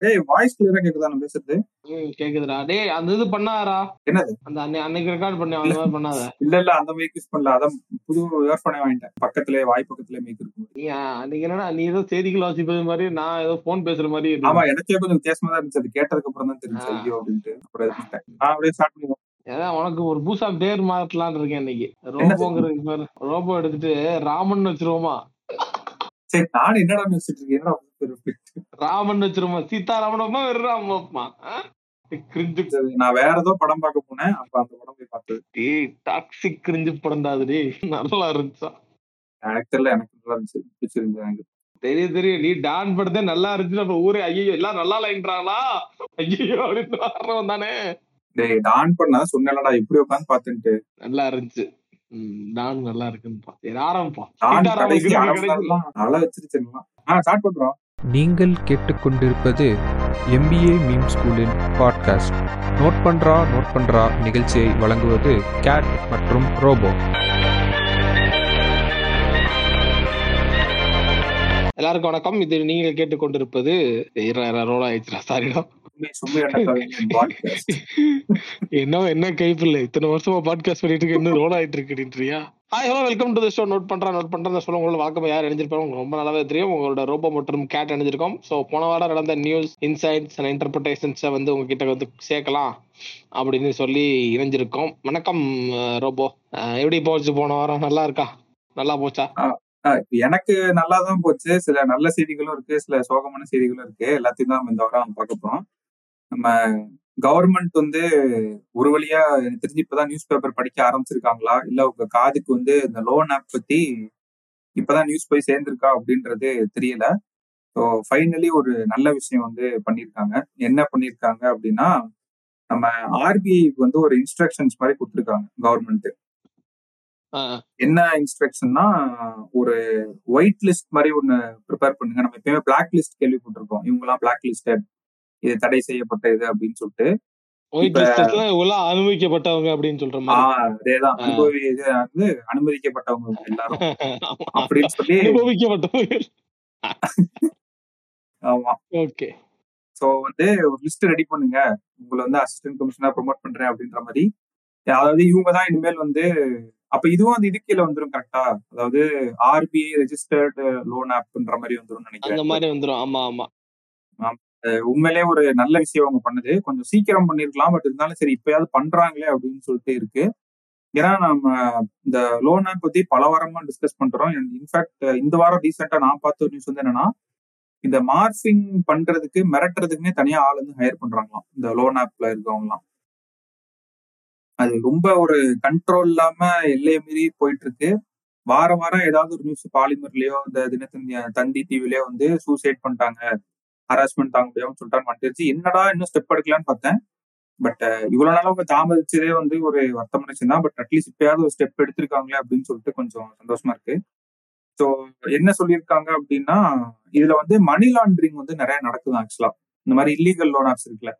ஏய் வாய்ஸ் கிளியரா கேக்குதா நான் பேசுறது ம், கேக்குதுடா டேய் அந்த இது பண்ணாரா என்னது அந்த அன்னை- அன்னைக்கு ரெக்கார்ட் பண்ணி அந்த மாதிரி பண்ணாத இல்ல இல்ல அந்த மைக் யூஸ் பண்ணல அதான் புது இயர்போனே வாங்கிட்டேன் பக்கத்துல வாய் பக்கத்துல மைக் இருக்கும் நீ அ- அன்னைக்கு என்னடா நீ ஏதோ செய்திகள் வாசிப்பது மாதிரி நான் ஏதோ போன் பேசுற மாதிரி இருக்கு. ஆமா எனக்கே கொஞ்சம் வித்தியாசமா தான் இருந்துச்சு அது கேட்டதுக்கு அப்புறம் தான் தெரிஞ்சு ஆ. ஐயோ அப்படின்ட்டு அப்புறம் இது பண்ணிட்டேன் நான் அப்படியே ஸ்டார்ட் பண்ணிடுவோம் ஏதாவது உனக்கு ஒரு பூசா பேர் மாத்தலாம்னு இருக்கேன் இன்னைக்கு ரோபோங்கிற பேர் ரோபோ எடுத்துட்டு ராமன் வச்சிருவோமா சரி நான் என்னடா நினைச்சிட்டு இருக்கேன் என்னடா ஒரு fit. ராமன் வச்சிருவோமா சீதாராமனமா வெறும் ராமப்பா கிரிஞ்சு சரி, நான் வேற ஏதோ படம் பார்க்க போனேன் அப்ப அந்த படம் போய் பார்த்தது டேய் டாக்ஸிக் கிரிஞ்சு படம்டாது டேய் நல்லா இருந்துச்சா எனக்கு தெரியல எனக்கு நல்லா இருந்துச்சு பிடிச்சிருந்தது எனக்கு தெரியும் தெரியும் நீ டான் படத்தே நல்லா இருந்துச்சு நம்ம ஊரே ஐயோ எல்லாம் நல்லா லைன்றாங்களா ஐயோ அப்படின்னு வர்றவன் தானே டேய் டான் பண்ணா சொன்னேன்லடா இப்படி உட்காந்து பார்த்துட்டு நல்லா இருந்துச்சு ம், டான் நல்லா இருக்குன்னு சரி ஆரம்பிப்போம் டான் சீதாராமன் கடைசி கிரிஞ்சு அரை மணி கிடைக்குது. நேரம்லாம் அழ வச்சிருச்சுலாம் ஆ ஸ்டார்ட் பண்றோம் நீங்கள் கேட்டுக்கொண்டிருப்பது எம்பிஏ மீம் ஸ்கூலின் பாட்காஸ்ட் நோட் பண்றா நோட் பண்றா நிகழ்ச்சியை வழங்குவது கேட் மற்றும் ரோபோ எல்லாருக்கும் வணக்கம் இது நீங்க கேட்டுக்கொண்டிருப்பது ரோல் ஆயிடுச்சுடா சாரிடா சும்மி சும்மி அண்ணன் பாட்காஸ்ட் என்ன என்ன கைப்பில்ல இத்தனை வருஷமா பாட்காஸ்ட் பண்ணிட்டு இருக்கு இன்னும் ரோல் ஆயிட்டு இருக்குன்றியா hi hello welcome to the show note பண்றேன் நோட் பண்றேன் சொல்ல உங்களோட வழக்கம் யார் இணைஞ்சிருப்பாங்க உங்களுக்கு ரொம்ப நல்லாவே தெரியும் உங்களோட ரோபோ மற்றும் கேட் இணைஞ்சிருக்கோம் ஸோ போன வாரம் நடந்த நியூஸ் இன்சைட்ஸ் அண்ட் இன்டர்பிரேஷன்ஸை வந்து உங்ககிட்ட வந்து சேர்க்கலாம் அப்படின்னு சொல்லி இணைஞ்சிருக்கோம் வணக்கம் அஹ், ரோபோ அஹ், எப்படி போச்சு போன வாரம் நல்லா இருக்கா நல்லா போச்சா எனக்கு நல்லா தான் போச்சு சில நல்ல செய்திகளும் இருக்கு சில சோகமான செய்திகளும் இருக்கு எல்லாத்தையும் தான் நம்ம இந்த வாரம் பார்க்க போறோம் நம்ம கவர்மெண்ட் வந்து ஒரு வழியா எனக்கு தெரிஞ்சு இப்பதான் நியூஸ் பேப்பர் படிக்க ஆரம்பிச்சிருக்காங்களா இல்ல உங்க காதுக்கு வந்து இந்த லோன் ஆப் பத்தி இப்பதான் நியூஸ் போய் சேர்ந்திருக்கா அப்படின்றது தெரியல ஸோ ஃபைனலி ஒரு நல்ல விஷயம் வந்து பண்ணியிருக்காங்க என்ன பண்ணியிருக்காங்க அப்படின்னா நம்ம ஆர்பிஐக்கு வந்து ஒரு இன்ஸ்ட்ரக்ஷன்ஸ் மாதிரி கொடுத்துருக்காங்க கவர்மெண்ட் அஹ், என்ன இன்ஸ்ட்ரக்ஷன்னா ஒரு ஒயிட் லிஸ்ட் மாதிரி ஒன்னு ப்ரிப்பேர் பண்ணுங்க நம்ம எப்பயுமே பிளாக் லிஸ்ட் கேள்விப்பட்டிருக்கோம் இவங்கெல்லாம் பிளாக் லிஸ்டட் இது தடை செய்யப்பட்ட இது அப்படின்னு சொல்லிட்டு ஒயிட் இப்ப- லிஸ்ட்ல இவ்வளவு அனுபவிக்கப்பட்டவங்க அப்படின்னு சொல்ற மாதிரி ஆஹ் அதேதான் ஆ. அனுபவி இது வந்து அனுமதிக்கப்பட்டவங்க எல்லாரும் அப்படின்னு சொல்லி அனுபவிக்கப்பட்டவங்க ஆமா ஓகே சோ வந்து ஒரு லிஸ்ட் ரெடி பண்ணுங்க உங்களை வந்து அசிஸ்டன்ட் கமிஷனர் ப்ரொமோட் பண்றேன் அப்படின்ற மாதிரி அதாவது இவங்க தான் இனிமேல் வந்து அப்ப இதுவும் அந்த இது கீழே வந்துரும் கரெக்டா அதாவது ஆர்பிஐ ரெஜிஸ்டர்டு லோன் ஆப்ன்ற மாதிரி வந்துரும் அந்த நினைக்கிறேன் மாதிரி வந்துரும் ஆமா ஆமா அஹ் உண்மையிலே ஒரு நல்ல விஷயம் அவங்க பண்ணது கொஞ்சம் சீக்கிரம் பண்ணிருக்கலாம் பட் இருந்தாலும் சரி இப்பயாவது பண்றாங்களே அப்படின்னு சொல்லிட்டு இருக்கு ஏன்னா நம்ம இந்த லோன் ஆப் பத்தி பல வாரமா டிஸ்கஸ் பண்றோம் இன்ஃபேக்ட் இந்த வாரம் ரீசெண்டா நான் பார்த்த ஒரு நியூஸ் வந்து என்னன்னா இந்த மார்ஃபிங் பண்றதுக்கு மிரட்டுறதுக்குன்னே தனியா ஆள் வந்து ஹையர் பண்றாங்களாம் இந்த லோன் ஆப்ல இருக்கவங்கலாம் அது ரொம்ப ஒரு கண்ட்ரோல் இல்லாம எல்லையை மீறி போயிட்டு இருக்கு வாரம் வாரம் ஏதாவது ஒரு நியூஸ் பாலிமர்லயோ இந்த தினத்தந்தி தந்தி டிவிலயோ வந்து சூசைட் பண்ணிட்டாங்க ஹராஸ்மெண்ட் தாங்க முடியாம சொல்லிட்டான்னு வந்துருச்சு என்னடா இன்னும் ஸ்டெப் எடுக்கலான்னு பார்த்தேன் பட் இவ்வளவு நாள் அவங்க தாமதிச்சதே வந்து ஒரு வருத்தமான விஷயம் தான் பட் அட்லீஸ்ட் இப்பயாவது ஒரு ஸ்டெப் எடுத்திருக்காங்களே அப்படின்னு சொல்லிட்டு கொஞ்சம் சந்தோஷமா இருக்கு ஸோ என்ன சொல்லியிருக்காங்க அப்படின்னா இதுல வந்து மணி லாண்டரிங் வந்து நிறைய நடக்குது ஆக்சுவலா இந்த மாதிரி இல்லீகல் லோன் ஆப்ஸ் இருக்குல்ல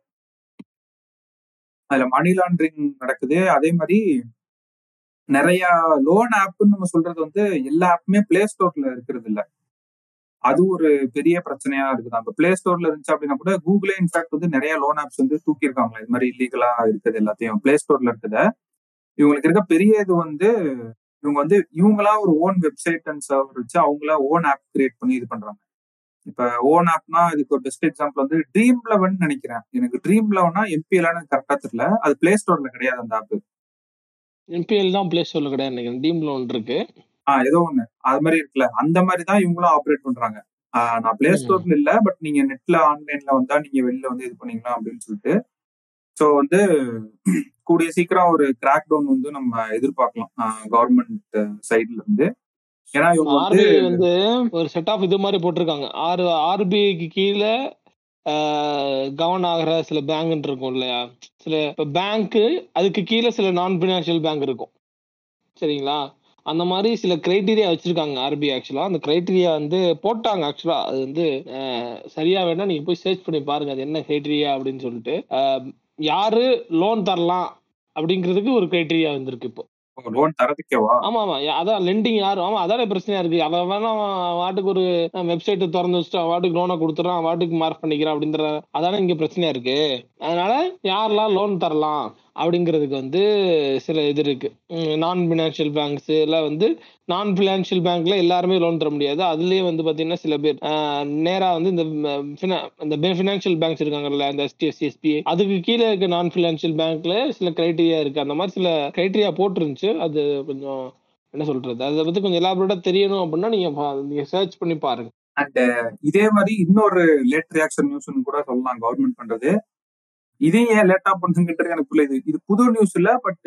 அதுல மணி லாண்டரிங் நடக்குது அதே மாதிரி நிறைய லோன் ஆப்னு நம்ம சொல்றது வந்து எல்லா ஆப்புமே பிளே ஸ்டோர்ல இருக்கிறது இல்ல அது ஒரு பெரிய பிரச்சனையா இருக்குது இப்ப பிளே ஸ்டோர்ல இருந்துச்சு அப்படின்னா கூட கூகுளே இன்ஃபேக்ட் வந்து நிறைய லோன் ஆப்ஸ் வந்து தூக்கியிருக்காங்களா இது மாதிரி இல்லீகலா இருக்குது எல்லாத்தையும் பிளே ஸ்டோர்ல இருக்குத இவங்களுக்கு இருக்க பெரிய இது வந்து இவங்க வந்து இவங்களா ஒரு ஓன் வெப்சைட் அண்ட் சர்வர் வச்சு அவங்களா ஓன் ஆப் கிரியேட் பண்ணி இது பண்றாங்க இப்ப ஓன் ஆப்னா இதுக்கு ஒரு பெஸ்ட் எக்ஸாம்பிள் வந்து ட்ரீம் லெவன் நினைக்கிறேன் எனக்கு ட்ரீம் லெவனா எம்பிஎல் கரெக்டா தெரியல அது பிளே ஸ்டோர்ல கிடையாது அந்த ஆப் என்பிஎல் தான் பிளே ஸ்டோர்ல கிடையாது நினைக்கிறேன் டீம் லோன் இருக்கு ஆஹ் ஏதோ ஒண்ணு அது மாதிரி இருக்குல்ல அந்த மாதிரி தான் இவங்களும் ஆப்ரேட் பண்றாங்க ஆஹ் நான் பிளே ம். ஸ்டோர்ல இல்ல பட் நீங்க நெட்ல ஆன்லைன்ல வந்தா நீங்க வெளில வந்து இது பண்ணீங்களா அப்படின்னு சொல்லிட்டு ஸோ வந்து கூடிய சீக்கிரம் ஒரு கிராக் டவுன் வந்து நம்ம எதிர்பார்க்கலாம் கவர்மெண்ட் சைட்ல இருந்து ஏன்னா இவங்க வந்து ஆர்பிஐ வந்து ஒரு செட் ஆஃப் இது மாதிரி போட்டிருக்காங்க ஆர் ஆர்பிஐக்கு கீழே கவர்ன் ஆகிற சில பேங்க் இருக்கும் இல்லையா சில இப்போ பேங்க்கு அதுக்கு கீழே சில நான் ஃபினான்ஷியல் பேங்க் இருக்கும் சரிங்களா அந்த மாதிரி சில கிரைட்டீரியா வச்சிருக்காங்க ஆர்பிஐ ஆக்சுவலா அந்த கிரைட்டீரியா வந்து போட்டாங்க ஆக்சுவலா அது வந்து அஹ், சரியா வேணா நீங்க போய் சர்ச் பண்ணி பாருங்க அது என்ன கிரைட்டீரியா அப்படின்னு சொல்லிட்டு அஹ், யாரு லோன் தரலாம் அப்படிங்கிறதுக்கு ஒரு கிரைட்டீரியா வந்திருக்கு இப்போ லோன் தரதுக்கேவா ஆமா ஆமா யா- அதான் லெண்டிங் யாரும் ஆமா அதானே பிரச்சனையா இருக்கு அவன் வேணா அவன் வாட்டுக்கு ஒரு வெப்சைட் திறந்து வச்சுட்டு அவன் வாட்டுக்கு லோனை கொடுத்துறான் அவன் வாட்டுக்கு மார்க் பண்ணிக்கிறான் அப்படின்ற அதானே இங்க பிரச்சனையா இருக்கு அதனால யாரெல்லாம் லோன் தரலாம் அப்படிங்கிறதுக்கு வந்து சில இது இருக்கு நான் பினான்சியல் பேங்க்ஸ் எல்லாம் வந்து நான் பினான்சியல் பேங்க்ல எல்லாருமே லோன் தர முடியாது அதுலயே வந்து பாத்தீங்கன்னா சில பேர் ஆஹ், நேரா வந்து இந்த ம், finan- இந்த பினான்சியல் பேங்க்ஸ் இருக்காங்கல்ல இந்த எஸ்டிஎஸ்சி எஸ்பிஐ அதுக்கு கீழே இருக்க நான் பினான்சியல் பேங்க்ல சில கிரைட்டீரியா இருக்கு அந்த மாதிரி சில கிரைட்டீரியா போட்டிருந்துச்சு அது கொஞ்சம் என்ன சொல்றது அதை பத்தி கொஞ்சம் எலாபரேட்டா தெரியணும் அப்படின்னா நீங்க பா- நீங்க சர்ச் பண்ணி பாருங்க அண்ட் இதே மாதிரி இன்னொரு லேட் ரியாக்ஷன் நியூஸ்னு கூட சொல்லலாம் கவர்மெண்ட் பண்றது இதையும் ஏன் லேட்டா பண்ணுங்கிறது எனக்கு புரியுது இது புது நியூஸ் இல்ல பட்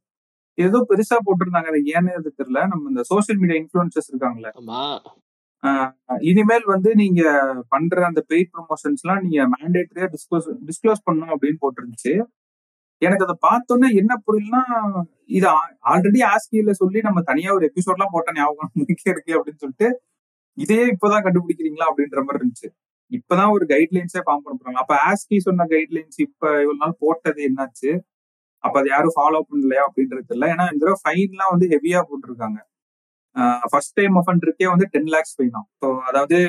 ஏதோ பெருசா போட்டிருந்தாங்க அது ஏன்னு அது தெரியல நம்ம இந்த சோஷியல் மீடியா இன்ஃபுளுசர்ஸ் இருக்காங்கல்ல ஆமா ஆஹ் இனிமேல் வந்து நீங்க பண்ற அந்த பெய்ட் ப்ரொமோஷன்ஸ் எல்லாம் நீங்க மேண்டேட்டரியா டிஸ்க்ளோஸ் டிஸ்க்ளோஸ் பண்ணணும் அப்படின்னு போட்டிருந்துச்சு எனக்கு அதை பார்த்தோன்னே என்ன புரியலன்னா இது ஆல்ரெடி ஆஸ்கியில சொல்லி நம்ம தனியா ஒரு எபிசோட்லாம் போட்ட ஞாபகம் நமக்கே இருக்கு அப்படின்னு சொல்லிட்டு இதையே இப்பதான் கண்டுபிடிக்கிறீங்களா அப்படின்ற மாதிரி இருந்துச்சு இப்பதான் ஒரு கைட்லைன்ஸே ஃபார்ம் பண்ண போறாங்க அப்ப ஆஸ்கி சொன்ன கைட்லைன்ஸ் இப்ப இவ்வளவு நாள் போட்டது என்னாச்சு அப்ப அது யாரும் ஃபாலோ பண்ணலையா அப்படின்றது இல்லை ஏன்னா இந்த தடவை ஃபைன்லாம் வந்து ஹெவியா போட்டிருக்காங்க ஃபர்ஸ்ட் டைம் ஒஃபண்டருக்கே வந்து டென் லேக்ஸ் ஃபைன் தான் ஸோ அதாவது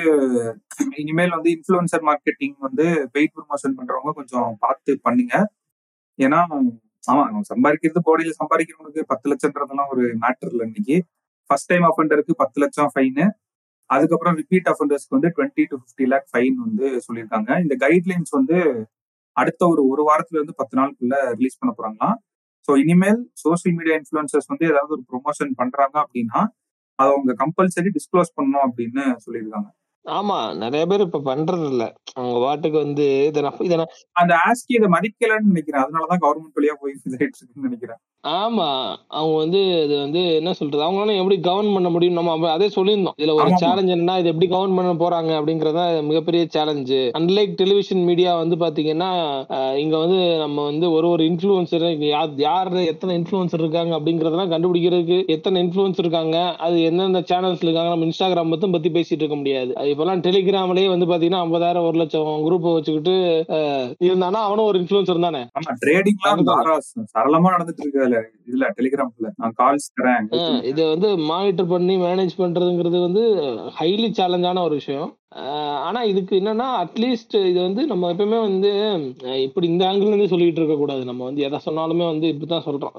இனிமேல் வந்து இன்ஃப்ளூயன்சர் மார்க்கெட்டிங் வந்து பெய்ட் ப்ரொமோஷன் பண்றவங்க கொஞ்சம் பார்த்து பண்ணுங்க ஏன்னா ஆமா நம்ம சம்பாதிக்கிறது கோடியில சம்பாதிக்கிறவங்களுக்கு பத்து லட்சம்ன்றதெல்லாம் ஒரு மேட்டர் இல்லை இன்னைக்கு ஃபர்ஸ்ட் டைம் அஃபண்டருக்கு பத்து லட்சம் ஃபைனு அதுக்கப்புறம் ரிப்பீட் அஃபண்டர்ஸ்க்கு வந்து twenty to fifty lakh fine வந்து சொல்லியிருக்காங்க இந்த கைட்லைன்ஸ் வந்து அடுத்த ஒரு ஒரு வாரத்துல இருந்து பத்து நாளுக்குள்ள ரிலீஸ் பண்ண போறாங்களாம் ஸோ இனிமேல் சோஷியல் மீடியா இன்ஃபுளுசர்ஸ் வந்து ஏதாவது ஒரு ப்ரொமோஷன் பண்றாங்க அப்படின்னா அதை அவங்க கம்பல்சரி டிஸ்க்ளோஸ் பண்ணணும் அப்படின்னு சொல்லியிருக்காங்க ஆமா நிறைய பேர் இப்ப பண்றது இல்ல அவங்க பாட்டுக்கு வந்து இதை நான் இதை நான் அந்த ஆஸ்கி இதை மதிக்கலன்னு நினைக்கிறேன் அதனாலதான் கவர்மெண்ட் வழியா போய் இதாயிட்டு இருக்குன்னு நினைக்கிறேன் ஆமா அவங்க வந்து இது வந்து என்ன சொல்றது அவங்களால எப்படி கவர்ன் பண்ண முடியும் நம்ம அப்ப அதே சொல்லியிருந்தோம் இதுல ஒரு ஆமாமா. சேலஞ்ச் என்ன இது எப்படி கவர்ன் பண்ண போறாங்க அப்படிங்கறத மிகப்பெரிய சேலஞ்சு அன்லைக் டெலிவிஷன் மீடியா வந்து பாத்தீங்கன்னா அஹ், இங்க வந்து நம்ம வந்து ஒரு ஒரு இன்ஃபுளுசர் யார் எத்தனை இன்ஃபுளுசர் இருக்காங்க அப்படிங்கறதெல்லாம் கண்டுபிடிக்கிறதுக்கு எத்தனை இன்ஃபுளுசர் இருக்காங்க அது எந்தெந்த சேனல்ஸ் இருக்காங்க நம்ம இன்ஸ்டாகிராம் மட்டும் பத்தி பேசிட்டு இருக்க முடியாது அது இப்பெல்லாம் டெலிகிராம்லயே வந்து பாத்தீங்கன்னா ஐம்பதாயிரம் ஒரு லட்சம் குரூப் வச்சுக்கிட்டு அஹ், இருந்தானா அவனும் ஒரு இன்ஃபுளுசர் தானே ஆமா ட்ரேடிங்லாம் அதுதான். தாரா சரளமா நடந்துட்டு இருக்கு அதுல இதுல டெலிகிராம்ல நான் கால்ஸ் தரேன் ஆஹ் இதை வந்து மானிட்டர் பண்ணி மேனேஜ் பண்றதுங்கிறது வந்து ஹைலி சேலஞ்சான ஒரு விஷயம் ஆஹ் ஆனா இதுக்கு என்னன்னா அட்லீஸ்ட் இது வந்து நம்ம எப்பவுமே வந்து அஹ் இப்படி இந்த ஆங்கிள் இருந்து சொல்லிட்டு இருக்க கூடாது நம்ம வந்து எதை சொன்னாலுமே வந்து இப்படிதான் சொல்றோம்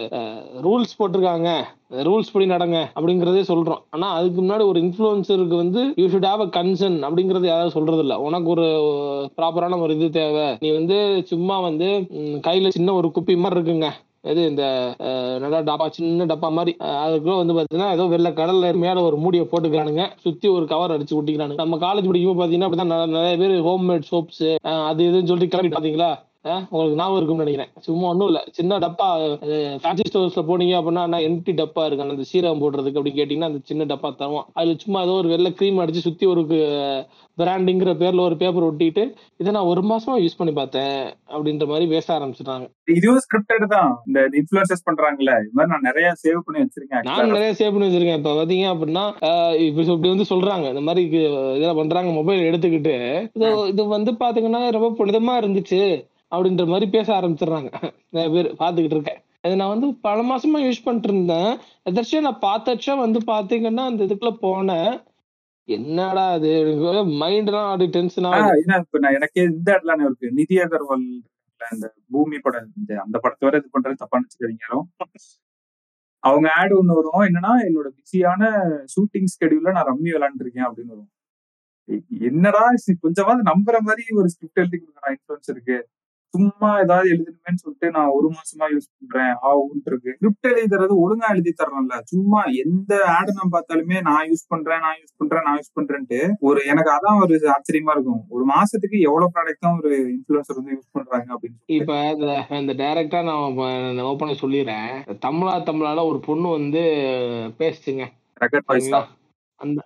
ரூல்ஸ் போட்டிருக்காங்க ரூல்ஸ் படி நடங்க அப்படிங்கறதே சொல்றோம் ஆனா அதுக்கு முன்னாடி ஒரு இன்ஃபுளுசருக்கு வந்து you should have a concern அப்படிங்கறது யாராவது சொல்றது இல்ல உனக்கு ஒரு ப்ராப்பரான ஒரு இது தேவை நீ வந்து சும்மா வந்து ம், கையில சின்ன ஒரு குப்பி மாதிரி இருக்குங்க இது இந்த அஹ், நல்லா டப்பா சின்ன டப்பா மாதிரி அஹ், அதுக்குள்ள வந்து பாத்தீங்கன்னா ஏதோ வெள்ளை கடல்ல மேல ஒரு மூடியை போட்டுக்கிறானுங்க சுத்தி ஒரு கவர் அடிச்சு ஒட்டிக்கிறானுங்க நம்ம காலேஜ் படிக்கும்போது பாத்தீங்கன்னா அப்படிதான் நிறைய- நிறைய பேர் ஹோம் மேட் சோப்ஸ் அது இதுன்னு சொல்லிட்டு கிளம்பி பாத்தீங்களா அஹ், உங்களுக்கு ஞாபகம் இருக்கும்னு நினைக்கிறேன் சும்மா ஒண்ணும் இல்ல சின்ன டப்பா ஃபேன்சி ஸ்டோர்ஸ்ல போனீங்க அப்படின்னா என்ன எம்டி டப்பா இருக்கு அந்த சீரகம் போடுறதுக்கு அப்படின்னு கேட்டீங்கன்னா அந்த சின்ன டப்பா தருவோம் அதுல சும்மா ஏதோ ஒரு வெள்ளை க்ரீம் அடிச்சு சுத்தி ஒரு பிராண்டிங்கிற பேர்ல ஒரு பேப்பர் ஒட்டிட்டு இதை நான் ஒரு மாசமா யூஸ் பண்ணி பார்த்தேன் அப்படின்ற மாதிரி பேச ஆரம்பிச்சிட்டாங்க இதுவும் ஸ்கிரிப்டட் தான் இந்த இன்ஃபுளுசர்ஸ் பண்றாங்கல்ல இது மாதிரி நான் நிறைய சேவ் பண்ணி வச்சிருக்கேன் நான் actually. நிறைய சேவ் பண்ணி வச்சிருக்கேன் இப்ப பாத்தீங்க அப்படின்னா ஆஹ் இப்ப இப்படி வந்து சொல்றாங்க இந்த மாதிரி கு- இதெல்லாம் பண்றாங்க மொபைல் எடுத்துக்கிட்டு இது இது வந்து பாத்தீங்கன்னா ரொம்ப புனிதமா இருந்துச்சு அப்படின்ற மாதிரி பேச ஆரம்பிச்சிடுறாங்க நிறைய பேர் பாத்துக்கிட்டு இருக்கேன் அது நான் வந்து பல மாசமா யூஸ் பண்ணிட்டு இருந்தேன் எதாச்சும் நான் பார்த்தச்சா வந்து பாத்தீங்கன்னா அந்த இதுக்குள்ள போனேன் என்னடா அது மைண்ட் எல்லாம் அப்படி டென்ஷன் ஆ, ஆகுது ஏன்னா இப்ப நான் எனக்கே இந்த இடத்துல இருக்கு நிதி அகர்வால் இருக்குல்ல, இந்த பூமி படம் இந்த அந்த படத்தை வரை இது பண்றது தப்பா நினைச்சுக்கிறீங்க யாரும் அவங்க ஆட் ஒண்ணு வரும் என்னன்னா என்னோட பிஸியான ஷூட்டிங் ஸ்கெடியூல்ல நான் ரம்மி விளையாண்டுருக்கேன் அப்படின்னு வரும் எ- என்னடா இது கொஞ்சமாவது நம்புற மாதிரி ஒரு ஸ்கிரிப்ட் எழுதி கொடுக்குறேன் இன்ஃபுளுன்ஸ் இருக்கு சும்மா ஏதாவது எழுதணுமேன்னு சொல்லிட்டு நான் ஒரு மாசமா யூஸ் பண்றேன் ஆகுன்ட்டு இருக்கு ஸ்கிரிப்ட் எழுதி தர்றது ஒழுங்கா எழுதி தரணும்ல சும்மா எந்த ஆடு நான் பார்த்தாலுமே நான் யூஸ் பண்றேன் நான் யூஸ் பண்றேன் நான் யூஸ் பண்றேன்ட்டு ஒரு எனக்கு அதான் ஒரு ஆச்சரியமா இருக்கும் ஒரு மாசத்துக்கு எவ்வளவு ப்ராடக்ட் தான் ஒரு இன்ஃபுளுசர் வந்து யூஸ் பண்றாங்க அப்படின்னு சொல்லிட்டு. இப்ப இந்த இந்த டைரக்டா நான் ஓப்பனா சொல்லிடுறேன் தமிழா தமிழால ஒரு பொண்ணு வந்து பேசுச்சுங்க ரெக்கார்ட் வாய்ஸ் சரிங்களா அந்த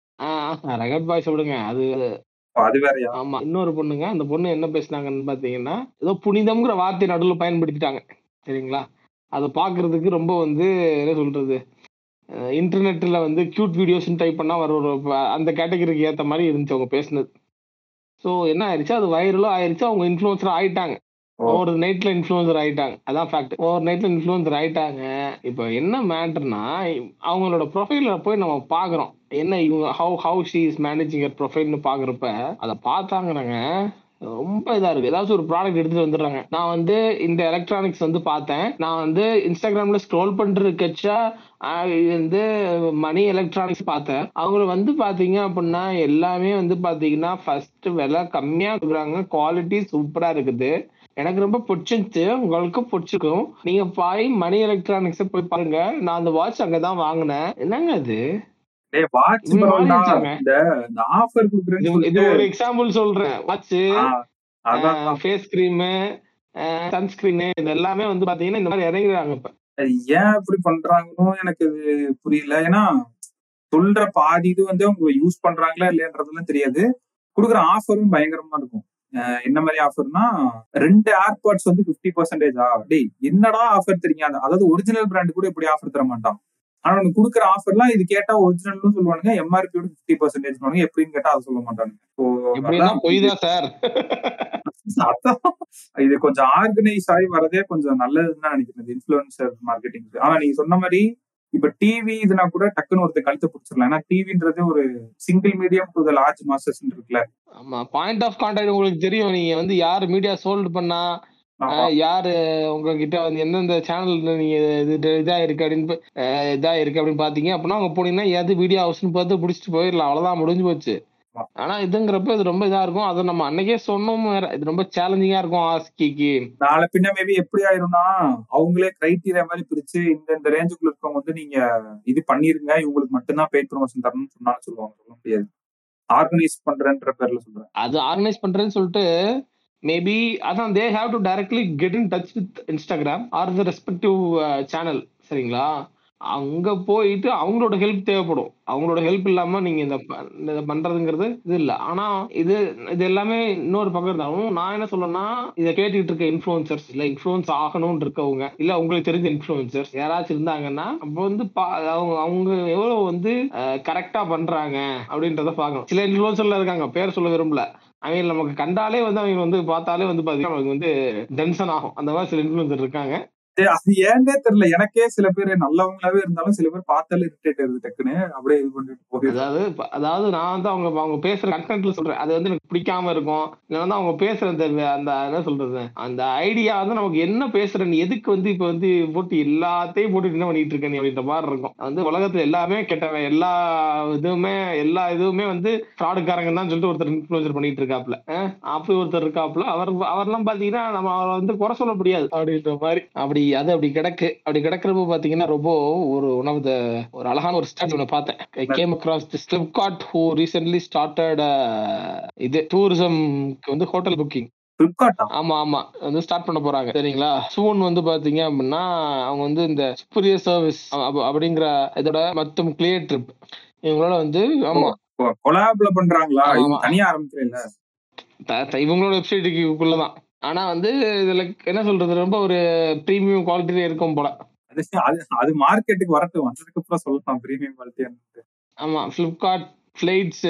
ரெகட் பாய்ஸ் விடுங்க அது அது வேறயா ஆமா இன்னொரு பொண்ணுங்க அந்த பொண்ணு என்ன பேசுனாங்கன்னு பாத்தீங்கன்னா ஏதோ புனிதம்ங்கிற வார்த்தை நடுவில் பயன்படுத்திட்டாங்க சரிங்களா அதை பாக்குறதுக்கு ரொம்ப வந்து என்ன சொல்றது இன்டர்நெட்ல வந்து கியூட் வீடியோஸ் டைப் பண்ணா வர ஒரு ப- அந்த கேட்டகரிக்கு ஏத்த மாதிரி இருந்துச்சு அவங்க பேசுனது ஸோ என்ன ஆயிடுச்சு அது வைரலும் ஆயிடுச்சு அவங்க இன்ஃப்ளூன்சர் ஆயிட்டாங்க ஓ. ஒரு நைட்ல இன்ஃப்ளூயன்சர் ஆயிட்டாங்க அதான் ஃபேக்ட் ஒரு நைட்ல இன்ஃப்ளூயன்சர் ஆயிட்டாங்க இப்போ என்ன மேட்டர்னா அவங்களோட ப்ரொஃபைல போய் நம்ம பாக்குறோம் என்ன இவங்க how how she is managing ப்ரொஃபைல்னு பாக்குறப்ப அதை பார்த்தாங்கன்னாங்க ரொம்ப இதா இருக்கு ஏதாச்சும் ஒரு ப்ராடக்ட் எடுத்துட்டு வந்துடுறாங்க நான் வந்து இந்த எலக்ட்ரானிக்ஸ் வந்து பார்த்தேன் நான் வந்து இன்ஸ்டாகிராம்ல ஸ்க்ரோல் பண்றதுக்கச்சா இது வந்து மணி எலக்ட்ரானிக்ஸ் பார்த்தேன் அவங்க வந்து பாத்தீங்க அப்படின்னா எல்லாமே வந்து பாத்தீங்கன்னா ஃபர்ஸ்ட் விலை கம்மியா கொடுக்குறாங்க குவாலிட்டி சூப்பரா இருக்குது எனக்கு ரொம்ப பிடிச்சிருந்துச்சு உங்களுக்கு பிடிச்சிருக்கும் நீங்க போய் மணி எலக்ட்ரானிக்ஸ் போய் பாருங்க நான் அந்த வாட்ச் அங்கதான் வாங்கினேன் என்னங்க அது டேய் வாட்ச் இவங்க பரவாயில்ல வாங்கிட்டாங்க. இந்த இந்த ஆஃபர் குடுக்குறேன்னு இது இது சொல்லிட்டு ஒரு எக்ஸாம்பிள் சொல்றேன் வாட்ச் ஆ, அதான் ஃபேஸ் கிரீமு சன்ஸ்கிரீனு இது எல்லாமே வந்து பாத்தீங்கன்னா இந்த மாதிரி இறங்குறாங்க இப்ப அது ஏன் இப்படி பண்றாங்கன்னு எனக்கு இது புரியல ஏன்னா சொல்ற பாதி இது வந்து அவங்க யூஸ் பண்றாங்களா இல்லையன்றதுலாம் தெரியாது குடுக்குற ஆஃபரும் பயங்கரமா இருக்கும் அஹ் என்ன மாதிரி ஆஃபர்னா ரெண்டு ஏர்பாட்ஸ் வந்து பிப்டி பர்சன்டேஜா டேய் என்னடா ஆஃபர் தெரியாது அதாவது ஒரிஜினல் பிராண்ட் கூட இப்படி ஆஃபர் தர மாட்டான் ஆனா உனக்கு கொடுக்குற ஆஃபர்லாம் இது கேட்டா ஒரிஜினல்னு சொல்லுவானுங்க எம்ஆர்பியோட பிப்டி பர்சன்டேஜ் எப்படின்னு கேட்டா அதை சொல்ல மாட்டானுங்க So, எப்படின்னா அதான் பொய் தான் சார் அதான் இது கொஞ்சம் ஆர்கனைஸ் ஆகி வரதே கொஞ்சம் நல்லதுன்னு தான் நினைக்கிறேன் இன்ஃபுளுசர் மார்க்கெட்டிங் ஆனா நீங்க சொன்ன மாதிரி இப்ப டிவி இதுனா கூட டக்குன்னு ஒருத்தர் கழுத்தை பிடிச்சிடலாம் ஏன்னா டிவின்றது ஒரு single medium to the large masters இருக்குல்ல ஆமா பாயிண்ட் ஆஃப் கான்டாக்ட் உங்களுக்கு தெரியும் நீங்க வந்து யார் மீடியா சோல்டு பண்ணா ஆமா. அஹ், யாரு உங்ககிட்ட வந்து எந்தெந்த சேனல் நீங்க இது இதா இருக்கு அப்படின்னு அஹ், இதா இருக்கு அப்படின்னு பாத்தீங்க அப்படின்னா அவங்க போனீங்கன்னா ஏது வீடியோ ஹவுஸ்னு பார்த்து பிடிச்சிட்டு போயிடலாம் அவ்வளவுதான் முடிஞ்சு போச்சு ஆமா. ஆனா இதுங்கிறப்ப இது ரொம்ப இதா இருக்கும் அதை நம்ம அன்னைக்கே சொன்னோம் வேற இது ரொம்ப சேலஞ்சிங்கா இருக்கும் ஆஸ்கிக்கு நாளை பின்ன மேபி எப்படி ஆயிரும்னா அவங்களே கிரைட்டீரியா மாதிரி பிரிச்சு இந்த இந்த ரேஞ்சுக்குள்ள இருக்கவங்க வந்து நீங்க இது பண்ணிருங்க இவங்களுக்கு மட்டும்தான் பெய்ட் ப்ரொமோஷன் தரணும்னு சொன்னாலும் சொல்லுவாங்க சொல்ல முடியாது ஆர்கனைஸ் பண்றேன்ற பேர்ல சொல்றேன் அது ஆர்கனைஸ் பண்றேன்னு சொல்லிட்டு மேபி அதான் they have to directly get in touch with Instagram or the respective channel சரிங்களா அங்க போயிட்டு அவங்களோட ஹெல்ப் தேவைப்படும் அவங்களோட ஹெல்ப் இல்லாம நீங்க இந்த ப- இந்த பண்றதுங்கிறது இது இல்ல ஆனா இது இது எல்லாமே இன்னொரு பக்கம் இருந்தாலும் நான் என்ன சொல்லணும்னா இதை கேட்டுக்கிட்டு இருக்க இன்ஃபுளுசர்ஸ் இல்ல இன்ஃபுளுன்ஸ் ஆகணும்னு இருக்கவங்க இல்ல உங்களுக்கு தெரிஞ்ச இன்ஃபுளுசர்ஸ் யாராச்சும் இருந்தாங்கன்னா அப்போ வந்து பா- அவங்க அவங்க எவ்வளவு வந்து கரெக்டா பண்றாங்க அப்படின்றத பார்க்கணும் சில இன்ஃபுளுசர்ல இருக்காங்க பேர் சொல்ல விரும்பல அவங்க நமக்கு கண்டாலே வந்து அவங்க வந்து பார்த்தாலே வந்து பாத்தீங்கன்னா நமக்கு வந்து டென்ஷன் ஆகும் அந்த மாதிரி சில இன்ஃபுளுசர் இருக்காங்க சரி, அது ஏன்னே தெரியல எனக்கே சில பேர் நல்லவங்களாவே இருந்தாலும் சில பேர் பார்த்தாலே இரிட்டேட் ஆயிருது டக்குன்னு அப்படியே இது பண்ணிட்டு போயிடுது அதாவது இப்ப- அதாவது நான் வந்து அவங்க அவங்க பேசுற கண்டென்ட்ல சொல்றேன் அது வந்து எனக்கு பிடிக்காம இருக்கும் இல்ல வந்து அவங்க பேசுற அந்த அந்த என்ன சொல்றது அந்த ஐடியா வந்து நமக்கு என்ன பேசுற நீ எதுக்கு வந்து இப்ப வந்து போட்டு எல்லாத்தையும் போட்டு என்ன பண்ணிட்டு இருக்க நீ அப்படின்ற மாதிரி இருக்கும் வந்து உலகத்துல எல்லாமே கெட்டவன் எல்லா இதுவுமே எல்லா இதுவுமே வந்து ஃப்ராடுக்காரங்க தான் சொல்லிட்டு ஒருத்தர் இன்ஃபுளுசர் பண்ணிட்டு இருக்காப்ல அஹ் அப்படி ஒருத்தர் இருக்காப்ல அவர் அவர்லாம் பாத்தீங்கன்னா நம்ம அவரை வந்து குறை சொல்ல முடியாது அப்படின்ற மாதிரி அப்படி அது அப்படி கிடக்கு அப்படி கிடக்கிறப்ப பாத்தீங்கன்னா ரொம்ப ஒரு ஒன் ஆஃப் த ஒரு அழகான ஒரு ஸ்டார்ட் ஒன்று பார்த்தேன் I came across the Flipkart who recently started இது டூரிசம்க்கு வந்து ஹோட்டல் புக்கிங் பிளிப்கார்ட்டா ஆமா ஆமா வந்து ஸ்டார்ட் பண்ண போறாங்க சரிங்களா சூன் வந்து பாத்தீங்க அப்படின்னா அவங்க வந்து இந்த சுப்பீரியர் சர்வீஸ் அப்படிங்கிற இதோட மற்றும் கிளியர் ட்ரிப் இவங்களோட வந்து ஆமா கொலாப்ல பண்றாங்களா ஆமா, இவங்க ஆமா. தனியா ஆரம்பிக்கல த- த- இவங்களோட வெப்சைட்டுக்குள்ளதான் ஆனா வந்து இதுல என்ன சொல்றது ரொம்ப ஒரு பிரீமியம் குவாலிட்டியில இருக்கும் போல அது அது அது மார்க்கெட்டுக்கு வரட்டும் வந்ததுக்கு அப்புறம் சொல்லலாம் பிரீமியம் குவாலிட்டி ஆமா Flipkart flights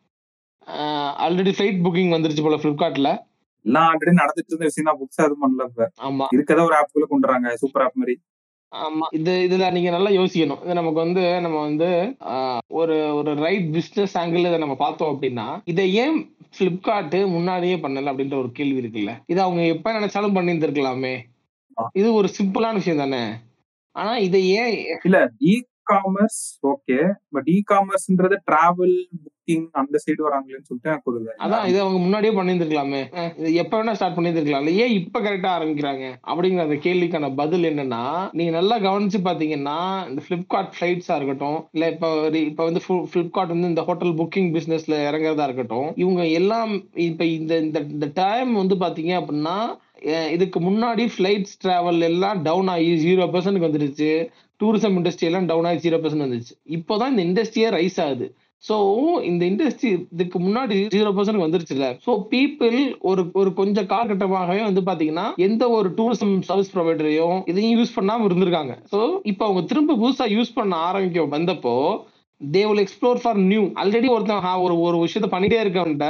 already flight booking வந்துருச்சு போல ஃப்ளிப்கார்ட்ல எல்லாம் ஆல்ரெடி நடந்துட்டு இருந்த விஷயம் தான் புதுசா எதுவும் பண்ணல இப்ப ஆமா இருக்கதா ஒரு ஆப் குள்ள கொண்டுறாங்க சூப்பர் ஆப் மாதிரி ஆமா இது இதுல நீங்க நல்லா யோசிக்கணும் இது நமக்கு வந்து நம்ம வந்து ஆஹ், ஒரு ஒரு ரைட் பிசினஸ் ஆங்கிள் இதை நம்ம பார்த்தோம் அப்படின்னா இதை ஏன் பிளிப்கார்ட் முன்னாடியே பண்ணல அப்படின்ற ஒரு கேள்வி இருக்குல்ல இது அவங்க எப்ப நினைச்சாலும் பண்ணியிருந்திருக்கலாமே ஆ. இது ஒரு சிம்பிளான விஷயம் தானே ஆனா இதை ஏன் இல்ல இ காமர்ஸ் ஓகே பட் இ காமர்ஸ்ன்றது டிராவல் புக்கிங் அந்த சைடு வராங்களேன்னு சொல்லிட்டு எனக்கு ஒரு அதான் இது அவங்க முன்னாடியே பண்ணியிருந்திருக்கலாமே அஹ், இது எப்ப வேணா ஸ்டார்ட் பண்ணியிருந்திருக்கலாம்ல ஏன் இப்ப கரெக்டா ஆரம்பிக்கிறாங்க அப்படிங்கிற அந்த கேள்விக்கான பதில் என்னன்னா நீங்க நல்லா கவனிச்சு பாத்தீங்கன்னா இந்த பிளிப்கார்ட் ஃபிளைட்ஸா இருக்கட்டும் இல்ல இப்ப ஒரு- இப்ப வந்து பிளிப்கார்ட் வந்து இந்த ஹோட்டல் புக்கிங் பிசினஸ்ல இறங்குறதா இருக்கட்டும் இவங்க எல்லாம் இப்ப இந்த இந்த இந்த டைம் வந்து பாத்தீங்க அப்படின்னா அஹ், இதுக்கு முன்னாடி ஃபிளைட்ஸ் டிராவல் எல்லாம் டவுன் ஆகி ஜீரோ பர்சன்ட் வந்துருச்சு டூரிசம் இண்டஸ்ட்ரி எல்லாம் டவுன் ஆகி ஜீரோ பர்சன்ட் வந்துச்சு இப்போதான் இந்த இண்டஸ்ட்ரியே ரைஸ் ஆகுது ஸோ இந்த இண்டஸ்ட்ரி இதுக்கு முன்னாடி ஜீரோ பர்சன்ட் வந்துருச்சுல ஸோ பீப்புள் ஒரு ஒரு கொஞ்சம் காலகட்டமாகவே வந்து பாத்தீங்கன்னா எந்த ஒரு டூரிசம் சர்வீஸ் ப்ரொவைடரையும் இதையும் யூஸ் பண்ணாம இருந்திருக்காங்க ஸோ இப்போ அவங்க திரும்ப புதுசா யூஸ் பண்ண ஆரம்பிக்க வந்தப்போ they will explore for new already ஒருத்தன் "ஹா, ஒரு ஒரு விஷயத்த பண்ணிட்டே இருக்கவன்ட்ட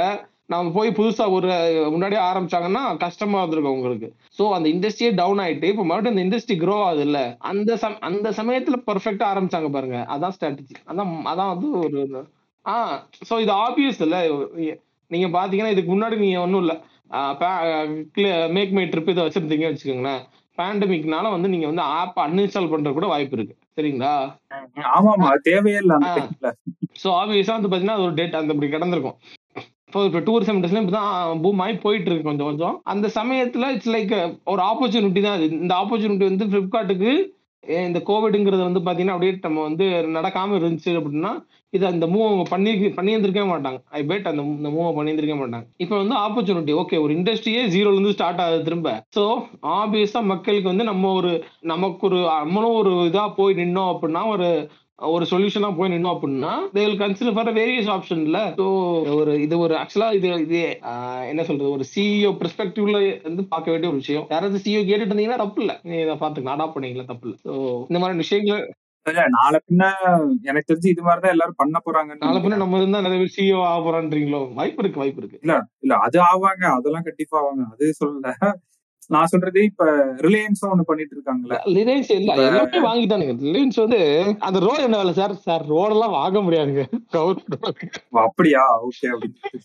நாம போய் புதுசா ஒரு முன்னாடியே ஆரம்பிச்சாங்கன்னா கஷ்டமா இருந்திருக்கும் உங்களுக்கு சோ அந்த இண்டஸ்ட்ரியே டவுன் ஆயிட்டு இப்ப மறுபடியும் அந்த இண்டஸ்ட்ரி க்ரோ ஆகுது இல்ல அந்த சம் அந்த சமயத்துல பெர்ஃபெக்டா ஆரம்பிச்சாங்க பாருங்க அதான் ஸ்ட்ராட்டஜி அதான் அதான் வந்து ஒரு ஆ சோ இது ஆப்வியஸ் இல்ல நீங்க பாத்தீங்கன்னா இதுக்கு முன்னாடி நீங்க ஒண்ணும் இல்ல மேக் மை ட்ரிப் இதை வச்சிருந்தீங்க வச்சுக்கோங்களேன் பேண்டமிக்னால வந்து நீங்க வந்து ஆப் அன்இன்ஸ்டால் பண்ற கூட வாய்ப்பு இருக்கு சரிங்களா ஆமா ஆமா அது தேவையே இல்ல அந்த ஆ. டைம்ல ஸோ ஆப்வியஸா வந்து பாத்தீங்கன்னா அது ஒரு டேட் அந்த இப்படி கிடந்திருக்கும் இப்போ இப்போ டூரிசம் இண்டஸ்ட்ரியில் இப்போ தான் பூம் ஆகி போயிட்டு இருக்கு கொஞ்சம் கொஞ்சம் அந்த சமயத்துல இட்ஸ் லைக் ஒரு ஆப்பர்ச்சுனிட்டி தான் இது இந்த ஆப்பர்ச்சுனிட்டி வந்து ஃப்ளிப்கார்ட்டுக்கு இந்த கோவிடுங்கிறது வந்து பாத்தீங்கன்னா அப்படியே நம்ம வந்து நடக்காம இருந்துச்சு அப்படின்னா இது அந்த மூவ் அவங்க பண்ணி பண்ணியிருந்திருக்கவே மாட்டாங்க ஐ பெட் அந்த இந்த மூவ் பண்ணியிருந்திருக்க மாட்டாங்க இப்போ வந்து ஆப்பர்ச்சுனிட்டி ஓகே ஒரு இண்டஸ்ட்ரியே ஜீரோல இருந்து ஸ்டார்ட் ஆகுது திரும்ப ஸோ ஆப்வியஸா மக்களுக்கு வந்து நம்ம ஒரு நமக்கு ஒரு நம்மளும் ஒரு இதா போய் நின்னோம் அப்படின்னா ஒரு ஒரு சொல்யூஷனா போய் நின்னோம் அப்படின்னா they will consider for various ஆப்ஷன்ல ஸோ ஒரு இது ஒரு ஆக்சுவலா இது இது ஆஹ், என்ன சொல்றது ஒரு சிஇஓ பெர்ஸ்பெக்டிவ்ல வந்து பார்க்க வேண்டிய ஒரு விஷயம் யாராவது சிஇஓ கேட்டுட்டு இருந்தீங்கன்னா தப்பு இல்ல நீ இதை பார்த்துக்கலாம் அடாப்ட் பண்ணிக்கலாம் தப்பு இல்ல ஸோ இந்த மாதிரி விஷயங்கள் இல்ல நாளை பின்ன எனக்கு தெரிஞ்சு இது மாதிரிதான் எல்லாரும் பண்ண போறாங்கன்னு நாளை பின்ன நினைக்கிறேன். நம்ம இருந்தா நிறைய பேர் சிஇஓ ஆக போறான்றீங்களோ வாய்ப்பு இருக்கு வாய்ப்பு இருக்கு இல்ல அது ஆவாங்க அதெல்லாம் கண்டிப்பா ஆவாங்க அது சொல்லல நான் சொல்றது இப்ப ரிலையன்ஸும் ஒண்ணு பண்ணிட்டு இருக்காங்கல்ல ரிலையன்ஸ் இல்ல இப்ப- எல்லாமே வாங்கிட்டானுங்க ரிலையன்ஸ் வந்து அந்த ரோடு என்ன வேலை சார் சார் ரோடெல்லாம் வாங்க முடியாதுங்க கவர்மெண்ட் ஓ, அப்படியா ஓகே அப்படின்னு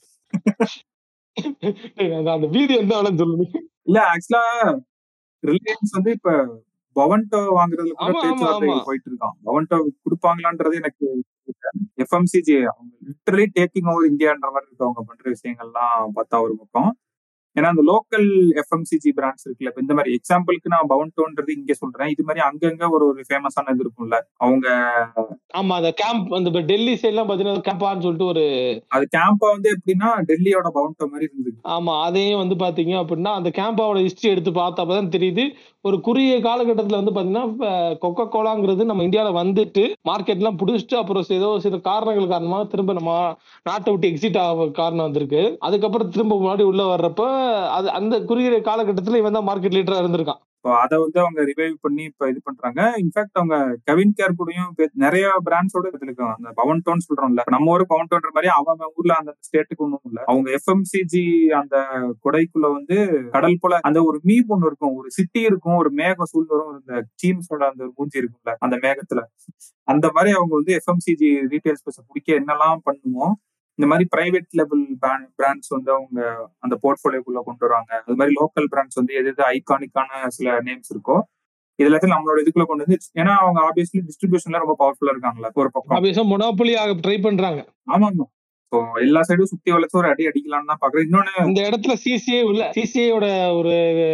அந்த வீதி எந்த வேலைன்னு சொல்லுங்க இல்ல ஆக்சுவலா ரிலையன்ஸ் வந்து இப்ப பவன்டோ வாங்குறதுல கூட ஆமா, ஆமா, பேச்சுவார்த்தை ஆமா. போயிட்டு இருக்கான் பவன்டோ கொடுப்பாங்களான்றது எனக்கு எஃப்எம்சிஜி அவங்க லிட்டரலி டேக்கிங் ஓவர் இந்தியான்ற மாதிரி இருக்கு அவங்க பண்ற விஷயங்கள்லாம் பார்த்தா ஒரு பக்கம் ஏன்னா அந்த லோக்கல் எஃப்எம்சிஜி பிராண்ட்ஸ் இருக்குல்ல இப்ப இந்த மாதிரி எக்ஸாம்பிளுக்கு நான் பவன்டோன்றது இங்க சொல்றேன் இது மாதிரி அங்கங்க ஒரு ஒரு ஃபேமஸான இது இருக்கும்ல அவங்க ஆமா அந்த கேம்ப் அந்த இப்ப டெல்லி சைட் எல்லாம் பாத்தீங்கன்னா கேம்பான்னு சொல்லிட்டு ஒரு அது கேம்பா வந்து எப்படின்னா டெல்லியோட பவன்டோ மாதிரி இருந்தது ஆமா அதையும் வந்து பாத்தீங்க அப்படின்னா அந்த கேம்பாவோட ஹிஸ்டரி எடுத்து பார்த்தப்பதான் தெரியுது ஒரு குறுகிய காலகட்டத்துல வந்து பாத்தீங்கன்னா கொக்கோ கோலாங்கிறது நம்ம இந்தியாவில வந்துட்டு மார்க்கெட் எல்லாம் புடிச்சிட்டு அப்புறம் ஏதோ சில காரணங்கள் காரணமாக திரும்ப நம்ம நாட்டை விட்டு எக்ஸிட் ஆக காரணம் வந்திருக்கு அதுக்கப்புறம் திரும்ப முன்னாடி உள்ள வர்றப்ப அது அந்த குறுகிய காலகட்டத்துல இவன் தான் மார்க்கெட் லீடரா இருந்திருக்கான் ஸோ அதை வந்து அவங்க ரிவைவ் பண்ணி இப்ப இது பண்றாங்க இன்ஃபேக்ட் அவங்க கவின் கேர் கூடயும் பே- நிறைய பிராண்ட்ஸோட இருக்காங்க அந்த பவன் டோன் சொல்றோம்ல இப்ப நம்ம ஊரு பவன் டோன்ற மாதிரி அவங்க ஊர்ல அந்த ஸ்டேட்டுக்கு ஒண்ணும் இல்ல அவங்க எஃப்எம்சிஜி அந்த கொடைக்குள்ள வந்து கடல் போல அந்த ஒரு மீம் ஒண்ணு இருக்கும் ஒரு சிட்டி இருக்கும் ஒரு மேகம் சூழ் வரும் இந்த சீம்ஸோட அந்த ஒரு மூஞ்சி இருக்கும்ல அந்த மேகத்துல அந்த மாதிரி அவங்க வந்து எஃப்எம்சிஜி ரீட்டைல் ஸ்பேஸ் பிடிக்க என்னெல்லாம் பண்ணுமோ இந்த மாதிரி பிரைவேட் லெவல் பிராண்ட்ஸ் வந்து அவங்க அந்த போர்ட்ஃபோலியோக்குள்ள கொண்டு வராங்க அது மாதிரி லோக்கல் பிராண்ட்ஸ் வந்து எது எது ஐகானிக்கான சில நேம்ஸ் இருக்கோ இது எல்லாத்தையும் நம்மளோட இதுக்குள்ள கொண்டு வந்து ஏன்னா அவங்க ஆப்வியஸ்லி டிஸ்ட்ரிபியூஷன்ல ரொம்ப பவர்ஃபுல்லா இருக்காங்களா ஒரு பக்கம் ஆப்வியஸா மொனோபொலி ஆக ட்ரை பண்றாங்க ஆமா ஆமா ஸோ எல்லா சைடும் சுத்தி வளைச்சு ஒரு அடி அடிக்கலாம்னு தான் பாக்குறேன் இன்னொன்னு இந்த இடத்துல சிசிஏ உள்ள சிசிஏயோட ஒரு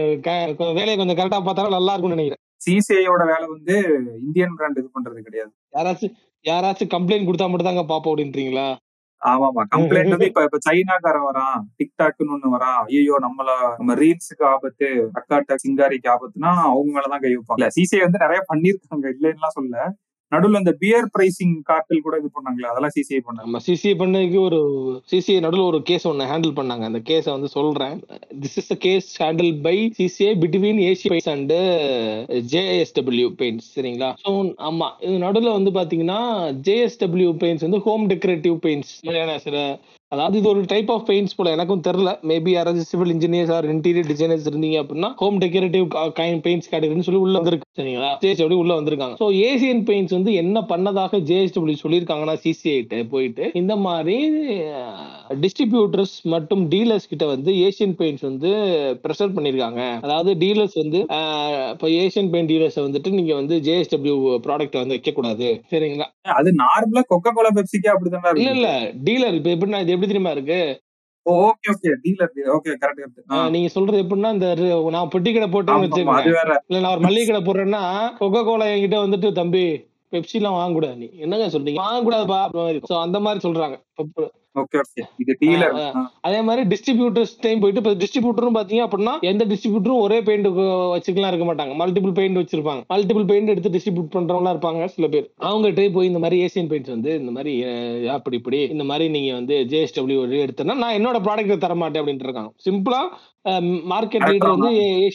க- வேலையை கொஞ்சம் கரெக்டா பார்த்தாலும் நல்லா இருக்கும்னு நினைக்கிறேன் சிசிஐயோட வேலை வந்து இந்தியன் பிராண்ட் இது பண்றது கிடையாது யாராச்சும் யாராச்சும் கம்ப்ளைண்ட் கொடுத்தா மட்டும் தாங்க பாப்போம் அப்படின்றீங்களா ஆமாமா கம்ப்ளைண்ட் வந்து இப்ப இப்ப சைனாக்காரன் வரான் டிக்டாக்னு ஒண்ணு வரான் ஐயோ நம்மள நம்ம ரீல்ஸுக்கு ஆபத்து அக்காட்ட சிங்காரிக்கு ஆபத்துனா அவங்க மேலதான் கை வைப்பாங்க இல்ல சிசிஐ வந்து நிறைய பண்ணிருக்காங்க இல்லைன்னுலாம் சொல்ல நடுவுல இந்த பியர் பிரைசிங் கார்டல் கூட இது பண்ணாங்களே அதெல்லாம் சிசிஐ பண்ணாங்க நம்ம சிசிஏ பண்ணதுக்கு ஒரு சிசிஏ நடுவில் ஒரு கேஸ் ஒன்று ஹேண்டில் பண்ணாங்க அந்த கேஸை வந்து சொல்றேன் this is case handle by CCA between AC paints and JSW paints சரிங்களா ஸோ ஆமா இது நடுவில் வந்து பாத்தீங்கன்னா ஜேஎஸ்டபிள்யூ பெயிண்ட்ஸ் வந்து ஹோம் டெக்கரேட்டிவ் பெயிண்ட்ஸ் மாதிரியான சில அதாவது இது ஒரு டைப் ஆஃப் பெயிண்ட்ஸ் போல எனக்கும் தெரியல மேபி யாராச்சும் civil engineers or interior designers இருந்தீங்க அப்படின்னா ஹோம் டெக்கரேட்டிவ் கைண்ட் பெயிண்ட்ஸ் கேட்டகரின்னு சொல்லி உள்ள வந்திருக்கு சரிங்களா ஜேஎஸ்டபிள்யூ உள்ள வந்திருக்காங்க ஸோ ஏசியன் பெயிண்ட்ஸ் வந்து என்ன பண்ணதாக ஜேஎஸ்டபிள்யூ சொல்லியிருக்காங்கன்னா சிசிஐட்டு போயிட்டு இந்த மாதிரி டிஸ்ட்ரிபியூட்டர்ஸ் மற்றும் டீலர்ஸ் கிட்ட வந்து ஏசியன் பெயிண்ட்ஸ் வந்து ப்ரெஷர் பண்ணியிருக்காங்க அதாவது டீலர்ஸ் வந்து ஆஹ், இப்போ ஏசியன் பெயிண்ட் டீலர்ஸ் வந்துட்டு நீங்க வந்து ஜேஎஸ்டபிள்யூ ப்ராடக்ட் வந்து வைக்க கூடாது சரிங்களா அது நார்மலா கொக்கோ கோலா பெப்சிக்கே அப்படிதான் இல்ல இருக்கு இல்ல டீலர் இப்ப எப்படின்னா இது எப்படி தெரியுமா இருக்கு okay okay dealer okay correct correct ஆஹ், நீங்க சொல்றது எப்படின்னா இந்த ரு- நான் பொட்டி கடை போட்டேன்னு அது வச்சுக்கோங்க வேற இல்ல நான் ஒரு மளிகை கடை போடுறேன்னா கொக்கோ கோலா என்கிட்ட வந்துட்டு தம்பி பெப்சி எல்லாம் வாங்க கூடாது நீ என்னங்க சொல்றீங்க வாங்க கூடாதுப்பா சோ அந்த மாதிரி சொல்றாங்க இப்ப ஓகே ஓகே இது டீலர் ஆ, அதே மாதிரி டிஸ்ட்ரிபியூட்டர்ஸ் டைம் போயிட்டு இப்போ டிஸ்ட்ரிபியூட்டரும் பாத்தீங்க அப்படின்னா எந்த டிஸ்ட்ரிபியூட்டரும் ஒரே பெயிண்ட் வச்சுக்கலாம் இருக்க மாட்டாங்க மல்டிபிள் பெயிண்ட் வச்சிருப்பாங்க மல்டிபிள் பெயிண்ட் எடுத்து டிஸ்ட்ரிபியூட் பண்றவங்களா இருப்பாங்க சில பேர் அவங்ககிட்ட போய் இந்த மாதிரி ஏசியன் பெயிண்ட்ஸ் வந்து இந்த மாதிரி அஹ், அப்படி இப்படி இந்த மாதிரி நீங்க வந்து ஜேஎஸ்டபிள்யூ எடுத்தனா நான் என்னோட ப்ராடக்ட் தர மாட்டேன் அப்படின்ட்டு இருக்காங்க சிம்பிளா மார்க்கெட் Correct லீடர் வந்து ஆமா. ஏசியன்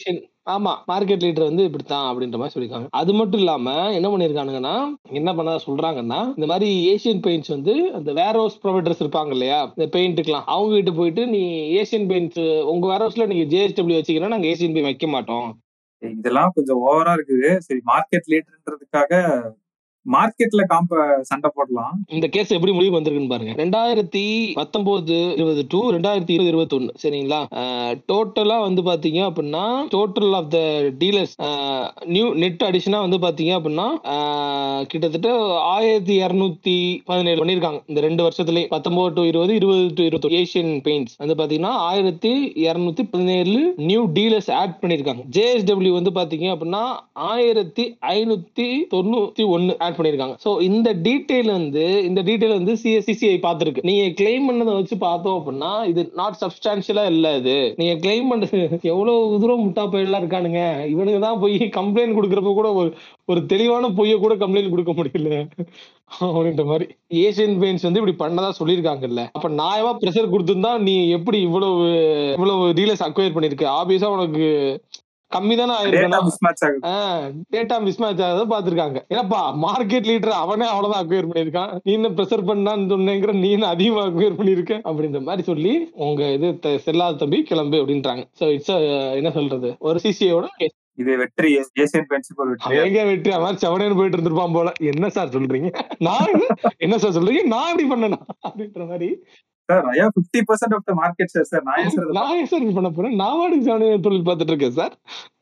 ஆமா மார்க்கெட் லீடர் வந்து இப்படித்தான் அப்படின்ற மாதிரி சொல்லியிருக்காங்க அது மட்டும் இல்லாம என்ன பண்ணிருக்கானுங்கன்னா என்ன பண்ண சொல்றாங்கன்னா இந்த மாதிரி ஏசியன் பெயிண்ட்ஸ் வந்து அந்த வேர் ஹவுஸ் ப்ரொவைடர்ஸ் இருப்பாங்க இல்லையா இந்த பெயிண்ட்டுக்கெல்லாம் அவங்க கிட்ட போயிட்டு நீ ஏசியன் பெயிண்ட்ஸ் உங்க வேர் ஹவுஸ்ல நீங்க ஜேஎஸ்டபிள்யூ வச்சீங்கன்னா நாங்க ஏசியன் பெயிண்ட் வைக்க மாட்டோம் இதெல்லாம் கொஞ்சம் ஓவரா இருக்குது சரி மார்க்கெட் லீடர்ன்றதுக்காக மார்க்கெட்ல காம்ப சண்டை போடலாம் இந்த கேஸ் எப்படி முடிவு வந்திருக்குன்னு பாருங்க ரெண்டாயிரத்தி பத்தொன்பது இருபது டு ரெண்டாயிரத்தி இருபது இருபத்தி ஒன்னு சரிங்களா டோட்டலா வந்து பாத்தீங்க அப்படின்னா total of the dealers new net அடிஷனா வந்து பாத்தீங்க அப்படின்னா ஆஹ், கிட்டத்தட்ட ஆயிரத்தி இருநூத்தி பதினேழு பண்ணிருக்காங்க இந்த ரெண்டு வருஷத்துலயே பத்தொன்பது டு இருபது இருபது டு இருபத்தி ஏசியன் பெயிண்ட்ஸ் வந்து பாத்தீங்கன்னா ஆயிரத்தி இருநூத்தி பதினேழு நியூ டீலர்ஸ் ஆட் பண்ணிருக்காங்க ஜேஎஸ்டபிள்யூ வந்து பாத்தீங்க அப்படின்னா ஆயிரத்தி ஐநூத்தி தொண்ணூத்தி ஒன்னு ஆட் பண்ணிருக்காங்க சோ இந்த டீடைல் வந்து இந்த டீடைல் வந்து சிஎஸ்சிசிஐ பார்த்திருக்கு நீங்க கிளைம் பண்ணதை வச்சு பார்த்தோம் அப்படின்னா இது நாட் சப்ஸ்டான்ஷியலா இல்ல இது நீங்க கிளைம் பண்றது எவ்வளவு தூரம் முட்டா பயிரெல்லாம் இருக்கானுங்க இவனுங்க தான் போய் கம்ப்ளைண்ட் கொடுக்கறப்ப கூட ஒரு ஒரு தெளிவான பொய்ய கூட கம்ப்ளைண்ட் கொடுக்க முடியல அப்படின்ற மாதிரி ஏசியன் பெயிண்ட்ஸ் வந்து இப்படி பண்ணதா சொல்லியிருக்காங்கல்ல அப்ப நியாயமா ப்ரெஷர் கொடுத்திருந்தா நீ எப்படி இவ்வளவு இவ்வளவு டீலர்ஸ் அக்வயர் பண்ணிருக்க ஆபியஸா உனக்கு கம்மி தானே டேட்டா ஆயிருக்கணும் மிஸ் மேட்ச் ஆகுது டேட்டா மிஸ் மேட்ச் ஆகிறத பாத்துருக்காங்க ஏன்னாப்பா மார்க்கெட் லீடர் அவனே அவ்வளவுதான் அக்வயர் பண்ணிருக்கான் நீ என்ன ப்ரெஷர் பண்ணான்னு சொன்னேங்கிற நீ என்ன அதிகமா அக்வயர் பண்ணிருக்க அப்படின்ற மாதிரி சொல்லி உங்க இது த- செல்லாத தம்பி கிளம்பு அப்படின்றாங்க சோ இட்ஸ் என்ன சொல்றது ஒரு சிசியோட இது வெற்றி ஏசியன் பெயிண்ட்ஸுக்கு ஒரு வெற்றி எங்க வெற்றி மாதிரி செவனேன்னு போயிட்டு இருந்திருப்பான் போல என்ன சார் சொல்றீங்க நான் என்ன சார் சொல்றீங்க நான் இப்படி பண்ணனா அப்படின்ற மாதிரி சார் ஐயா fifty percent of the market share sir நான் ஏன் சார் இதை நான் ஏன் சார் இப்படி பண்ண போறேன் நான் வாடகை செவனே தொழில் பார்த்துட்டு இருக்கேன் சார்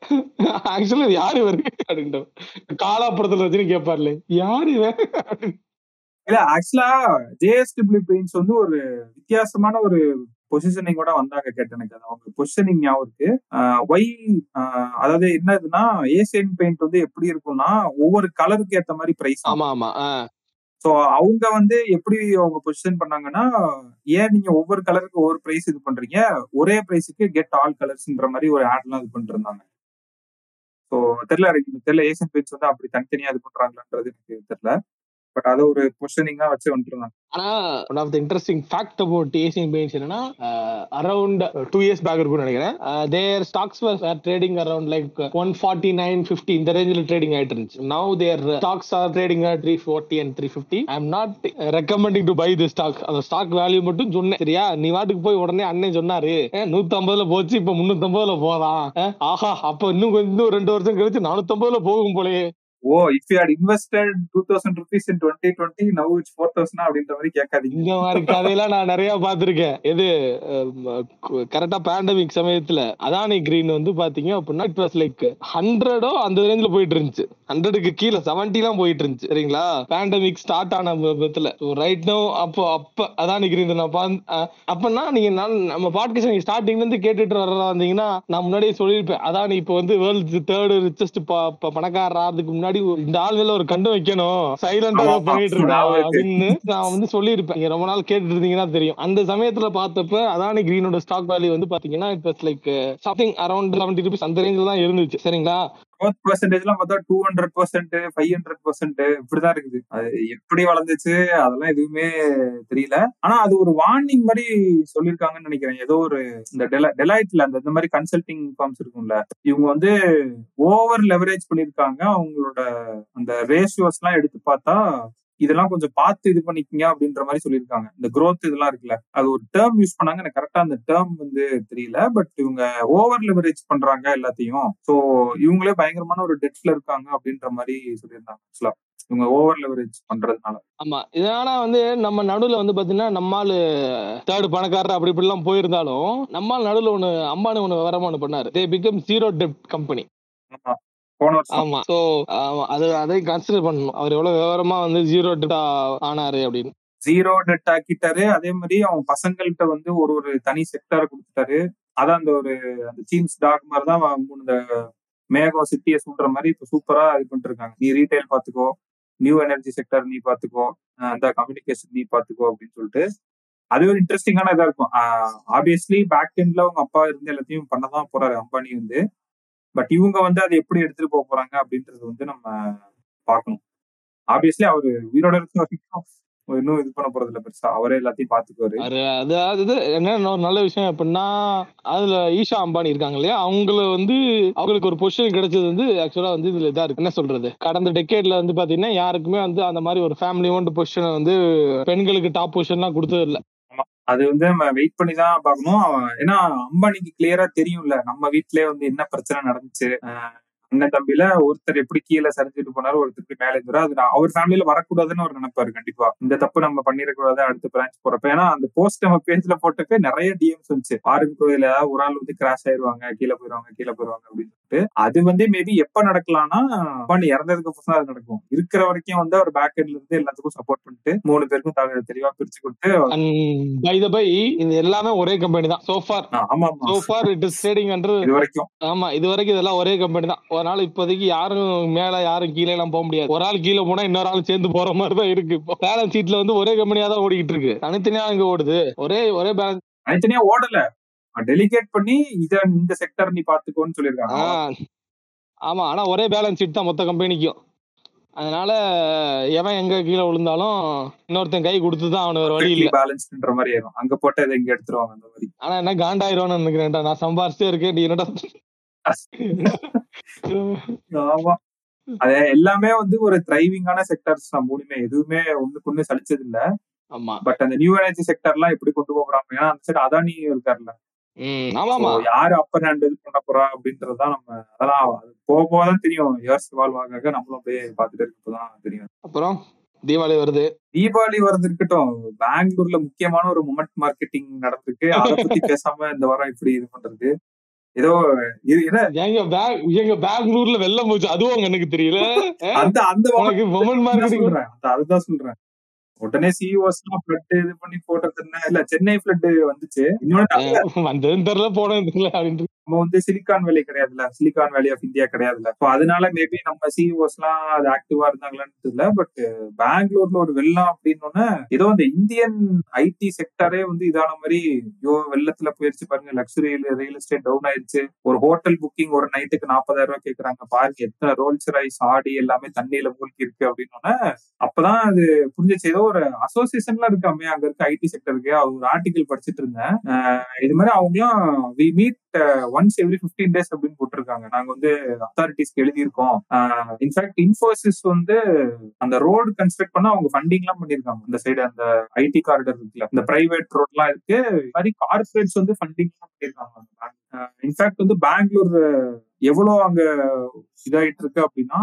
ஆக்சுவலா யாரு இவரு அப்படின்ற காலாப்புறத்துல வச்சுன்னு கேட்பார்ல யாரு இவன் அப்படின்னு. இல்ல ஆக்சுவலா ஜேஎஸ்டபிள்யூ பெயிண்ட்ஸ் வந்து ஒரு வித்தியாசமான ஒரு பொசிஷனிங்கோட வந்தாங்க கேட்ட எனக்கு அது அவங்க பொசிஷனிங் ஞாபகம் இருக்கு ஒய் அதாவது என்னதுன்னா ஏசியன் பெயிண்ட் வந்து எப்படி இருக்கும்னா ஒவ்வொரு கலருக்கு ஏத்த மாதிரி பிரைஸ் ஆமா ஆமா ஆ. சோ அவங்க வந்து எப்படி அவங்க பொசிஷன் பண்ணாங்கன்னா ஏன் நீங்க ஒவ்வொரு கலருக்கு ஒவ்வொரு பிரைஸ் இது பண்றீங்க ஒரே பிரைஸுக்கு கெட் ஆல் கலர்ஸ்ன்ற மாதிரி ஒரு ஆட்லாம் இது பண்ணிட்டு இருந்தாங்க ஸோ தெரியல எனக்கு தெரியல ஏசியன் பெயிண்ட்ஸ் வந்து அப்படி தனித்தனியா இது பண்றாங்களான்றது எனக்கு தெரியல பட் அதை ஒரு பொசிஷனிங்கா வச்சு வந்துட்டு இருந்தாங்க ஆனா one of the interesting fact about Asian Paints என்னன்னா அரௌண்ட் டூ இயர்ஸ் பேக் இருக்கும்னு நினைக்கிறேன் their stocks are trading around like one forty nine fifty இந்த ரேஞ்சில் ட்ரேடிங் ஆயிட்டு இருந்துச்சு now their stocks are trading three forty and three fifty I'm not recommending to buy the stock அந்த stock value மட்டும் சொன்னேன் சரியா நீ வாட்டுக்கு போய் உடனே அண்ணன் சொன்னாரு நூத்தி ஐம்பதுல போச்சு இப்ப முன்னூத்தி ஐம்பதுல போதான் அஹ், ஆஹா அப்ப இன்னும் கொஞ்சம் இன்னும் ரெண்டு வருஷம் கழிச்சு நானூத்தி ஐம்பதுல போகும் போலயே oh if you had invested two thousand rupees in twenty twenty now it's four thousand அப்படின்ற மாதிரி கேட்காதீங்க இந்த மாதிரி கதையெல்லாம் நான் நிறைய பாத்திருக்கேன் எது கரெக்டா பேண்டமிக் சமயத்துல அதானி கிரீன் வந்து பாத்தீங்க அப்படின்னா இட் வாஸ் லைக் ஹண்ட்ரடோ அந்த ரேஞ்சில போயிட்டு இருந்துச்சு ஹண்ட்ரடுக்கு கீழே செவன்டி எல்லாம் போயிட்டு இருந்துச்சு சரிங்களா பேண்டமிக் ஸ்டார்ட் ஆன பத்துல ரைட் நோ அப்போ அப்ப அதானி கிரீன் நான் பாந்- அஹ் அப்பன்னா நீங்க நான் நம்ம பாட்காஸ்ட் நீங்க ஸ்டார்டிங்ல இருந்து கேட்டுட்டு வர்றதா வந்தீங்கன்னா நான் முன்னாடியே சொல்லியிருப்பேன் அதானி இப்போ வந்து வேர்ல்டு தேர்டு ரிச்சஸ்ட் பணக்காரர் ஆறதுக்கு முன்னாடி ஒரு- இந்த ஆள் மேல ஒரு கண்டு வைக்கணும் சைலண்டா ஆமா, பண்ணிட்டு இருக்கா ஞாபகம் இருக்கு. அப்படின்னு நான் வந்து சொல்லியிருப்பேன் நீங்க ரொம்ப நாள் கேட்டுட்டு இருந்தீங்கன்னா தெரியும் அந்த சமயத்துல பார்த்தப்ப அதானி கிரீனோட ஸ்டாக் வேல்யூ வந்து பாத்தீங்கன்னா it was like something around seventy rupees அந்த ரேஞ்சில் தான் இருந்துச்சு சரிங்களா growth பர்சன்டேஜ்லாம் பார்த்தா two hundred percent five hundred percent இப்படிதான் இருக்குது அது எப்படி வளர்ந்துச்சு அதெல்லாம் எதுவுமே தெரியல ஆனா அது ஒரு வார்னிங் மாதிரி சொல்லியிருக்காங்கன்னு நினைக்கிறேன் ஏதோ ஒரு இந்த டெல டெலைட்ல அந்த இந்த மாதிரி கன்சல்டிங் ஃபார்ம்ஸ் இருக்கும்ல இவங்க வந்து ஓவர் லெவரேஜ் பண்ணிருக்காங்க அவங்களோட அந்த ரேஷியோஸ் எல்லாம் எடுத்து பார்த்தா இதெல்லாம் கொஞ்சம் பார்த்து இது பண்ணிக்கங்க அப்படின்ற மாதிரி சொல்லியிருக்காங்க இந்த growth இதெல்லாம் இருக்குல்ல அது ஒரு டேர்ம் யூஸ் பண்ணாங்க எனக்கு கரெக்டா அந்த டேர்ம் வந்து தெரியல பட் இவங்க ஓவர் லெவரேஜ் பண்றாங்க எல்லாத்தையும் சோ இவங்களே பயங்கரமான ஒரு டெட்ல இருக்காங்க அப்படின்ற மாதிரி சொல்லியிருந்தாங்க ஆக்சுவலா இவங்க ஓவர் லெவரேஜ் பண்றதுனால ஆமா இதனால வந்து நம்ம நடுவுல வந்து பாத்தீங்கன்னா நம்மால் தேர்ட் பணக்காரர் அப்படி இப்படி எல்லாம் போயிருந்தாலும் நம்மால் நடுவுல ஒண்ணு அம்பானி ஒண்ணு விவரமா ஒண்ணு பண்ணாரு தே பிகம் ஜீரோ டெப்ட் கம்பெனி ஆமா போன வருஷம் ஆமா சோ அது அதை கன்சிடர் பண்ணணும் அவர் எவ்வளவு விவரமா வந்து ஜீரோ டெப்ட் ஆனாரு அப்படின்னு ஜீரோ டெட் ஆக்கிட்டாரு அதே மாதிரி அவன் பசங்கள்கிட்ட வந்து ஒரு ஒரு தனி செக்டரை கொடுத்துட்டாரு அதான் அந்த ஒரு அந்த சீம்ஸ் டாக் மாதிரி தான் அவன் மூணு இந்த மேகம் சிட்டியை சூட்டுற மாதிரி இப்ப சூப்பரா இது பண்ணிட்டு இருக்காங்க நீ ரீட்டைல் பாத்துக்கோ நியூ எனர்ஜி செக்டர் நீ பாத்துக்கோ அஹ் அந்த கம்யூனிகேஷன் நீ பாத்துக்கோ அப்படின்னு சொல்லிட்டு அது ஒரு இன்ட்ரெஸ்டிங்கான இதா இருக்கும் ஆப்வியஸ்லி பேக் எண்ட்ல அவங்க அப்பா இருந்து எல்லாத்தையும் பண்ணதான் போறாரு அம்பானி வந்து பட் இவங்க வந்து அதை எப்படி எடுத்துட்டு போக போறாங்க அப்படின்றது வந்து நம்ம பார்க்கணும் ஆப்வியஸ்லி அவரு உயிரோட இருக்க வரைக்கும் இன்னும் இது பண்ண போறது இல்ல பெருசா அவரே எல்லாத்தையும் பாத்துக்குவாரு அது அதாவது இது என்ன ஒரு நல்ல விஷயம் எப்படின்னா அதுல ஈஷா அம்பானி இருக்காங்க இல்லையா அவங்கள வந்து அவங்களுக்கு ஒரு பொசிஷன் கிடைச்சது வந்து ஆக்சுவலா வந்து இதுல இதா இருக்கு என்ன சொல்றது கடந்த டெக்கேட்ல வந்து பாத்தீங்கன்னா யாருக்குமே வந்து அந்த மாதிரி ஒரு ஃபேமிலி ஓன்ட் பொசிஷன் வந்து பெண்களுக்கு டாப் பொசிஷன்லாம் கொடுத்தது இல்ல அது வந்து நம்ம வெயிட் பண்ணி தான் பார்க்கணும் அவன் ஏன்னா அம்பானிக்கு கிளியரா தெரியும்ல நம்ம வீட்லயே வந்து என்ன பிரச்சனை நடந்துச்சு அஹ் அண்ணன் தம்பியில ஒருத்தர் எப்படி கீழே சரிஞ்சுட்டு போனாரு ஒருத்தர் எப்படி மேலே இருந்தாரு அது நான் அவர் ஃபேமிலியில வரக்கூடாதுன்னு ஒரு நினைப்பாரு கண்டிப்பா இந்த தப்பு நம்ம பண்ணிடக்கூடாது அடுத்த பிரான்ச் போறப்ப ஏன்னா அந்த போஸ்ட் நம்ம பேஜ்ல போட்டப்ப நிறைய டிஎம்ஸ் வந்துச்சு பாருங்க கோயில ஒரு ஆள் வந்து கிராஷ் ஆயிருவாங்க கீழே போயிருவாங்க கீழே போயிருவாங்க அப்படின்னு சொல்லிட்டு அது வந்து மேபி எப்ப நடக்கலாம்னா அம்பானி இறந்ததுக்கு அப்புறம் தான் அது நடக்கும் இருக்கிற வரைக்கும் வந்து அவர் பேக் எண்ட்ல இருந்து எல்லாத்துக்கும் சப்போர்ட் பண்ணிட்டு மூணு பேருக்கும் த- தெளிவா பிரிச்சு கொடுத்து அண்ட் பை த பை இது எல்லாமே ஒரே கம்பெனி தான் சோஃபார் ஆஹ் ஆமா ஆமா சோஃபார் இட் இஸ் ட்ரேடிங் என்று இது வரைக்கும் ஆமா இது வரைக்கும் இதெல்லாம் ஒரே கம்பெனி தான் ஒரு நாள் இப்போதைக்கு யாரும் மேல யாரும் கீழே எல்லாம் போக முடியாது ஒரு ஆள் கீழே போனா இன்னொரு ஆள் சேர்ந்து போற மாதிரி தான் இருக்கு இப்போ பேலன்ஸ் சீட்ல வந்து ஒரே கம்பெனியா தான் ஓடிக்கிட்டு இருக்கு தனித்தனியா இங்க ஓடுது ஒரே ஒரே பேலன்ஸ் தனித்தனியா ஓடல டெலிகேட் பண்ணி இத இந்த செக்டர் நீ பாத்துக்கோன்னு சொல்லிருக்காங்க ஆமா ஆனா ஒரே பேலன்ஸ் ஷீட் தான் மொத்த கம்பெனிக்கும் அதனால எவன் எங்க கீழே விழுந்தாலும் இன்னொருத்தன் கை கொடுத்து தான் அவனுக்கு வேற வழி இல்ல பேலன்ஸ்ன்ற மாதிரி ஆயிரும் அங்க போட்டு இதை இங்க எடுத்துருவாங்க அந்த மாதிரி ஆனா என்ன காண்டாயிருவான்னு நினைக்கிறேன்டா நான் சம்பாரிச்சே இருக்கேன் நீ என்னடா ஆமா அது எல்லாமே வந்து ஒரு த்ரைவிங்கான செக்டர்ஸ் தான் மூணுமே எதுவுமே ஒண்ணுக்கு ஒண்ணு சலிச்சது இல்ல ஆமா பட் அந்த நியூ எனர்ஜி செக்டர்லாம் எப்படி கொண்டு போறாங்க ஏன்னா அந்த சைடு அதானி இருக்காருல்ல ம் ஆமாமா So, யாரு அப்பர் ஹேண்ட் இது பண்ண போறா அப்படின்றதுதான் நம்ம அதெல்லாம் அது போக போக தான் தெரியும் இயர்ஸ் வால்வ் ஆக நம்மளும் அப்படியே பாத்துட்டு இருக்கப்பதான் தெரியும் அப்புறம் தீபாவளி வருது தீபாவளி வரது இருக்கட்டும் பெங்களூர்ல முக்கியமான ஒரு மொமெண்ட் மார்க்கெட்டிங் நடந்திருக்கு அதை பத்தி பேசாம இந்த வாரம் இப்படி இது பண்றது ஏதோ இது என்ன எங்க பேங் எங்க பெங்களூர்ல வெள்ளம் போச்சு அதுவும் எனக்கு தெரியல அந்த அந்த உனக்கு மொமெண்ட் தான் மார்க்கெட்டிங் சொல்றேன் அந்த அதுதான் சொல்றேன் உடனே சிஇஓஸ் எல்லாம் ஃபிளட் இது பண்ணி போட்டது என்ன இல்ல சென்னை ஃபிளட் வந்துச்சு இன்னொன்னு நம்ம வந்ததுன்னு தெரியல போனது தெரியல அப்படின்ட்டு நம்ம வந்து சிலிகான் வேலி கிடையாதுல்ல சிலிகான் வேலி ஆஃப் இந்தியா கிடையாதுல்ல So அதனால மேபி நம்ம சிஇஓஸ் எல்லாம் அது ஆக்டிவா இருந்தாங்களான்னு தெரியல பட் பெங்களூர்ல ஒரு வெள்ளம் அப்படின்னு ஏதோ இந்த இந்தியன் ஐடி செக்டரே வந்து இதான மாதிரி ஐயோ வெள்ளத்துல போயிருச்சு பாருங்க லக்ஸுரி ரியல் எஸ்டேட் டவுன் ஆயிருச்சு ஒரு ஹோட்டல் புக்கிங் ஒரு நைட்டுக்கு நாற்பதாயிரம் ரூபாய் கேக்குறாங்க பாருங்க எத்தனை ரோல்ஸ் ரைஸ் ஆடி எல்லாமே தண்ணியில மூழ்கி இருக்கு அப்படின்னு அப்பதான் அது புரிஞ்சிச்சு ஏதோ ஒரு அசோசியேஷன்ல இருக்காமே அங்க இருக்க ஐடி செக்டருக்கு ஒரு ஆர்டிகல் படிச்சிட்டு இருந்தேன் அஹ் இது மாதிரி அவங்களும் we meet once every fifteen days அப்படின்னு போட்டிருக்காங்க நாங்க வந்து அத்தாரிட்டிஸ்க்கு எழுதியிருக்கோம் இன்ஃபேக்ட் இன்ஃபோசிஸ் வந்து அந்த ரோடு கன்ஸ்ட்ரக்ட் பண்ண அவங்க ஃபண்டிங் எல்லாம் பண்ணிருக்காங்க இந்த சைடு அந்த ஐடி காரிடர் இருக்குல்ல இந்த பிரைவேட் ரோட் எல்லாம் இருக்கு இது மாதிரி கார்பரேட்ஸ் வந்து ஃபண்டிங் எல்லாம் பண்ணிருக்காங்க இன்ஃபேக்ட் வந்து பெங்களூர் எவ்வளவு அங்க இதாயிட்டு இருக்கு அப்படின்னா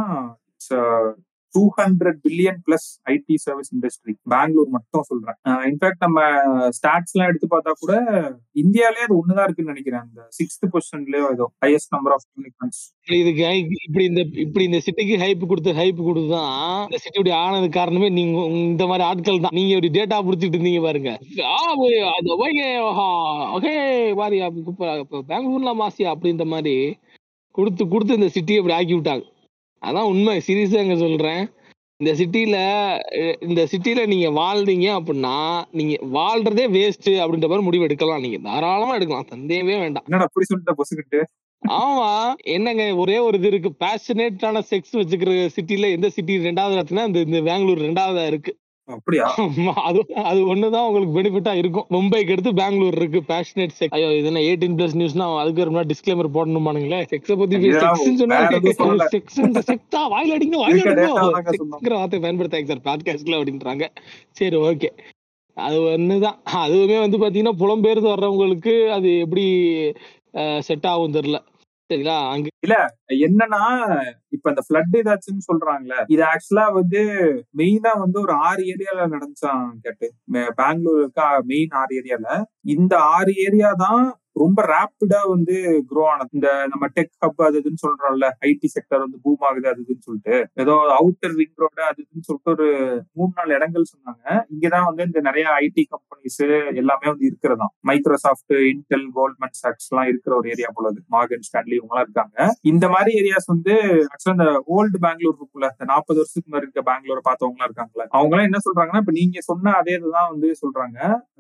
two hundred billion plus IT service industry Bangalore மட்டும் சொல்றேன் இன்ஃபேக்ட் நம்ம ஸ்டாட்ஸ் எல்லாம் எடுத்து பார்த்தா கூட இந்தியாலே அது ஒண்ணுதான் இருக்குன்னு நினைக்கிறேன் அந்த சிக்ஸ்த் பொசிஷன்லயோ ஏதோ ஹையஸ்ட் நம்பர் ஆஃப் யூனிகான்ஸ் இதுக்கு hy- இப்படி இந்த இப்படி இந்த சிட்டிக்கு ஹைப் கொடுத்து ஹைப் கொடுத்துதான் இந்த சிட்டி இப்படி ஆனது காரணமே நீங்க உங்க- இந்த மாதிரி ஆட்கள் தான் நீங்க இப்படி டேட்டா புடிச்சிட்டு இருந்தீங்க பாருங்க ஆ, போய் அது ஓகே ஓகே பாரு அப்ப இப்ப- இப்ப பெங்களூர்ல மாசி அப்படின்ற மாதிரி கொடுத்து கொடுத்து இந்த சிட்டியை இப்படி ஆக்கி விட்டாங்க அதான் உண்மை சீரியஸா எங்க சொல்றேன் இந்த சிட்டில இந்த சிட்டில நீங்க வாழ்றீங்க அப்படின்னா நீங்க வாழ்றதே வேஸ்ட் அப்படின்ற மாதிரி முடிவு எடுக்கலாம் நீங்க தாராளமா எடுக்கலாம் சந்தேகமே வேண்டாம் என்னடா அப்படி சொல்லிட்ட பொசுக்கிட்டு ஆமா என்னங்க ஒரே ஒரு இது இருக்கு பேஷனேட்டான செக்ஸ் வச்சுக்கிற சிட்டில எந்த சிட்டி ரெண்டாவது இடத்துனா இந்த இந்த பெங்களூர் ரெண்டாவதா இருக்கு அப்படியா ஆமா, அது அது ஒண்ணுதான் உங்களுக்கு பெனிஃபிட்டா இருக்கும் மும்பைக்கு அடுத்து பெங்களூர் இருக்கு பேஷனேட் செக்ஸ் ஐயோ இது என்ன எயிட்டீன் பிளஸ் நியூஸ்னா அதுக்கு ஒரு டிஸ்க்ளைமர் போடணுமானுங்களே செக்ஸ பத்தி இதெல்லாம் செக்ஸ் சொன்னா வேற எதுவும் சொல்லல. செக்ஸ் செக்ஸா வாயில அடிங்க வாயில இருக்க அடிங்க data தாங்க சொன்னோம். செக்ஸ்ங்கிற வார்த்தை பயன்படுத்தாங்க சார் பாட்காஸ்ட்ல அப்படின்றாங்க சரி ஓகே அது ஒண்ணுதான் அதுவுமே வந்து பாத்தீங்கன்னா புலம்பெயர்ந்து வர்றவங்களுக்கு அது எப்படி செட் ஆகும் தெரியல சரிங்களா அங்க என்னன்னா இப்ப இந்த பிளட் இதாச்சுன்னு சொல்றாங்கல்ல இது ஆக்சுவலா வந்து மெயினா வந்து ஒரு ஆறு ஏரியால நடந்துச்சான் கேட்டு மே- பெங்களூர் இருக்க மெயின் ஆறு ஏரியால இந்த ஆறு ஏரியா தான் ரொம்ப ரேப்பிடா வந்து க்ரோ ஆனது இந்த நம்ம டெக் ஹப் அது இதுன்னு சொல்றோம்ல ஐடி செக்டர் வந்து பூம் ஆகுது அது இதுன்னு சொல்லிட்டு ஏதோ அவுட்டர் ரிங் ரோடு அது இதுன்னு சொல்லிட்டு ஒரு மூணு நாலு இடங்கள் சொன்னாங்க இங்கதான் வந்து இந்த நிறைய ஐடி கம்பெனிஸ் எல்லாமே வந்து இருக்கிறதா மைக்ரோசாஃப்ட் இன்டெல் கோல்ட்மேன் சாக்ஸ் எல்லாம் இருக்கிற ஒரு ஏரியா போல மார்கன் ஸ்டான்லி இவங்க எல்லாம் இருக்காங்க இந்த மாதிரி ஏரியாஸ் வந்து ஆக்சுவலா இந்த ஓல்டு பெங்களூர் இருக்குல்ல இந்த நாற்பது வருஷத்துக்கு முன்னாடி இருக்க பெங்களூரை பார்த்தவங்க எல்லாம் இருக்காங்களா அவங்க எல்லாம் என்ன சொல்றாங்கன்னா இப்ப நீங்க சொன்ன அதே இதுதான் வந்து சொல்றாங்க ரேப்பிடா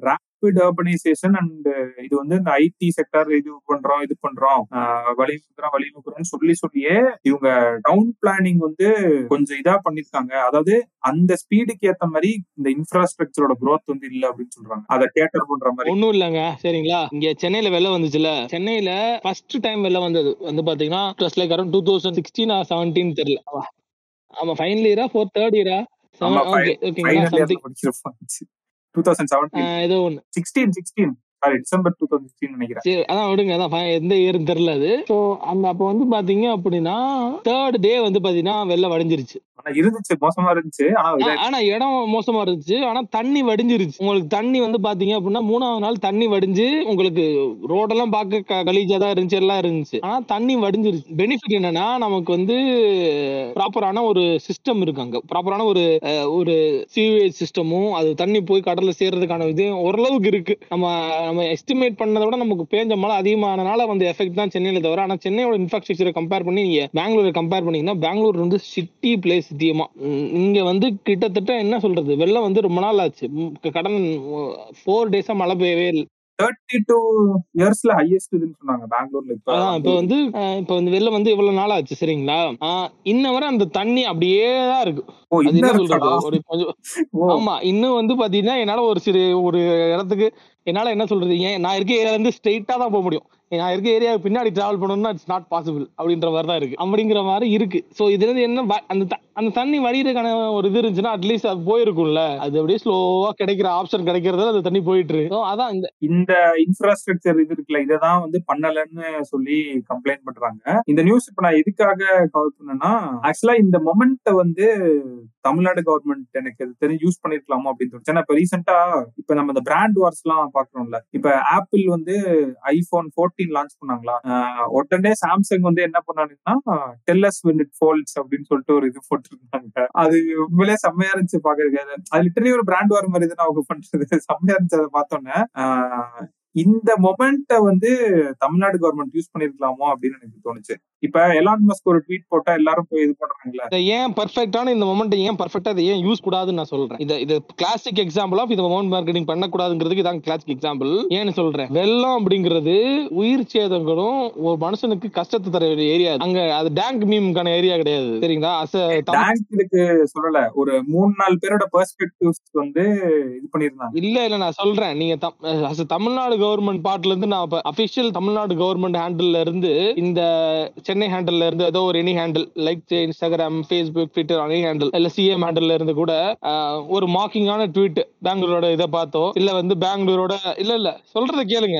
ரேபிட் அர்பனைசேஷன் அண்ட் இது வந்து இந்த ஐடி செக்டர் இது பண்றோம் இது பண்றோம் ஆஹ் வழிமுக்கிறோம் வழிமுக்கிறோம் சொல்லி சொல்லியே இவங்க டவுன் பிளானிங் வந்து கொஞ்சம் இதா பண்ணிருக்காங்க அதாவது அந்த ஸ்பீடுக்கு ஏத்த மாதிரி இந்த இன்ஃப்ராஸ்ட்ரக்சரோட growth வந்து இல்ல அப்படின்னு சொல்றாங்க அதை கேட்டர் பண்ற மாதிரி ஒண்ணும் இல்லங்க சரிங்களா இங்க சென்னையில வெள்ளம் வந்துச்சுல சென்னையில ஃபர்ஸ்ட் டைம் வெள்ளம் வந்தது வந்து பாத்தீங்கன்னா like around two thousand sixteen or seventeen தெரியல ஆமா. ஆமா ஃபைனல் இயரா ஃபோர் தேர்ட் இயரா ஆமா, ஓகே ஓகேங்களா ஃபைனல் இயர்ல சம்திங் படிக்கிறப்ப டூ தௌசண்ட் செவன்டீன் ஏதோ ஒண்ணு sixteen sixteen sorry December two thousand sixteen நினைக்கிறேன் சரி அதான் விடுங்க அதான் fi- எந்த இயர்னு தெரியல அது ஸோ அந்த அப்போ வந்து பாத்தீங்க அப்படின்னா தேர்ட் டே வந்து பாத்தீங்கன்னா வெள்ளம் வடிஞ்சிருச்சு ஆனா இருந்துச்சு மோசமா இருந்துச்சு ஆனா ஆ, இதா- ஆனா இடம் மோசமா இருந்துச்சு ஆனா தண்ணி வடிஞ்சிருச்சு உங்களுக்கு தண்ணி வந்து பாத்தீங்க அப்படின்னா மூணாவது நாள் தண்ணி வடிஞ்சு உங்களுக்கு ரோடெல்லாம் பார்க்க க- கலீஜா தான் இருந்துச்சு எல்லாம் இருந்துச்சு ஆனா தண்ணி வடிஞ்சிருச்சு பெனிஃபிட் என்னன்னா நமக்கு வந்து ப்ராப்பரான ஒரு சிஸ்டம் இருக்கு அங்க ப்ராப்பரான ஒரு அஹ், ஒரு சீவேஜ் சிஸ்டமும் அது தண்ணி போய் கடல்ல சேர்றதுக்கான இது ஓரளவுக்கு இருக்கு நம்ம நம்ம எஸ்டிமேட் பண்ணதை விட நமக்கு பேஞ்ச மழை அதிகமானனால வந்து எஃபெக்ட் தான் சென்னையில தவிர ஆனா சென்னையோட இன்ஃப்ராஸ்ட்ரக்சரை கம்பேர் பண்ணி நீங்க பெங்களூரை கம்பேர் பண்ணீங்கன்னா பெங்களூர் வந்து சிட்டி பிளேஸ் சத்தியமா உம் இங்க வந்து கிட்டத்தட்ட என்ன சொல்றது வெள்ளம் வந்து ரொம்ப நாள் ஆச்சு உம் கடன் ஃபோர் டேஸா மழை பெய்யவே இல்லை தேர்ட்டி டூ இயர்ஸ்ல ஹையஸ்ட் இதுன்னு சொன்னாங்க பெங்களூர்ல இப்ப அதான் இப்ப வந்து அஹ், இப்ப வந்து வெள்ளம் வந்து இவ்வளவு நாள் ஆச்சு சரிங்களா ஆஹ், இன்ன வரை அந்த தண்ணி அப்படியே தான் இருக்கு ஓ அது என்ன இன்னும் சொல்றது இருக்கா? ஒரு கொஞ்சம் ஓ ஆமா இன்னும் வந்து பாத்தீங்கன்னா என்னால ஒரு சிறு ஒரு இடத்துக்கு என்னால என்ன சொல்றது ஏன் நான் இருக்க ஏரியால இருந்து ஸ்ட்ரெயிட்டா தான் போக முடியும் நான் இருக்க ஏரியா பின்னாடி டிராவல் பண்ணணும்னா இட்ஸ் நாட் பாசிபிள் அப்படின்ற மாதிரி தான் இருக்கு அப்படிங்கிற மாதிரி இருக்கு சோ இதுல இருந்து என்ன வ- அந்த த- அந்த தண்ணி வடிகிறதுக்கான ஒரு இது இருந்துச்சுன்னா அட்லீஸ்ட் அது போயிருக்கும்ல அது அப்படியே ஸ்லோவா கிடைக்கிற ஆப்ஷன் கிடைக்கிறதுல அந்த தண்ணி போயிட்டு இருக்கு So அதான் இந்த இந்த இன்ஃப்ராஸ்ட்ரக்சர் இது இருக்குல்ல இததான் வந்து பண்ணலன்னு சொல்லி கம்ப்ளைண்ட் பண்றாங்க இந்த நியூஸ் இப்ப நான் எதுக்காக கவர் பண்ணேன்னா ஆக்சுவலா இந்த மொமெண்ட்டை வந்து தமிழ்நாடு கவர்மெண்ட் எனக்கு இது தெரிஞ்சு யூஸ் பண்ணிருக்கலாமோ அப்படின்னு தோணுச்சு ஏன்னா இப்ப ரீசெண்டா இப்ப நம்ம இந்த பிராண்ட் வார்ஸ் எல்லாம் பாக்குறோம்ல இப்ப ஆப்பிள் வந்து ஐபோன் 14 லான்ச் பண்ணாங்களா ஆஹ் உடனே சாம்சங் வந்து என்ன பண்ணாங்கன்னா டெல்லஸ் when it folds அப்படின்னு சொல்லிட்டு ஒரு இது போட்டிருந்தாங்க அது உண்மையிலே செம்மையா இருந்துச்சு பாக்குறதுக்கு அது- அது லிட்டரலி ஒரு பிராண்ட் வார் மாதிரி தான் அவங்க பண்றது செம்மையா இருந்துச்சு அதை பார்த்தோன்னே ஆஹ் இந்த மொமெண்ட்டை வந்து தமிழ்நாடு கவர்மெண்ட் யூஸ் பண்ணிருக்கலாமோ அப்படின்னு எனக்கு தோணுச்சு இப்ப எலான் மஸ்க் ஒரு ட்வீட் போட்டா எல்லாரும் போய் இது பண்றாங்களே இதை ஏன் பர்ஃபெக்டான இந்த மொமெண்ட் ஏன் பர்ஃபெக்டா இதை ஏன் யூஸ் கூடாதுன்னு நான் சொல்றேன் இது இது கிளாசிக் எக்ஸாம்பிள் ஆஃப் இந்த மொமெண்ட் மார்க்கெட்டிங் பண்ணக்கூடாதுங்கிறதுக்கு இதான் கிளாசிக் எக்ஸாம்பிள் ஏன்னு சொல்றேன் வெள்ளம் அப்படிங்கிறது உயிர் சேதங்களும் ஒரு மனுஷனுக்கு கஷ்டத்தை தர ஏரியா அங்க அது டேங்க் மீம்கான ஏரியா கிடையாது சரிங்களா அஸ் பேங்க் இதுக்கு சொல்லல ஒரு மூணு நாலு பேரோட பெர்ஸ்பெக்டிவ்ஸ் வந்து இது பண்ணிருந்தாங்க இல்ல இல்ல நான் சொல்றேன் நீங்க தம்- as a தமிழ்நாடு கவர்மெண்ட் பார்ட்ல இருந்து நான் அபிஷியல் தமிழ்நாடு கவர்மெண்ட் ஹேண்டில் இருந்து இந்த சென்னை ஹேண்டில் இருந்து ஏதோ ஒரு any handle like Instagram Facebook Twitter any handle இல்ல சிஎம் ஹேண்டில் இருந்து கூட ஆஹ், ஒரு மாக்கிங்கான ட்வீட் பெங்களூரோட இதை பார்த்தோ இல்ல வந்து பெங்களூரோட இல்ல இல்ல சொல்றத கேளுங்க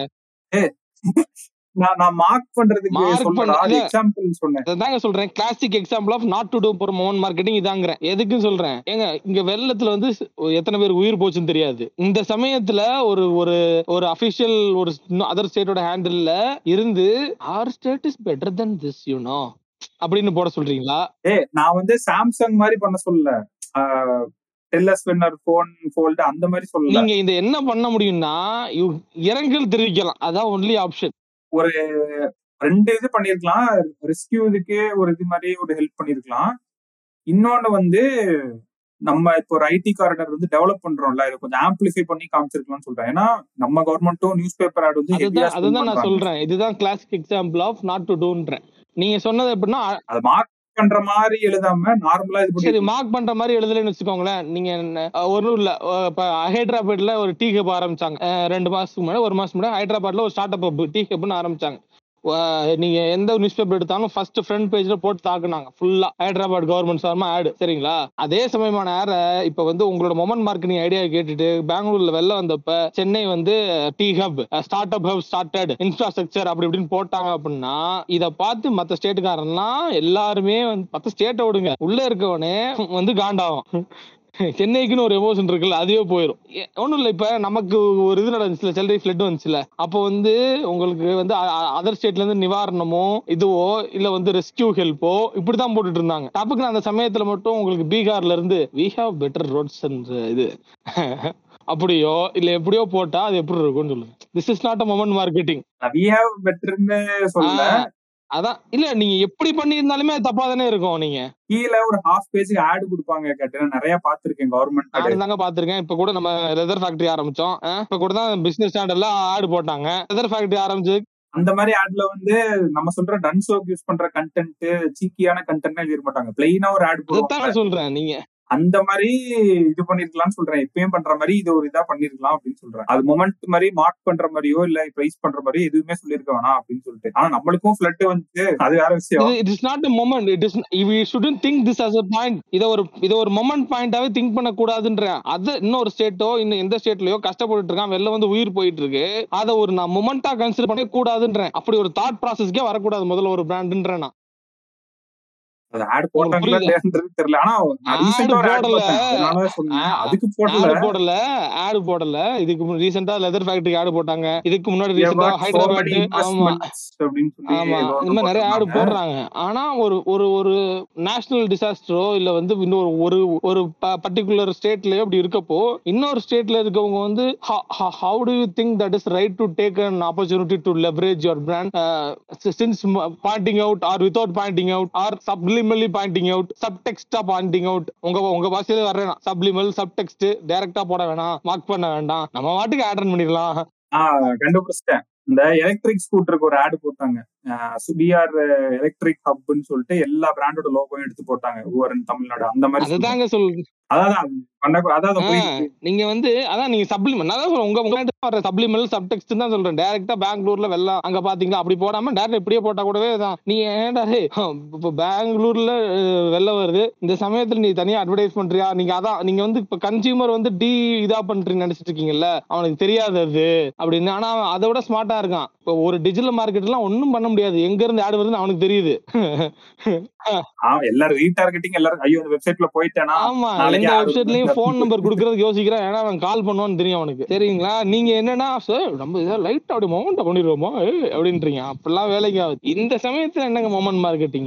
நான் நான் மார்க் பண்றதுக்கு Mark சொல்லடா பண்ண- அது இல்ல. எக்ஸாம்பிள் சொன்னேன் அதாங்க சொல்றேன் classic example of not to do for moment marketing இதாங்கிறேன் எதுக்கு சொல்றேன் ஏங்க இங்க வெள்ளத்துல வந்து ஸ்- எத்தனை பேர் உயிர் போச்சுன்னு தெரியாது இந்த சமயத்துல ஒரு ஒரு ஒரு அபிஷியல் ஒரு அதர் ஸ்டேட்டோட ஹேண்டில்ல இருந்து our state is better then this you know அப்படின்னு போட சொல்றீங்களா ஏ நான் வந்து சாம்சங் மாதிரி பண்ண சொல்லல டெல்லஸ் வின்னர் போன் ஃபோல்டு அந்த மாதிரி சொல்லல நீங்க இந்த என்ன பண்ண முடியும்னா you- இரங்கல் தெரிவிக்கலாம் அதான் ஒன்லி ஆப்ஷன் ஒரு ரெண்டு இது பண்ணிருக்கலாம் ரெஸ்கியூ இதுக்கு ஒரு இது மாதிரி ஒரு ஹெல்ப் பண்ணிருக்கலாம் இன்னொன்னு வந்து நம்ம இப்போ ஒரு ஐடி காரிடர் வந்து டெவலப் பண்றோம்ல இதை கொஞ்சம் ஆம்பிளிஃபை பண்ணி காமிச்சிருக்கலாம்னு சொல்றேன் ஏன்னா நம்ம கவர்மெண்ட்டும் நியூஸ் பேப்பர் ஆட் வந்து heavy-ஆ அதுதான் spend அதுதான் நான் பண்றாங்க. சொல்றேன் இதுதான் classic example of not to டூன்றேன் நீங்க சொன்னது எப்படின்னா அதை மார்க் பண்ற மாதிரி எழுதாம நார்மலா இது சரி பண்ணி மார்க் பண்ற மாதிரி எழுதலன்னு வச்சுக்கோங்களேன் நீங்க என்ன- அஹ் ஒண்ணும் இல்ல அஹ் இப்ப ஹைதராபாத்ல ஒரு டீ ஹப் ஆரம்பிச்சாங்க அஹ் ரெண்டு மாசத்துக்கு முன்னாடி ஒரு மாசம் முன்னாடி ஹைதராபாத்ல ஒரு ஸ்டார்ட் அப் டீ ஹப்னு ஆரம்பிச்சாங்க அஹ் நீங்க எந்த நியூஸ் பேப்பர் எடுத்தாலும் ஃபர்ஸ்ட் ஃப்ரண்ட் பேஜ்ல போட்டு தாக்குனாங்க ஃபுல்லா ஹைதராபாத் கவர்மெண்ட் சார்மா ஆடு சரிங்களா அதே சமயமான ஏர இப்ப வந்து உங்களோட மொமெண்ட் மார்க்கெட்டிங் ஐடியா கேட்டுட்டு பெங்களூர்ல வெளில வந்தப்ப சென்னை வந்து T hub startup hub started infrastructure அப்படி இப்படின்னு போட்டாங்க அப்படின்னா இத பார்த்து மத்த ஸ்டேட்டுக்காரன்லாம் எல்லாருமே வந்து மத்த ஸ்டேட்டை விடுங்க உள்ள இருக்கவனே வந்து காண்டாகும் சென்னைக்குன்னு ஒரு எமோஷன் இருக்குல்ல அதுவே போயிடும் ஒன்றும் இல்லை இப்போ நமக்கு ஒரு இது நடந்துச்சுல செல்ரி ஃப்ளட் வந்துச்சுல அப்போ வந்து உங்களுக்கு வந்து அதர் ஸ்டேட்ல இருந்து நிவாரணமோ இதுவோ இல்ல வந்து ரெஸ்கியூ ஹெல்ப்போ இப்படிதான் போட்டுட்டு இருந்தாங்க டப்புக்கு அந்த சமயத்துல மட்டும் உங்களுக்கு பீகார்ல இருந்து வி ஹாவ் பெட்டர் ரோட்ஸ் இது அப்படியோ இல்ல எப்படியோ போட்டா அது எப்படி இருக்கும்னு சொல்லுங்க this is not a moment marketing we have பெட்டர்னு சொல்ல அதான் இல்ல நீங்க எப்படி பண்ணியிருந்தாலுமே அது தப்பா தானே இருக்கும் நீங்க கீழே ஒரு ஹாஃப் பேஜ் ஆட் கொடுப்பாங்க கேட்டேன் நிறைய பாத்திருக்கேன் கவர்மெண்ட் ஆடு நானும் தாங்க பாத்திருக்கேன் இப்ப கூட நம்ம லெதர் ஃபேக்டரி ஆரம்பிச்சோம் அஹ் இப்ப கூட தான் பிசினஸ் ஸ்டாண்டர்ட்ல ஆடு போட்டாங்க லெதர் ஃபேக்டரி ஆரம்பிச்சு அந்த மாதிரி ஆட்ல வந்து நம்ம சொல்ற டன் சோப் யூஸ் பண்ற கண்டென்ட் சீக்கியான கண்டென்ட் எழுத மாட்டாங்க பிளெயினா ஒரு ஆட் போடுவாங்க அதைத்தான் சொல்றேன் நீங்க அந்த மாதிரி இது பண்ணிருக்கலாம்னு சொல்றேன் எப்பயும் பண்ற மாதிரி இது ஒரு இதா பண்ணிருக்கலாம் அப்படின்னு சொல்றேன் அது மொமெண்ட் மாதிரி மார்க் பண்ற மாதிரியோ இல்ல பிரைஸ் பண்ற மாதிரியோ எதுவுமே சொல்லிருக்க வேணாம் அப்படின்னு சொல்லிட்டு ஆனா நம்மளுக்கும் ஃபிளட் வந்து அது வேற விஷயம் இது it is not a moment it is we shouldn't think this as a point இத ஒரு இத ஒரு மொமெண்ட் பாயிண்டாவே திங்க் பண்ண கூடாதுன்றேன் அது இன்னொரு ஸ்டேட்டோ இன்னும் எந்த ஸ்டேட்லயோ கஷ்டப்பட்டு இருக்கான் வெளில வந்து உயிர் போயிட்டு இருக்கு அத ஒரு நான் மொமெண்டா கன்சிடர் பண்ண கூடாதுன்றேன் அப்படி ஒரு தாட் ப்ராசஸ்க்கே வரக்கூடாது முதல்ல ஒரு பிராண்ட்ன்றேன் நான் அது ஆட் போட்டாங்களா புரியுதா? இல்லையான்றது தெரியல ஆனா நான் Ad ரீசெண்டா ஒரு ஆட் போடல. போட்டேன் அதனால சொன்னேன் ஆ, அதுக்கு போடல ஆடு போடல ஆடு போடல இதுக்கு ரீசெண்டா லெதர் ஃபேக்டரி ஆடு போட்டாங்க இதுக்கு முன்னாடி We have ரீசெண்டா got so ஹைதராபாத் many ஆமா investments அப்படின்னு சொல்லி ஆமா ஏதோ இந்த ஒண்ணு மாதிரி நிறைய ஆடு போட்டிருந்தாங்க. போடுறாங்க ஆனா ஒரு ஒரு ஒரு நேஷனல் டிசாஸ்டரோ இல்ல வந்து இன்னொரு ஒரு ஒரு பர்டிகுலர் ஸ்டேட்லயோ அப்படி இருக்கப்போ இன்னொரு ஸ்டேட்ல இருக்கவங்க வந்து how do you think that is right to take an opportunity to leverage your brand since pointing out or without pointing out or subliminally pointing out சப்டெக்ஸ்டா பாயிண்டிங் அவுட் உங்க உங்க பாஷையில வர்றேன் சப்ளிமல் சப்டெக்ஸ்ட் டைரக்டா போட வேணாம் மார்க் பண்ண வேண்டாம் நம்ம வாட்டுக்கு ஆட் பண்ணிடலாம் ஆஹ் கண்டுபிடிச்சிட்டேன் இந்த எலக்ட்ரிக் ஸ்கூட்டருக்கு ஒரு ஆடு போட்டாங்க சுபிஆர் எலக்ட்ரிக் ஹப்னு சொல்லிட்டு எல்லா பிராண்டோட லோகோயும் எடுத்து போட்டாங்க ஒவ்வொரு தமிழ்நாடு அந்த மாதிரி சொல்றேன். அதுதாங்க சொல் அதான் அது பண்ணக்கூடாது அதான் அது ஆ, புரியுது. நீங்க வந்து அதான் நீங்க சப்ளிமெண்ட் நான் தான் சொல்றேன் உங்க உங்க வர சப்ளிமெண்ட் சப்டெக்ஸ்ட் தான் சொல்றேன் டைரக்டா பெங்களூர்ல வெள்ளம் அங்க பாத்தீங்களா அப்படி போடாம டேரக்ட் இப்படியே போட்டா கூடவே தான் நீ ஏன்டா டேய், இப்ப பெங்களூர்ல அஹ், வெள்ளம் வருது இந்த சமயத்துல நீ தனியா அட்வர்டைஸ் பண்றியா நீங்க அதான் நீங்க வந்து இப்ப கன்சியூமர் வந்து டி இதா பண்றீங்கன்னு நினைச்சிட்டு இருக்கீங்கல்ல அவனுக்கு தெரியாது அது அப்படின்னு ஆனா அவன் அதை விட ஸ்மார்ட்டா இருக்கான் இப்போ ஒரு டிஜிட்டல் மார்க்கெட்லாம் ஒண்ணும் பண்ண முடியாது எங்க இருந்து ஆடு வருதுன்னு அவனுக்கு தெரியுது ஆ, எல்லாரும் ரீடார்கெட்டிங் எல்லாரும் ஐயோ இந்த வெப்சைட்ல போயிட்டேனா ஆமா நாளைக்கு எந்த யாரு வெப்சைட்லயும் வந்து- போன் நம்பர் குடுக்கறதுக்கு யோசிக்கிறேன் ஏன்னா அவன் கால் பண்ணுவான்னு தெரியும் அவனுக்கு சரிங்களா நீங்க என்னன்னா சார் நம்ம இதை லைட் அப்படி மொமெண்ட் பண்ணிடுவோமா ஏய், அப்படின்றீங்க அப்பெல்லாம் வேலைக்கு ஆகுது இந்த சமயத்துல என்னங்க மொமெண்ட் மார்க்கெட்டிங்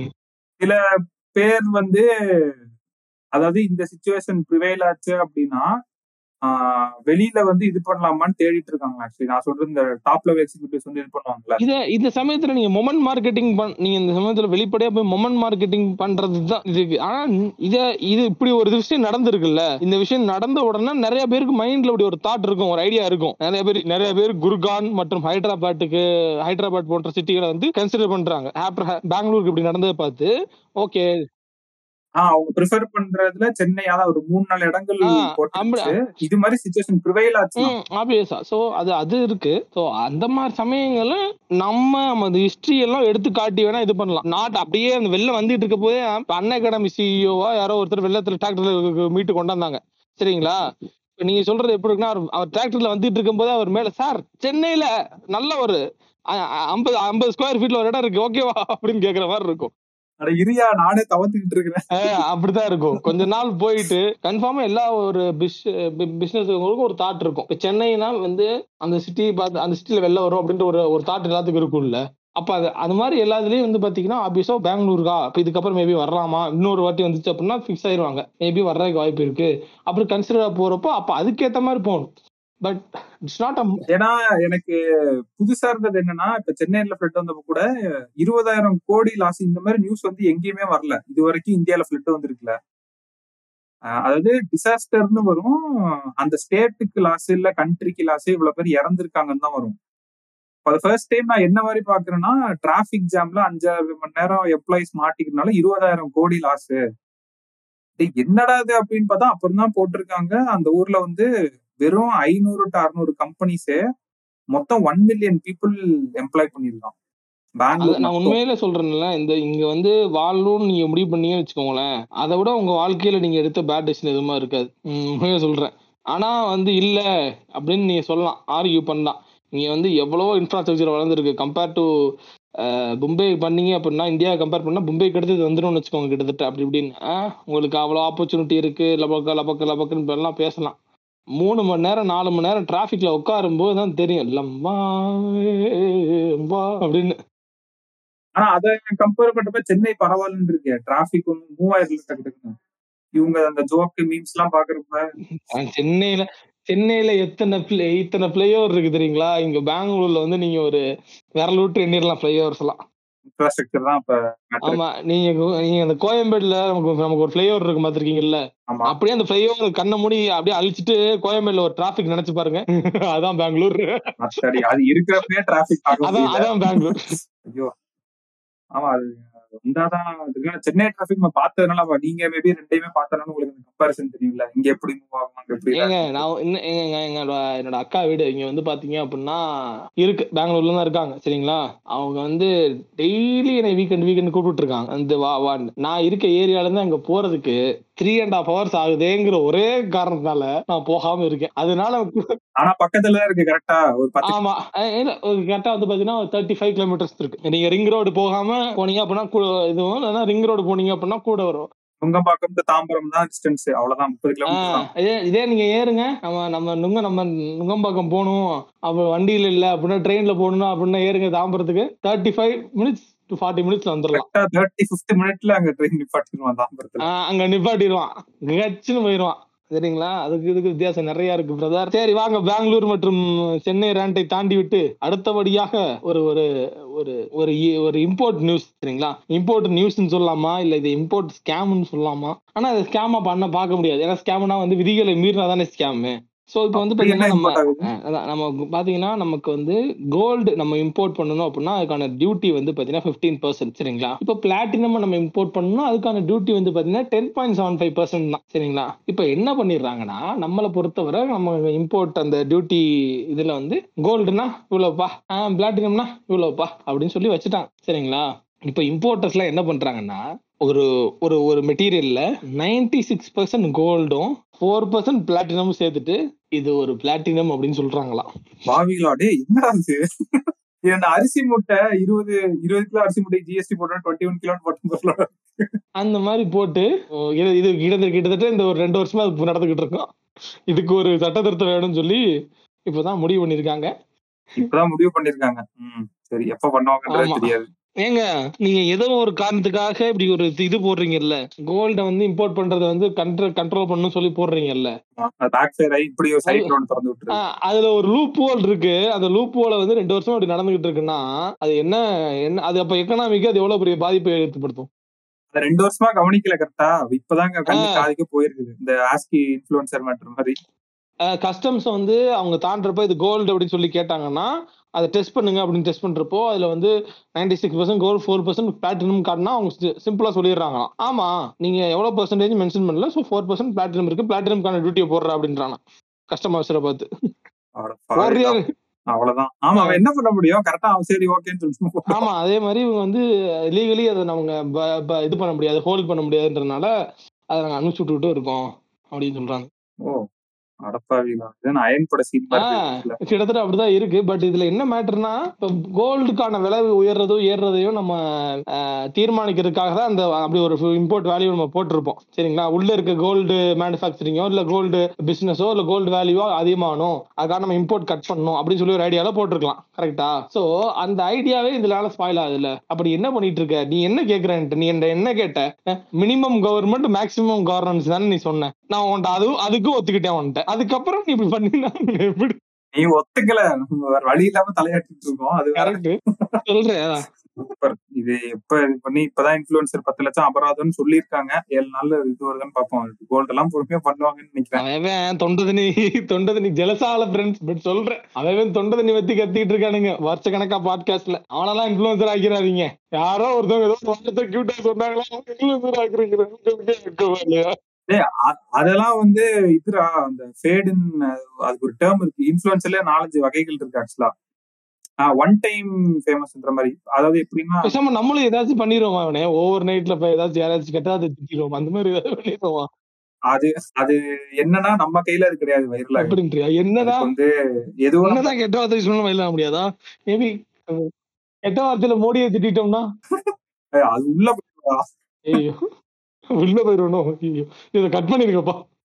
பேர் வந்து அதாவது இந்த சுச்சுவேஷன் ப்ரிவைல் ஆச்சு அப்படின்னா ஆஹ், வெளியில வந்து இது பண்ணலாமான்னு தேடிட்டு இருக்காங்க ஆக்சுவலி நான் சொல்றது இந்த டாப் லெவல் எக்ஸிக்யூட்டிவ்ஸ் வந்து இது பண்ணுவாங்கல்ல இத இந்த சமயத்துல நீங்க மொமெண்ட் மார்க்கெட்டிங் பண் நீங்க இந்த சமயத்துல வெளிப்படையா போய் மொமெண்ட் மார்க்கெட்டிங் பண்றது தான் இதுக்கு ஆனா இத இது இப்படி ஒரு விஷயம் நடந்திருக்குல்ல இந்த விஷயம் நடந்த உடனே நிறைய பேருக்கு மைண்ட்ல இப்படி ஒரு தாட் இருக்கும் ஒரு ஐடியா இருக்கும் நிறைய பேர் நிறைய பேர் குர்கான் மற்றும் ஹைதராபாத்துக்கு ஹைதராபாத் போன்ற சிட்டிகளை வந்து கன்சிடர் பண்றாங்க ஆப்டர் பெங்களூருக்கு இப்படி நடந்ததை பார்த்து ஓகே ஆஹ் அவங்க ப்ரிஃபர் பண்றதுல சென்னை அதான் ஒரு மூணு நாலு இடங்கள் ஆ, போட்டுருச்சு இது மாதிரி சுச்சுவேஷன் ப்ரிவைல் ஆச்சு ஆப்வியஸா சோ அது அது இருக்கு சோ அந்த மாதிரி சமயங்கள்ல நம்ம அந்த ஹிஸ்டரி எல்லாம் எடுத்து காட்டி வேணா இது பண்ணலாம் நாட் அப்படியே அந்த வெளில வந்துட்டு இருக்க போதே இப்ப அன்ன அகாடமி சிஇஓவா யாரோ ஒருத்தர் வெள்ளத்துல டிராக்டர்ல மீட்டு கொண்டாந்தாங்க சரிங்களா இப்ப நீங்க சொல்றது எப்படி இருக்குன்னா அவர் அவர் டிராக்டர்ல வந்துட்டு இருக்கும் போது அவர் மேல சார் சென்னையில நல்ல ஒரு அ- அ- ஐம்பது ஐம்பது ஸ்கொயர் ஃபீட்ல ஒரு இடம் இருக்கு ஓகேவா அப்படின்னு கேக்குற மாதிரி இருக்கும் அட இரியா நானே தவத்துக்கிட்டு இருக்கிறேன் அஹ் அப்படிதான் இருக்கும் கொஞ்ச நாள் போயிட்டு கன்ஃபார்மா எல்லா ஒரு பிசினஸ் ஒரு தாட் இருக்கும் இப்ப சென்னைனா வந்து அந்த சிட்டி பார்த்து அந்த சிட்டில வெளில வரும் அப்படின்ற ஒரு ஒரு தாட் எல்லாத்துக்கும் இருக்கும்ல அப்ப அது அது மாதிரி எல்லாத்துலயும் வந்து பாத்தீங்கன்னா ஆப்வியஸா பெங்களூருக்கா இப்ப இதுக்கப்புறம் மேபி வரலாமா இன்னொரு வாட்டி வந்துச்சு அப்படின்னா ஃபிக்ஸ் ஆயிருவாங்க மேபி வர்றதுக்கு வாய்ப்பு இருக்கு அப்படி கன்சிடர் போறப்போ அப்ப அதுக்கேத்த மாதிரி போகணும் பட் இட்ஸ் நாட் ஏன்னா எனக்கு புதுசா இருந்தது என்னன்னா இப்ப சென்னையில ஃபிளட் வந்தப்ப கூட இருபதாயிரம் கோடி லாஸ் இந்த மாதிரி நியூஸ் வந்து எங்கேயுமே வரல இது வரைக்கும் இந்தியால ஃபிளட் வந்திருக்குல அஹ் அதாவது டிசாஸ்டர்னு வரும் அந்த ஸ்டேட்டுக்கு லாஸ் இல்ல கண்ட்ரிக்கு லாஸ் இவ்வளவு பேர் இறந்திருக்காங்கன்னு தான் வரும் அது ஃபர்ஸ்ட் டைம் நான் என்ன மாதிரி பாக்குறேன்னா டிராபிக் ஜாம்ல அஞ்சாறு மணி நேரம் எம்ப்ளாயிஸ் மாட்டிக்கிறதுனால இருபதாயிரம் கோடி லாஸ் என்னடா இது அப்படின்னு பார்த்தா அப்புறம் தான் போட்டிருக்காங்க அந்த ஊர்ல வந்து வெறும் ஐநூறு டு அறுநூறு கம்பெனிஸே மொத்தம் ஒன் மில்லியன் பீப்புள் எம்ப்ளாய் பண்ணிருக்கான் அது பெங்களூர் நான் மட்டும். உண்மையில சொல்றேன்ல இந்த இங்க வந்து வாழணும்னு நீங்க முடிவு பண்ணீங்கன்னு வச்சுக்கோங்களேன் அதை விட உங்க வாழ்க்கையில நீங்க எடுத்த பேட் டெசிஷன் எதுவுமா இருக்காது உம் உண்மையா சொல்றேன் ஆனா வந்து இல்ல அப்படின்னு நீங்க சொல்லலாம் ஆர்கியூ பண்ணலாம் நீங்க வந்து எவ்வளவோ இன்ஃப்ராஸ்ட்ரக்சர் வளர்ந்துருக்கு கம்பேர் டு மும்பை பண்ணீங்க அப்படின்னா இந்தியா கம்பேர் பண்ணா மும்பைக்கு அடுத்து வந்துரும்னு வச்சுக்கோங்க கிட்டத்தட்ட அப்படி இப்படின்னு ஆஹ் உங்களுக்கு அவ்வளோ ஆப்பர்ச்சுனிட்டி இருக்கு லபக்க லபக்க லபக்குன்னு இப்ப எல்லாம் பேசலாம் மூணு மணி நேரம் நாலு மணி நேரம் டிராஃபிக்ல உட்காரும் போது தான் தெரியும் லம்பா லம்பா அப்படின்னு ஆனா அதை கம்பேர் பண்றப்ப சென்னை பரவாயில்லன்னு இருக்கு டிராபிக் மூவாயிரம் டக்கு டக்குன்னு இவங்க அந்த ஜோக்கு மீம்ஸ் எல்லாம் பாக்குறப்ப ஆஹ் சென்னையில சென்னையில எத்தனை பிளே இத்தனை ஃபிளைஓவர் இருக்கு தெரியுங்களா இங்க பெங்களூர்ல வந்து நீங்க ஒரு விரல் விட்டு எண்ணிடலாம் ஃபிளைஓவர்ஸ் எல்லாம் இன்ஃப்ராஸ்ட்ரக்சர் தான் இப்ப matter. ஆமா நீங்க கோ- நீங்க அந்த கோயம்பேடுல நமக்கு நமக்கு ஒரு ஃபிளைஓவர் இருக்கு பாத்திருக்கீங்கல்ல ஆமா அப்படியே அந்த ஃபிளைஓவர் கண்ணை மூடி அப்படியே அழிச்சிட்டு கோயம்பேடுல ஒரு டிராபிக் நினைச்சு பாருங்க அதான் பெங்களூர் சரி அது இருக்கிறப்பே டிராபிக் ஆக அதான் முடியல அதான் பெங்களூர் ஐயோ ஆமா அது வந்தாதான் அதுக்கான சென்னை டிராபிக் நம்ம பார்த்ததுனால அப்ப நீங்க மேபி ரெண்டையுமே பார்த்தனால உங்களுக்கு கம்பாரிசன் தெரியும்ல இங்க எப்படி மூவ் ஆகும் அங்க எப்படி ஏங்க நான் இன்னும் ஏங்க, எங்க- என்னோட என்னோட அக்கா வீடு இங்க வந்து பாத்தீங்க அப்படின்னா இருக்கு பெங்களூர்ல தான் இருக்காங்க சரிங்களா அவங்க வந்து டெய்லி என்னை வீக்கெண்ட் வீக்கெண்ட் கூப்பிட்டு இருக்காங்க அந்த வா வான்னு நான் இருக்க ஏரியால இருந்து அங்க போறதுக்கு த்ரீ அண்ட் ஹாஃப் ஹவர்ஸ் ஆகுதேங்கிற ஒரே காரணத்தினால நான் போகாம இருக்கேன் அதனால ஆனா பக்கத்துல தான் இருக்கு கரெக்டா ஒரு பத்து ஆமா அஹ் இல்ல ஒரு கரெக்டா வந்து பாத்தீங்கன்னா ஒரு தேர்ட்டி ஃபைவ் கிலோமீட்டர்ஸ் இருக்கு நீங்க ரிங் ரோடு போகாம போனீங்க அப்படின்னா கூட இதுவும் இல்லைன்னா ரிங் ரோடு போனீங்க அப்படின்னா கூட வரும் நுங்கம்பாக்கம் to தாம்பரம் தான் டிஸ்டன்ஸ் அவ்வளவுதான் முப்பது கிலோமீட்டர் ஆஹ் இதே இதே நீங்க ஏறுங்க நம்ம நம்ம நுங்க நம்ம நுங்கம்பாக்கம் போகணும் அப்ப வண்டியில இல்ல அப்படின்னா ட்ரெயின்ல போகணும் அப்படின்னா ஏறுங்க தாம்பரத்துக்கு thirty five minutes to forty மினிட்ஸ்ல வந்துடலாம் கரெக்டா தேர்ட்டி ஃபிஃப்த் மினிட்ல அங்க ட்ரெயின் நிப்பாட்டிடுவான் தாம்பரத்துல ஆஹ் அங்க நிப்பாட்டிடுவான் கச்சுன்னு போயிடுவான் சரிங்களா அதுக்கு இதுக்கு வித்தியாசம் நிறைய இருக்கு பிரதர் சரி வாங்க பெங்களூர் மற்றும் சென்னை ரேண்டை தாண்டி விட்டு அடுத்தபடியாக ஒரு ஒரு ஒரு ஒரு இ- ஒரு இம்போர்ட் நியூஸ் சரிங்களா இம்போர்ட் நியூஸ்னு சொல்லலாமா இல்ல இது இம்போர்ட் ஸ்கேம்னு சொல்லலாமா ஆனா அது ஸ்கேமா பண்ண பார்க்க முடியாது ஏன்னா ஸ்கேம்னா வந்து விதிகளை மீறினா தானே ஸ்கேமு சோ இப்போ வந்து அப்படி என்ன பாத்தீங்கன்னா நம்ம import ஆகுது? அஹ் அதான் நம்ம பாத்தீங்கன்னா நமக்கு வந்து கோல்டு நம்ம இம்போர்ட் பண்ணணும் அப்படின்னா அதுக்கான டியூட்டி வந்து பாத்தீங்கன்னா ஃபிஃப்டீன் பர்சன்ட் சரிங்களா இப்போ பிளாட்டினம் நம்ம இம்போர்ட் பண்ணணும் அதுக்கான டியூட்டி வந்து பாத்தீங்கன்னா ten point seven five percent தான் சரிங்களா இப்போ என்ன பண்ணிடுறாங்கன்னா நம்மளை பொறுத்தவரை நம்ம இம்போர்ட் அந்த டியூட்டி இதுல வந்து கோல்டுனா இவ்வளவுப்பா பிளாட்டினம்னா இவ்வளவுப்பா அப்படின்னு சொல்லி வச்சுட்டாங்க சரிங்களா இப்போ இம்போர்ட்டர்ஸ்லாம் என்ன பண்றாங்கன்னா ஒரு ஒரு ஒரு மெட்டீரியல்ல நைன்டி சிக்ஸ் பர்சன்ட் கோல்டும் ஃபோர் பர்சன்ட் பிளாட்டினமும் சேர்த்துட்டு இது ஒரு பிளாட்டினம் அப்படின்னு சொல்றாங்களாம் பாவிகளா டேய் என்னடா இது இது அந்த அரிசி மூட்டை இருபது இருபது கிலோ அரிசி மூட்டை ஜிஎஸ்டி போட்டா டுவெண்ட்டி ஒன் கிலோ போட்டு அந்த மாதிரி போட்டு ஓ, இது இது கிட்டத்தட்ட கிட்டத்தட்ட இந்த ஒரு ரெண்டு வருஷமா அது நடந்துகிட்டு இருக்கோம் இதுக்கு ஒரு சட்ட திருத்தம் வேணும்னு சொல்லி இப்பதான் முடிவு பண்ணிருக்காங்க இப்பதான் முடிவு பண்ணிருக்காங்க ம் சரி எப்ப பண்ணுவாங்கன்றது ஆமா. தெரியாது ஏங்க நீங்க ஏதோ ஒரு காரணத்துக்காக இப்படி ஒரு இது போடுறீங்கல்ல கோல்ட வந்து இம்போர்ட் பண்றத வந்து கண்ட்ரோல் கண்ட்ரோல் பண்ணணும் சொல்லி போடுறீங்கல்ல பேக் ஃபேர் ஆகி இப்படி ஒரு சைட் ஒன்று திறந்து விட்டுரு ஆஹ் அதுல ஒரு லூப் ஹோல் இருக்கு அந்த லூப் ஹோல வந்து ரெண்டு வருஷமா அப்படி நடந்துகிட்டு இருக்குன்னா அது என்ன என்ன அது அப்ப எக்கனாமிக்கு அது எவ்வளவு பெரிய பாதிப்பை ஏற்படுத்தும் அதை ரெண்டு வருஷமா கவனிக்கல கரெக்டா இப்பதாங்க கண்ணு ஆ. காதுக்கு போயிருக்குது இந்த ஆஸ்கி இன்ஃபுளுசர் மேட்டர் மாதிரி கஸ்டம்ஸ் வந்து அவங்க தாண்டறப்ப இது கோல்டு அப்படின்னு சொல்லி கேட்டாங்கன்னா அதை டெஸ்ட் பண்ணுங்க அப்படின்னு டெஸ்ட் பண்றப்போ அதுல வந்து ninety six percent gold four percent platinum காட்டினா அவங்க சிம்பிளா சொல்லிடுறாங்களாம் ஆமா நீங்க எவ்வளவு பர்சன்டேஜ் மென்ஷன் பண்ணல ஸோ ஃபோர் பர்சன்ட் பிளாட்டினம் இருக்கு பிளாட்டினம்கான டியூட்டியை போடுற அப்படின்றாங்க கஸ்டமர்ஸரை பார்த்து அட போடுறியா? பாவிகளா. அவ்வளவுதான் ஆமா அவன் என்ன பண்ண முடியும் கரெக்டா அவன் சரி ஓகேன்னு சொல்லிட்டு ஆமா அதே மாதிரி இவங்க வந்து லீகலி அதை அவங்க ப- ப- இது பண்ண முடியாது ஹோல்ட் பண்ண முடியாதுன்றனால அதை நாங்க அனுப்பிச்சு விட்டுக்கிட்டு இருக்கோம் அப்படின்னு சொல்றாங்க ஓ அடப்பாவிகளா இது அயன் பட சீன் ஆ. கிட்டத்தட்ட அப்படிதான் இருக்கு பட் இதுல என்ன மேட்டர்னா இப்ப கோல்டுக்கான விலை உயர்றதோ ஏறுறதையும் நம்ம ஆஹ், தீர்மானிக்கிறதுக்காக தான் அந்த அப்படி ஒரு இம்போர்ட் வேல்யூ நம்ம போட்டிருப்போம் சரிங்களா உள்ள இருக்க கோல்டு மேனுஃபேக்சரிங்கோ இல்ல கோல்டு பிசினஸோ இல்ல கோல்டு வேல்யூவோ அதிகமாகணும் அதுக்காக நம்ம இம்போர்ட் கட் பண்ணணும் அப்படின்னு சொல்லி ஒரு ஐடியால போட்டிருக்கலாம் கரெக்டா சோ அந்த ஐடியாவே இதனால ஸ்பாயில் ஆகுதுல்ல அப்படி என்ன பண்ணிட்டு இருக்க நீ என்ன கேக்குறேன்ட்டு நீ என்ன என்ன கேட்ட மினிமம் கவர்மெண்ட் மேக்ஸிமம் கவர்னன்ஸ் தானே நீ சொன்ன நான் உன்ட்ட அதுவும் அதுக்கும் ஒத்துக்கிட்டேன் உன்ட்ட அதுக்கப்புறம் நீ இப்படி பண்ணினா எப்படி நீ ஒத்துக்கல நம்ம வேற வழி இல்லாம தலையாட்டிட்டு இருக்கோம் அது வேற கரெக்ட் சொல்றேன் சூப்பர் இது எப்ப இது பண்ணி இப்பதான் இன்ஃபுளுசர் பத்து லட்சம் அபராதம்னு சொல்லியிருக்காங்க ஏழு நாள்ல இது வருதுன்னு பார்ப்போம் கோல்ட் எல்லாம் பொறுமையா பண்ணுவாங்கன்னு நினைக்கிறேன் அவன் தொண்டை தண்ணி தொண்டை தண்ணி ஜலசால ஃப்ரெண்ட்ஸ் பட் சொல்றேன் அவன் தொண்டை தண்ணி வத்தி கத்திட்டு இருக்கானுங்க வருஷ கணக்கா பாட்காஸ்ட்ல அவனெல்லாம் இன்ஃபுளுசர் ஆக்கிறாதீங்க யாரோ ஒருத்தவங்க ஏதோ ஒரு வார்த்தை கியூட்டா சொன்னாங்களா இன்ஃபுளுசர் ஆக்குறீங்க உங்களுக்கே வெக்கமா இல்லையா டேய், அ- அதெல்லாம் வந்து இதுரா அந்த ஃபேடுன்னு அதுக்கு ஒரு டேர்ம் இருக்கு இன்ஃபுளுசர்ல நாலஞ்சு வகைகள் இருக்கு ஆக்சுவலா ஒன் டைம் ஃபேமஸ்ன்ற மாதிரி அதாவது எப்படின்னா பேசாம நம்மளும் ஏதாச்சும் பண்ணிடுவோம் அவனே ஓவர் நைட்ல போய் ஏதாச்சும் யாராச்சும் கேட்டா அதை திட்டிடுவோம் அந்த மாதிரி ஏதாவது பண்ணிடுவோம் அது அது என்னன்னா நம்ம கையில அது கிடையாது வைரல் ஆகும் அப்படின்றியா என்னதான் அதுக்கு வந்து எதுவும் நம்ம- என்னதான் கெட்ட வார்த்தை சொல்லணும் வெளில முடியாதா மேபி கெட்ட வார்த்தையில மோடியை திட்டிட்டோம்னா அது உள்ள போயிடும்டா. ஐயோ உள்ள போயிடணும் ஐயோ இதை கட் பண்ணிருக்கப்பா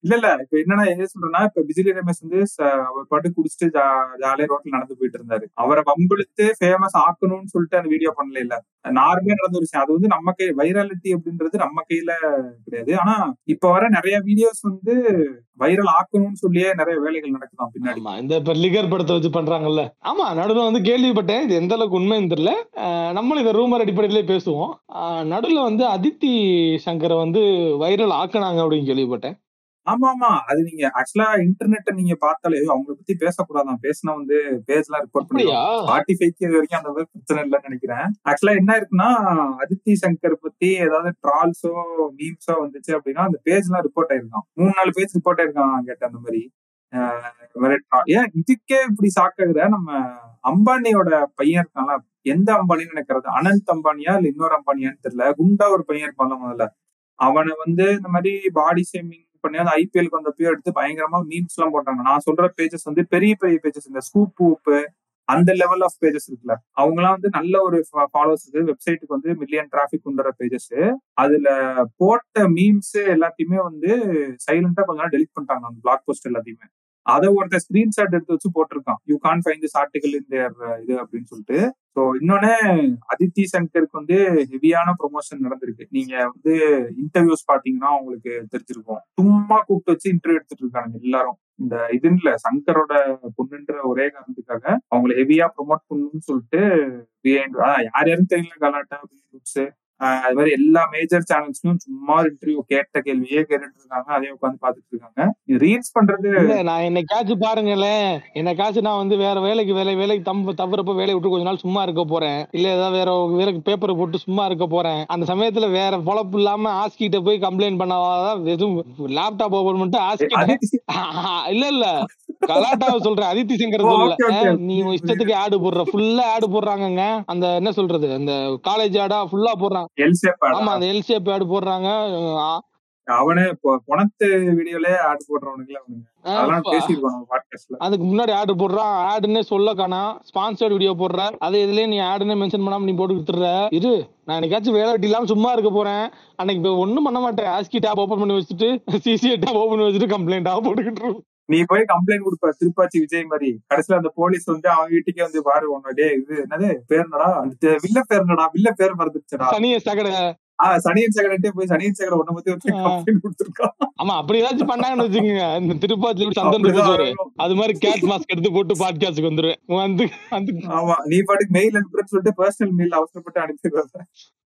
இல்ல இல்ல இப்ப என்னன்னா என்ன சொல்றேன்னா இப்ப பிஜிலி ரமேஷ் வந்து ச- அவர் பாட்டு குடிச்சிட்டு ஜா- ஜாலியா ரோட்ல நடந்து போயிட்டு இருந்தாரு அவரை வம்பிழுத்து ஃபேமஸ் ஆக்கணும்னு சொல்லிட்டு அந்த வீடியோ பண்ணல இல்ல நார்மலா நடந்த ஒரு விஷயம் அது வந்து நம்ம கை வைராலிட்டி அப்படின்றது நம்ம கையில கிடையாது ஆனா இப்ப வர நிறைய வீடியோஸ் வந்து வைரல் ஆக்கணும்னு சொல்லியே நிறைய வேலைகள் நடக்குதாம் பின்னாடி ஆமா இந்த இப்ப லிகர் படத்தை வச்சு பண்றாங்கல்ல ஆமா நடுவுல வந்து கேள்விப்பட்டேன் இது எந்த அளவுக்கு உண்மைன்னு தெரியல அஹ் நம்மளும் இதை ரூமர் அடிப்படையிலே பேசுவோம் அஹ் நடுவுல வந்து அதித்தி சங்கரை வந்து வைரல் ஆக்குனாங்க அப்படின்னு கேள்விப்பட்டேன் ஆமா ஆமா அது நீங்க ஆக்சுவலா இன்டர்நெட்டை நீங்க பார்த்தாலே அவங்கள பத்தி பேசக்கூடாதான் பேசினா வந்து பேஜ் எல்லாம் ரிப்போர்ட் அப்படியா பண்ணிடுவாங்க ஸ்பாட்டிஃபைக்கு இது வரைக்கும் அந்த மாதிரி பிரச்சனை இல்லைன்னு நினைக்கிறேன் ஆக்சுவலா என்ன இருக்குன்னா அதித்தி சங்கர் பத்தி ஏதாவது ட்ரால்ஸோ மீம்ஸோ வந்துச்சு அப்படின்னா அந்த பேஜ் எல்லாம் ரிப்போர்ட் ஆயிருக்கான் மூணு நாலு பேஜ் ரிப்போர்ட் ஆயிருக்கான் கேட்ட அந்த மாதிரி ஆஹ் இந்த மாதிரி tra- ஏன் இதுக்கே இப்படி சாக்குகிற நம்ம அம்பானியோட பையன் இருக்கான்ல எந்த அம்பானின்னு நினைக்கிறது அனந்த் அம்பானியா இல்ல இன்னொரு அம்பானியான்னு தெரியல குண்டா ஒரு பையன் இருப்பான்ல முதல்ல அவனை வந்து இந்த மாதிரி பாடி ஷேமிங் பண்ணி அந்த ஐபிஎல்க்கு வந்தப்போ எடுத்து பயங்கரமா மீம்ஸ் எல்லாம் போட்டாங்க நான் சொல்ற பேஜஸ் வந்து பெரிய பெரிய பேஜஸ் இந்த ஸ்கூப் ஊப்பு அந்த லெவல் ஆஃப் பேஜஸ் இருக்குல்ல அவங்க எல்லாம் வந்து நல்ல ஒரு ஃபாலோவர்ஸ் இருக்கு வெப்சைட்டுக்கு வந்து மில்லியன் டிராபிக் கொண்டுற பேஜஸ் அதுல போட்ட மீம்ஸ் எல்லாத்தையுமே வந்து சைலண்டா கொஞ்ச நேரம் டெலிட் பண்ணிட்டாங்க அந்த பிளாக் போஸ்ட் எல்லாத்தையுமே அதை ஒருத்தர் ஸ்கிரீன்ஷாட் எடுத்து வச்சு போட்டிருக்கான் you can find this article in there இது அப்படின்னு சொல்லிட்டு ஸோ இன்னொன்னு அதித்தி சங்கருக்கு வந்து ஹெவியான ப்ரொமோஷன் நடந்திருக்கு நீங்க வந்து இன்டர்வியூஸ் பாத்தீங்கன்னா உங்களுக்கு தெரிஞ்சிருக்கும் சும்மா கூப்பிட்டு வச்சு இன்டர்வியூ எடுத்துட்டு இருக்காங்க எல்லாரும் இந்த இது இல்ல சங்கரோட பொண்ணுன்ற ஒரே காரணத்துக்காக அவங்களை ஹெவியா ப்ரொமோட் பண்ணணும்னு சொல்லிட்டு behind- ஆஹ் யார் யாரும் தெரியல கலாட்டா நியூஸ் அது மாதிரி எல்லா மேஜர் சேனல்ஸ்லயும் சும்மா இன்டர்வியூ கேட்ட கேள்வியே கேட்டுட்டு இருக்காங்க அதே உட்காந்து பாத்துட்டு இருக்காங்க இது ரீல்ஸ் பண்றது இல்ல நான் என்னைக்காச்சும் பாருங்களேன் என்னைக்காச்சும் நான் வந்து வேற வேலைக்கு வேலை வேலைக்கு தம்ப தவறப்ப வேலையை விட்டு கொஞ்ச நாள் சும்மா இருக்க போறேன் இல்ல ஏதாவது வேற வேற பேப்பர் போட்டு சும்மா இருக்க போறேன் அந்த சமயத்துல வேற பொழப்பு இல்லாம ஆஸ்கிட்ட போய் கம்ப்ளைண்ட் பண்ணாதான் எதுவும் லேப்டாப் ஓபன் பண்ணிட்டு ஆஸ்கிட்ட அதித்தி இல்ல இல்ல கலாட்டாவை சொல்றேன் அதித்தி சங்கர் ஓ, சொல்லல okay, okay. அஹ் நீ உன் இஷ்டத்துக்கு ஆடு போடுற ஃபுல்லா ஆடு போடுறாங்கங்க அந்த என்ன சொல்றது அந்த காலேஜ் ஆடா ஃபுல்லா போடுறாங்க எல்சேப் ஆமா அந்த எல்சிஎப் ஆடு போடுறாங்க அஹ் அவனே பொ- பொணத்து வீடியோல ஆட் போடுறவனுக்குல அவனுங்க அஹ் அதெல்லாம் ப- பேசியிருக்கோம் நம்ம பாட்காஸ்ட்ல அதுக்கு முன்னாடி ஆடு போடுறான் ஆடுன்னே சொல்ல காணா ஸ்பான்சர்ட் வீடியோ போடுற அது இதுலயே நீ ஆடுன்னு மென்ஷன் பண்ணாம நீ போட்டு கொடுத்துற இரு நான் என்னைக்காச்சும் வேலை வெட்டி இல்லாம சும்மா இருக்க போறேன் அன்னைக்கு இப்ப ஒண்ணும் பண்ண மாட்டேன் ஆஸ்கி டேப் ஓபன் பண்ணி வச்சுட்டு சிசிஏ டேப் ஓபன் பண்ணி வச்சுட்டு கம்ப்ளைண்டா போட்டுக்கிட்டு இருப்பேன். நீ போய் கம்ப்ளைண்ட் கொடுப்ப திருப்பாச்சி விஜய் மாதிரி கடைசியில அந்த போலீஸ் வந்து அவன் வீட்டுக்கே வந்து பாரு உன்னோட டேய் இது என்னது பேர் என்னடா அந்த வில்ல பேர் என்னடா வில்ல பேர் மறந்துச்சுடா சனிய சகட ஆஹ் சனியன் சகரன்ட்டே போய் சனியன் சகர உன்னை பத்தி ஒரு ஆ. கம்ப்ளைண்ட் கொடுத்துருக்கான் ஆமா அப்படி ஏதாச்சும் பண்ணாங்கன்னு வச்சுக்கோங்க இந்த திருப்பாச்சில சந்தன் அப்படிதான் பேசுவாரு ஆகணும். அது மாதிரி கேட் மாஸ்க் எடுத்து போட்டு பாட்காஸ்டுக்கு வந்துருவேன் வந்து வந்து ஆமா நீ பாட்டுக்கு மெயில் அனுப்புறேன்னு சொல்லிட்டு பர்சனல் மெயில் அவசரப்பட்டு அனுப்பிடுவாங்க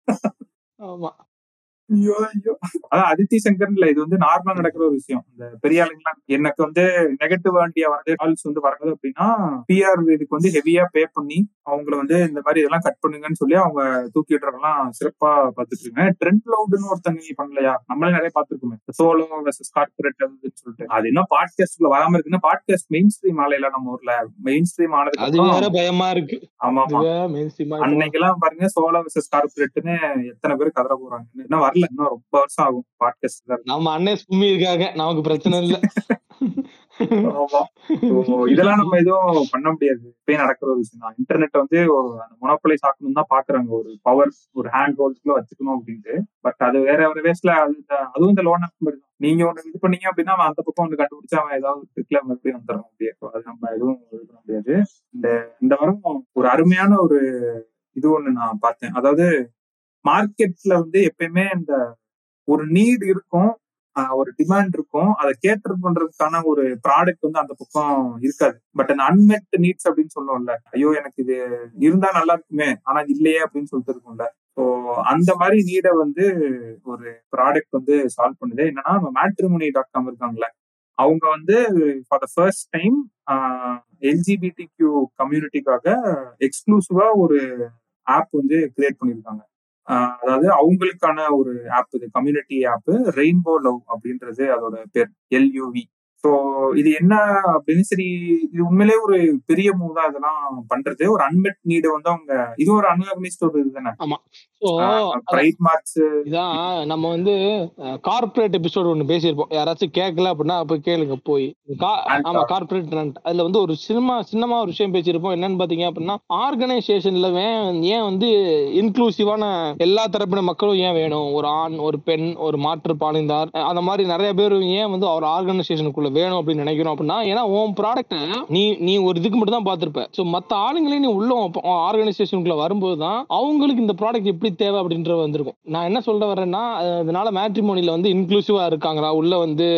ஆமா ஐயோ ஐயோ அதான் அதித்தி சங்கர்ல இது வந்து நார்மலா நடக்கிற ஒரு விஷயம் இந்த பெரிய ஆளுங்கலாம் எனக்கு வந்து நெகட்டிவ் வண்டியா வரது கால்ஸ் வந்து வரது அப்படின்னா பிஆர் இதுக்கு வந்து ஹெவியா பே பண்ணி அவங்கள வந்து இந்த மாதிரி இதெல்லாம் கட் பண்ணுங்கன்னு சொல்லி அவங்க தூக்கி விடுறதெல்லாம் சிறப்பா பார்த்துட்டு இருக்காங்க ட்ரெண்ட் லவுடுன்னு ஒருத்தங்க பண்ணலையா நம்மளே நிறைய பார்த்திருக்கோமே சோலோ வெர்சஸ் கார்பரேட் அப்படின்னு சொல்லிட்டு அது இன்னும் பாட்காஸ்ட்ல வராம இருக்குன்னா பாட்காஸ்ட் மெயின் ஸ்ட்ரீம் ஆலையில நம்ம ஊர்ல மெயின் ஸ்ட்ரீம் ஆனதுக்கு அது வேற அப்புறம் பயமா இருக்கு ஆமா ஆமா இதுவே main stream ஆ இப்போ அன்னைக்கெல்லாம் பாருங்க சோலோ வெர்சஸ் கார்பரேட்னு எத்தனை பேர் கதற போறாங்க இன்னும் வரல இன்னும் ரொம்ப வருஷம் ஆகும் பாட்காஸ்ட் நம்ம அண்ணன் சும்மி இருக்காங்க நமக்கு பிரச்சனை இல்ல ஆமா So, இதெல்லாம் நம்ம எதுவும் பண்ண முடியாது இப்பயே நடக்கிற ஒரு விஷயம் தான் இன்டர்நெட் வந்து மொனோபலைஸ் ஆக்கணும் தான் பாக்குறாங்க ஒரு பவர் ஒரு ஹேண்ட் ஹோல்ஸ்ல வச்சுக்கணும் அப்படின்ட்டு பட் அது வேற ஒரு வேஸ்ட்ல அது இந்த- அதுவும் இந்த லோன் மாதிரி தான் நீங்க ஒண்ணு இது பண்ணீங்க அப்படின்னா அவன் அந்த பக்கம் ஒண்ணு கண்டுபிடிச்சு அவன் ஏதாவது ட்ரிக்ல மறுபடியும் வந்துடும் அப்படியே So, அது நம்ம எதுவும் இது பண்ண முடியாது இந்த இந்த வாரம் ஒரு அருமையான ஒரு இது ஒண்ணு நான் பார்த்தேன் அதாவது மார்க்கெட்ல வந்து எப்பயுமே இந்த ஒரு நீட் இருக்கும் ஆஹ் ஒரு டிமாண்ட் இருக்கும் அதை கேட்டர் பண்றதுக்கான ஒரு ப்ராடக்ட் வந்து அந்த பக்கம் இருக்காது பட் அந்த அன்மெட் நீட்ஸ் அப்படின்னு சொல்லுவோம்ல ஐயோ எனக்கு இது இருந்தா நல்லா இருக்குமே ஆனா இது இல்லையே அப்படின்னு சொல்லிட்டு இருக்கும்ல ஸோ அந்த மாதிரி நீடை வந்து ஒரு ப்ராடக்ட் வந்து சால்வ் பண்ணுது என்னன்னா நம்ம மேட்ரிமோனி டாட் காம் இருக்காங்களே அவங்க வந்து for the first time LGBT Q கம்யூனிட்டிக்காக எக்ஸ்க்ளூசிவா ஒரு ஆப் வந்து கிரியேட் பண்ணியிருக்காங்க ஆஹ் அதாவது அவங்களுக்கான ஒரு ஆப் இது கம்யூனிட்டி ஆப் ரெயின்போ லவ் அப்படின்றது அதோட பேர் எல்யூவி ஸோ இது என்ன அப்படின்னு சரி இது உண்மையிலேயே ஒரு பெரிய மூவ் தான் இதெல்லாம் பண்றது ஒரு அன்மெட் நீடு வந்து அவங்க இது ஒரு அன்ஆர்கனைஸ்ட் ஒரு இது தானே ஸோ பிரைட் மார்க்ஸ் இதான் நம்ம வந்து கார்ப்பரேட் எபிசோட் ஒன்று பேசியிருப்போம் யாராச்சும் கேட்கல அப்படின்னா போய் கேளுங்க போய் கா- ஆமா கார்ப்பரேட் அதுல வந்து ஒரு சினிமா சின்னமா ஒரு விஷயம் பேசியிருப்போம் என்னன்னு பாத்தீங்க அப்படின்னா ஆர்கனைசேஷன்ல ஏன் வந்து இன்க்ளூசிவான எல்லா தரப்பின மக்களும் ஏன் வேணும் ஒரு ஆண் ஒரு பெண் ஒரு மாற்று பாலிந்தார் அந்த மாதிரி நிறைய பேர் ஏன் வந்து ஒரு ஆர்கனைசேஷனுக்குள்ள வேணும் அப்படின்னு நினைக்கிறோம் அப்படின்னா ஏன்னா உன் ப்ராடக்ட் நீ நீ ஒரு இதுக்கு மட்டும் தான் பார்த்திருப்ப ஸோ மற்ற ஆளுங்களே நீ உள்ள ஆர்கனைசேஷனுக்குள்ள வரும்போது தான் அவங்களுக்கு இந்த ப்ராடக்ட் எப்படி தேவை அப்படின்றது வந்திருக்கும் நான் என்ன சொல்ல வரேன்னா அஹ் அதனால மேட்ரிமோனில வந்து இன்க்ளூசிவா இருக்காங்களா உள்ள வந்து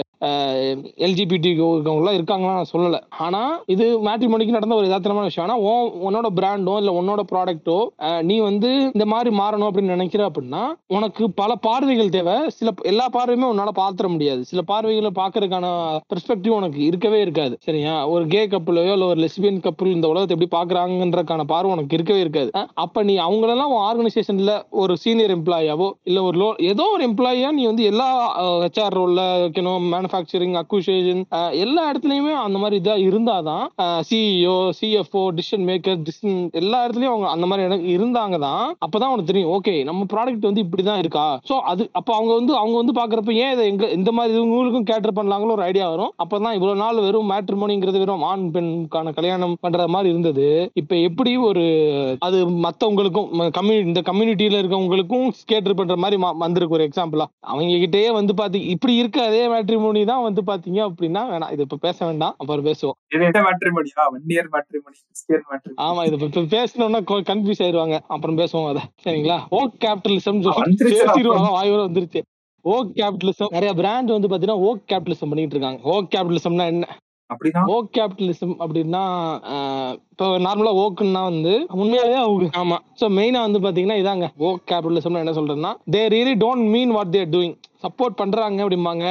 எல்ஜிபிடி இருக்கவங்களாம் இருக்காங்களா நான் சொல்லல ஆனா இது மேட்ரிமோனிக்கு நடந்த ஒரு யதார்த்தமான விஷயம் ஆனா உன் உன்னோட பிராண்டோ இல்ல உன்னோட ப்ராடக்ட்டோ நீ வந்து இந்த மாதிரி மாறணும் அப்படின்னு நினைக்கிற அப்படின்னா உனக்கு பல பார்வைகள் தேவை சில எல்லா பார்வையுமே உன்னால பாத்திர முடியாது சில பார்வைகளை பாக்குறதுக்கான பெர்ஸ்பெக்டிவ் உனக்கு இருக்கவே இருக்காது சரியா ஒரு கே கப்புலையோ இல்ல ஒரு லெஸ்பியன் கப்புள் இந்த உலகத்தை எப்படி பாக்குறாங்கன்றக்கான பார்வை உனக்கு இருக்கவே இருக்காது அஹ் அப்ப நீ அவங்களெல்லாம் உன் ஆர்கனைசேஷன்ல ஒரு சீனியர் எம்ப்ளாயாவோ இல்ல ஒரு லோ ஏதோ ஒரு எம்ப்ளாயியா நீ வந்து எல்லா ஹெச்ஆர் ரோல்ல வைக்கணும் மேனுஃபேக்சரிங் அக்யூசேஷன் எல்லா இடத்துலயுமே அந்த மாதிரி இதா இருந்தாதான் CEO CFO decision maker decision எல்லா இடத்துலயும் அவங்க அந்த மாதிரி இடம் இருந்தாங்க தான் அப்பதான் உனக்கு தெரியும் ஓகே நம்ம ப்ராடக்ட் வந்து இப்படிதான் இருக்கா சோ அது அப்ப அவங்க வந்து அவங்க வந்து பாக்குறப்ப ஏன் இதை எங்க இந்த மாதிரி இவங்களுக்கும் கேட்டர் பண்ணலாங்களோ ஒரு ஐடியா வரும் அப்பதான் இவ்வளவு நாள் வெறும் மேட்ரிமோனிங்கிறது வெறும் ஆண் பெண்ணுக்கான கல்யாணம் பண்ற மாதிரி இருந்தது இப்ப எப்படி ஒரு அது மத்தவங்களுக்கும் கம்யூனி இந்த கம்யூனிட்டியில இருக்கவங்களுக்கும் கேட்டர் பண்ற மாதிரி மா- வந்திருக்கு ஒரு எக்ஸாம்பிளா அவங்க கிட்டயே வந்து பாத்தி இப்படி இருக்க அதே மேட்ரிமோனி தான் வந்து பாத்தீங்க அப்படின்னா வேணாம் இது இப்ப பேச வேண்டாம் அப்புறம் பேசுவோம் இது எந்த மேட்ரிமணியா one year matrimony Christian matrimony ஆமா இது இப்ப- இப்ப பேசணும்னா கன்ஃபியூஸ் ஆயிருவாங்க அப்புறம் பேசுவோம் அத சரிங்களா ஓ கேபிட்டலிசம் வந்துருச்சு பேசிடுவாங்க வாய் வர வந்துருச்சு ஓ கேபிட்டலிசம் நிறைய பிராண்ட் வந்து பாத்தீங்கன்னா ஓ கேபிட்டலிசம் பண்ணிட்டு இருக்காங்க ஓ கேபிட்டலிசம்னா என்ன அப்படிதான் ஓக் கேபிட்டலிசம் அப்படின்னா ஆஹ், இப்போ நார்மலா ஓக்குன்னா வந்து உண்மையாவே அவங்க ஆமா சோ மெயினா வந்து பாத்தீங்கன்னா இதாங்க ஓக் கேபிட்டலிசம்னா என்ன சொல்றேன்னா they really don't mean what they're doing support பண்றாங்க அப்படிம்பாங்க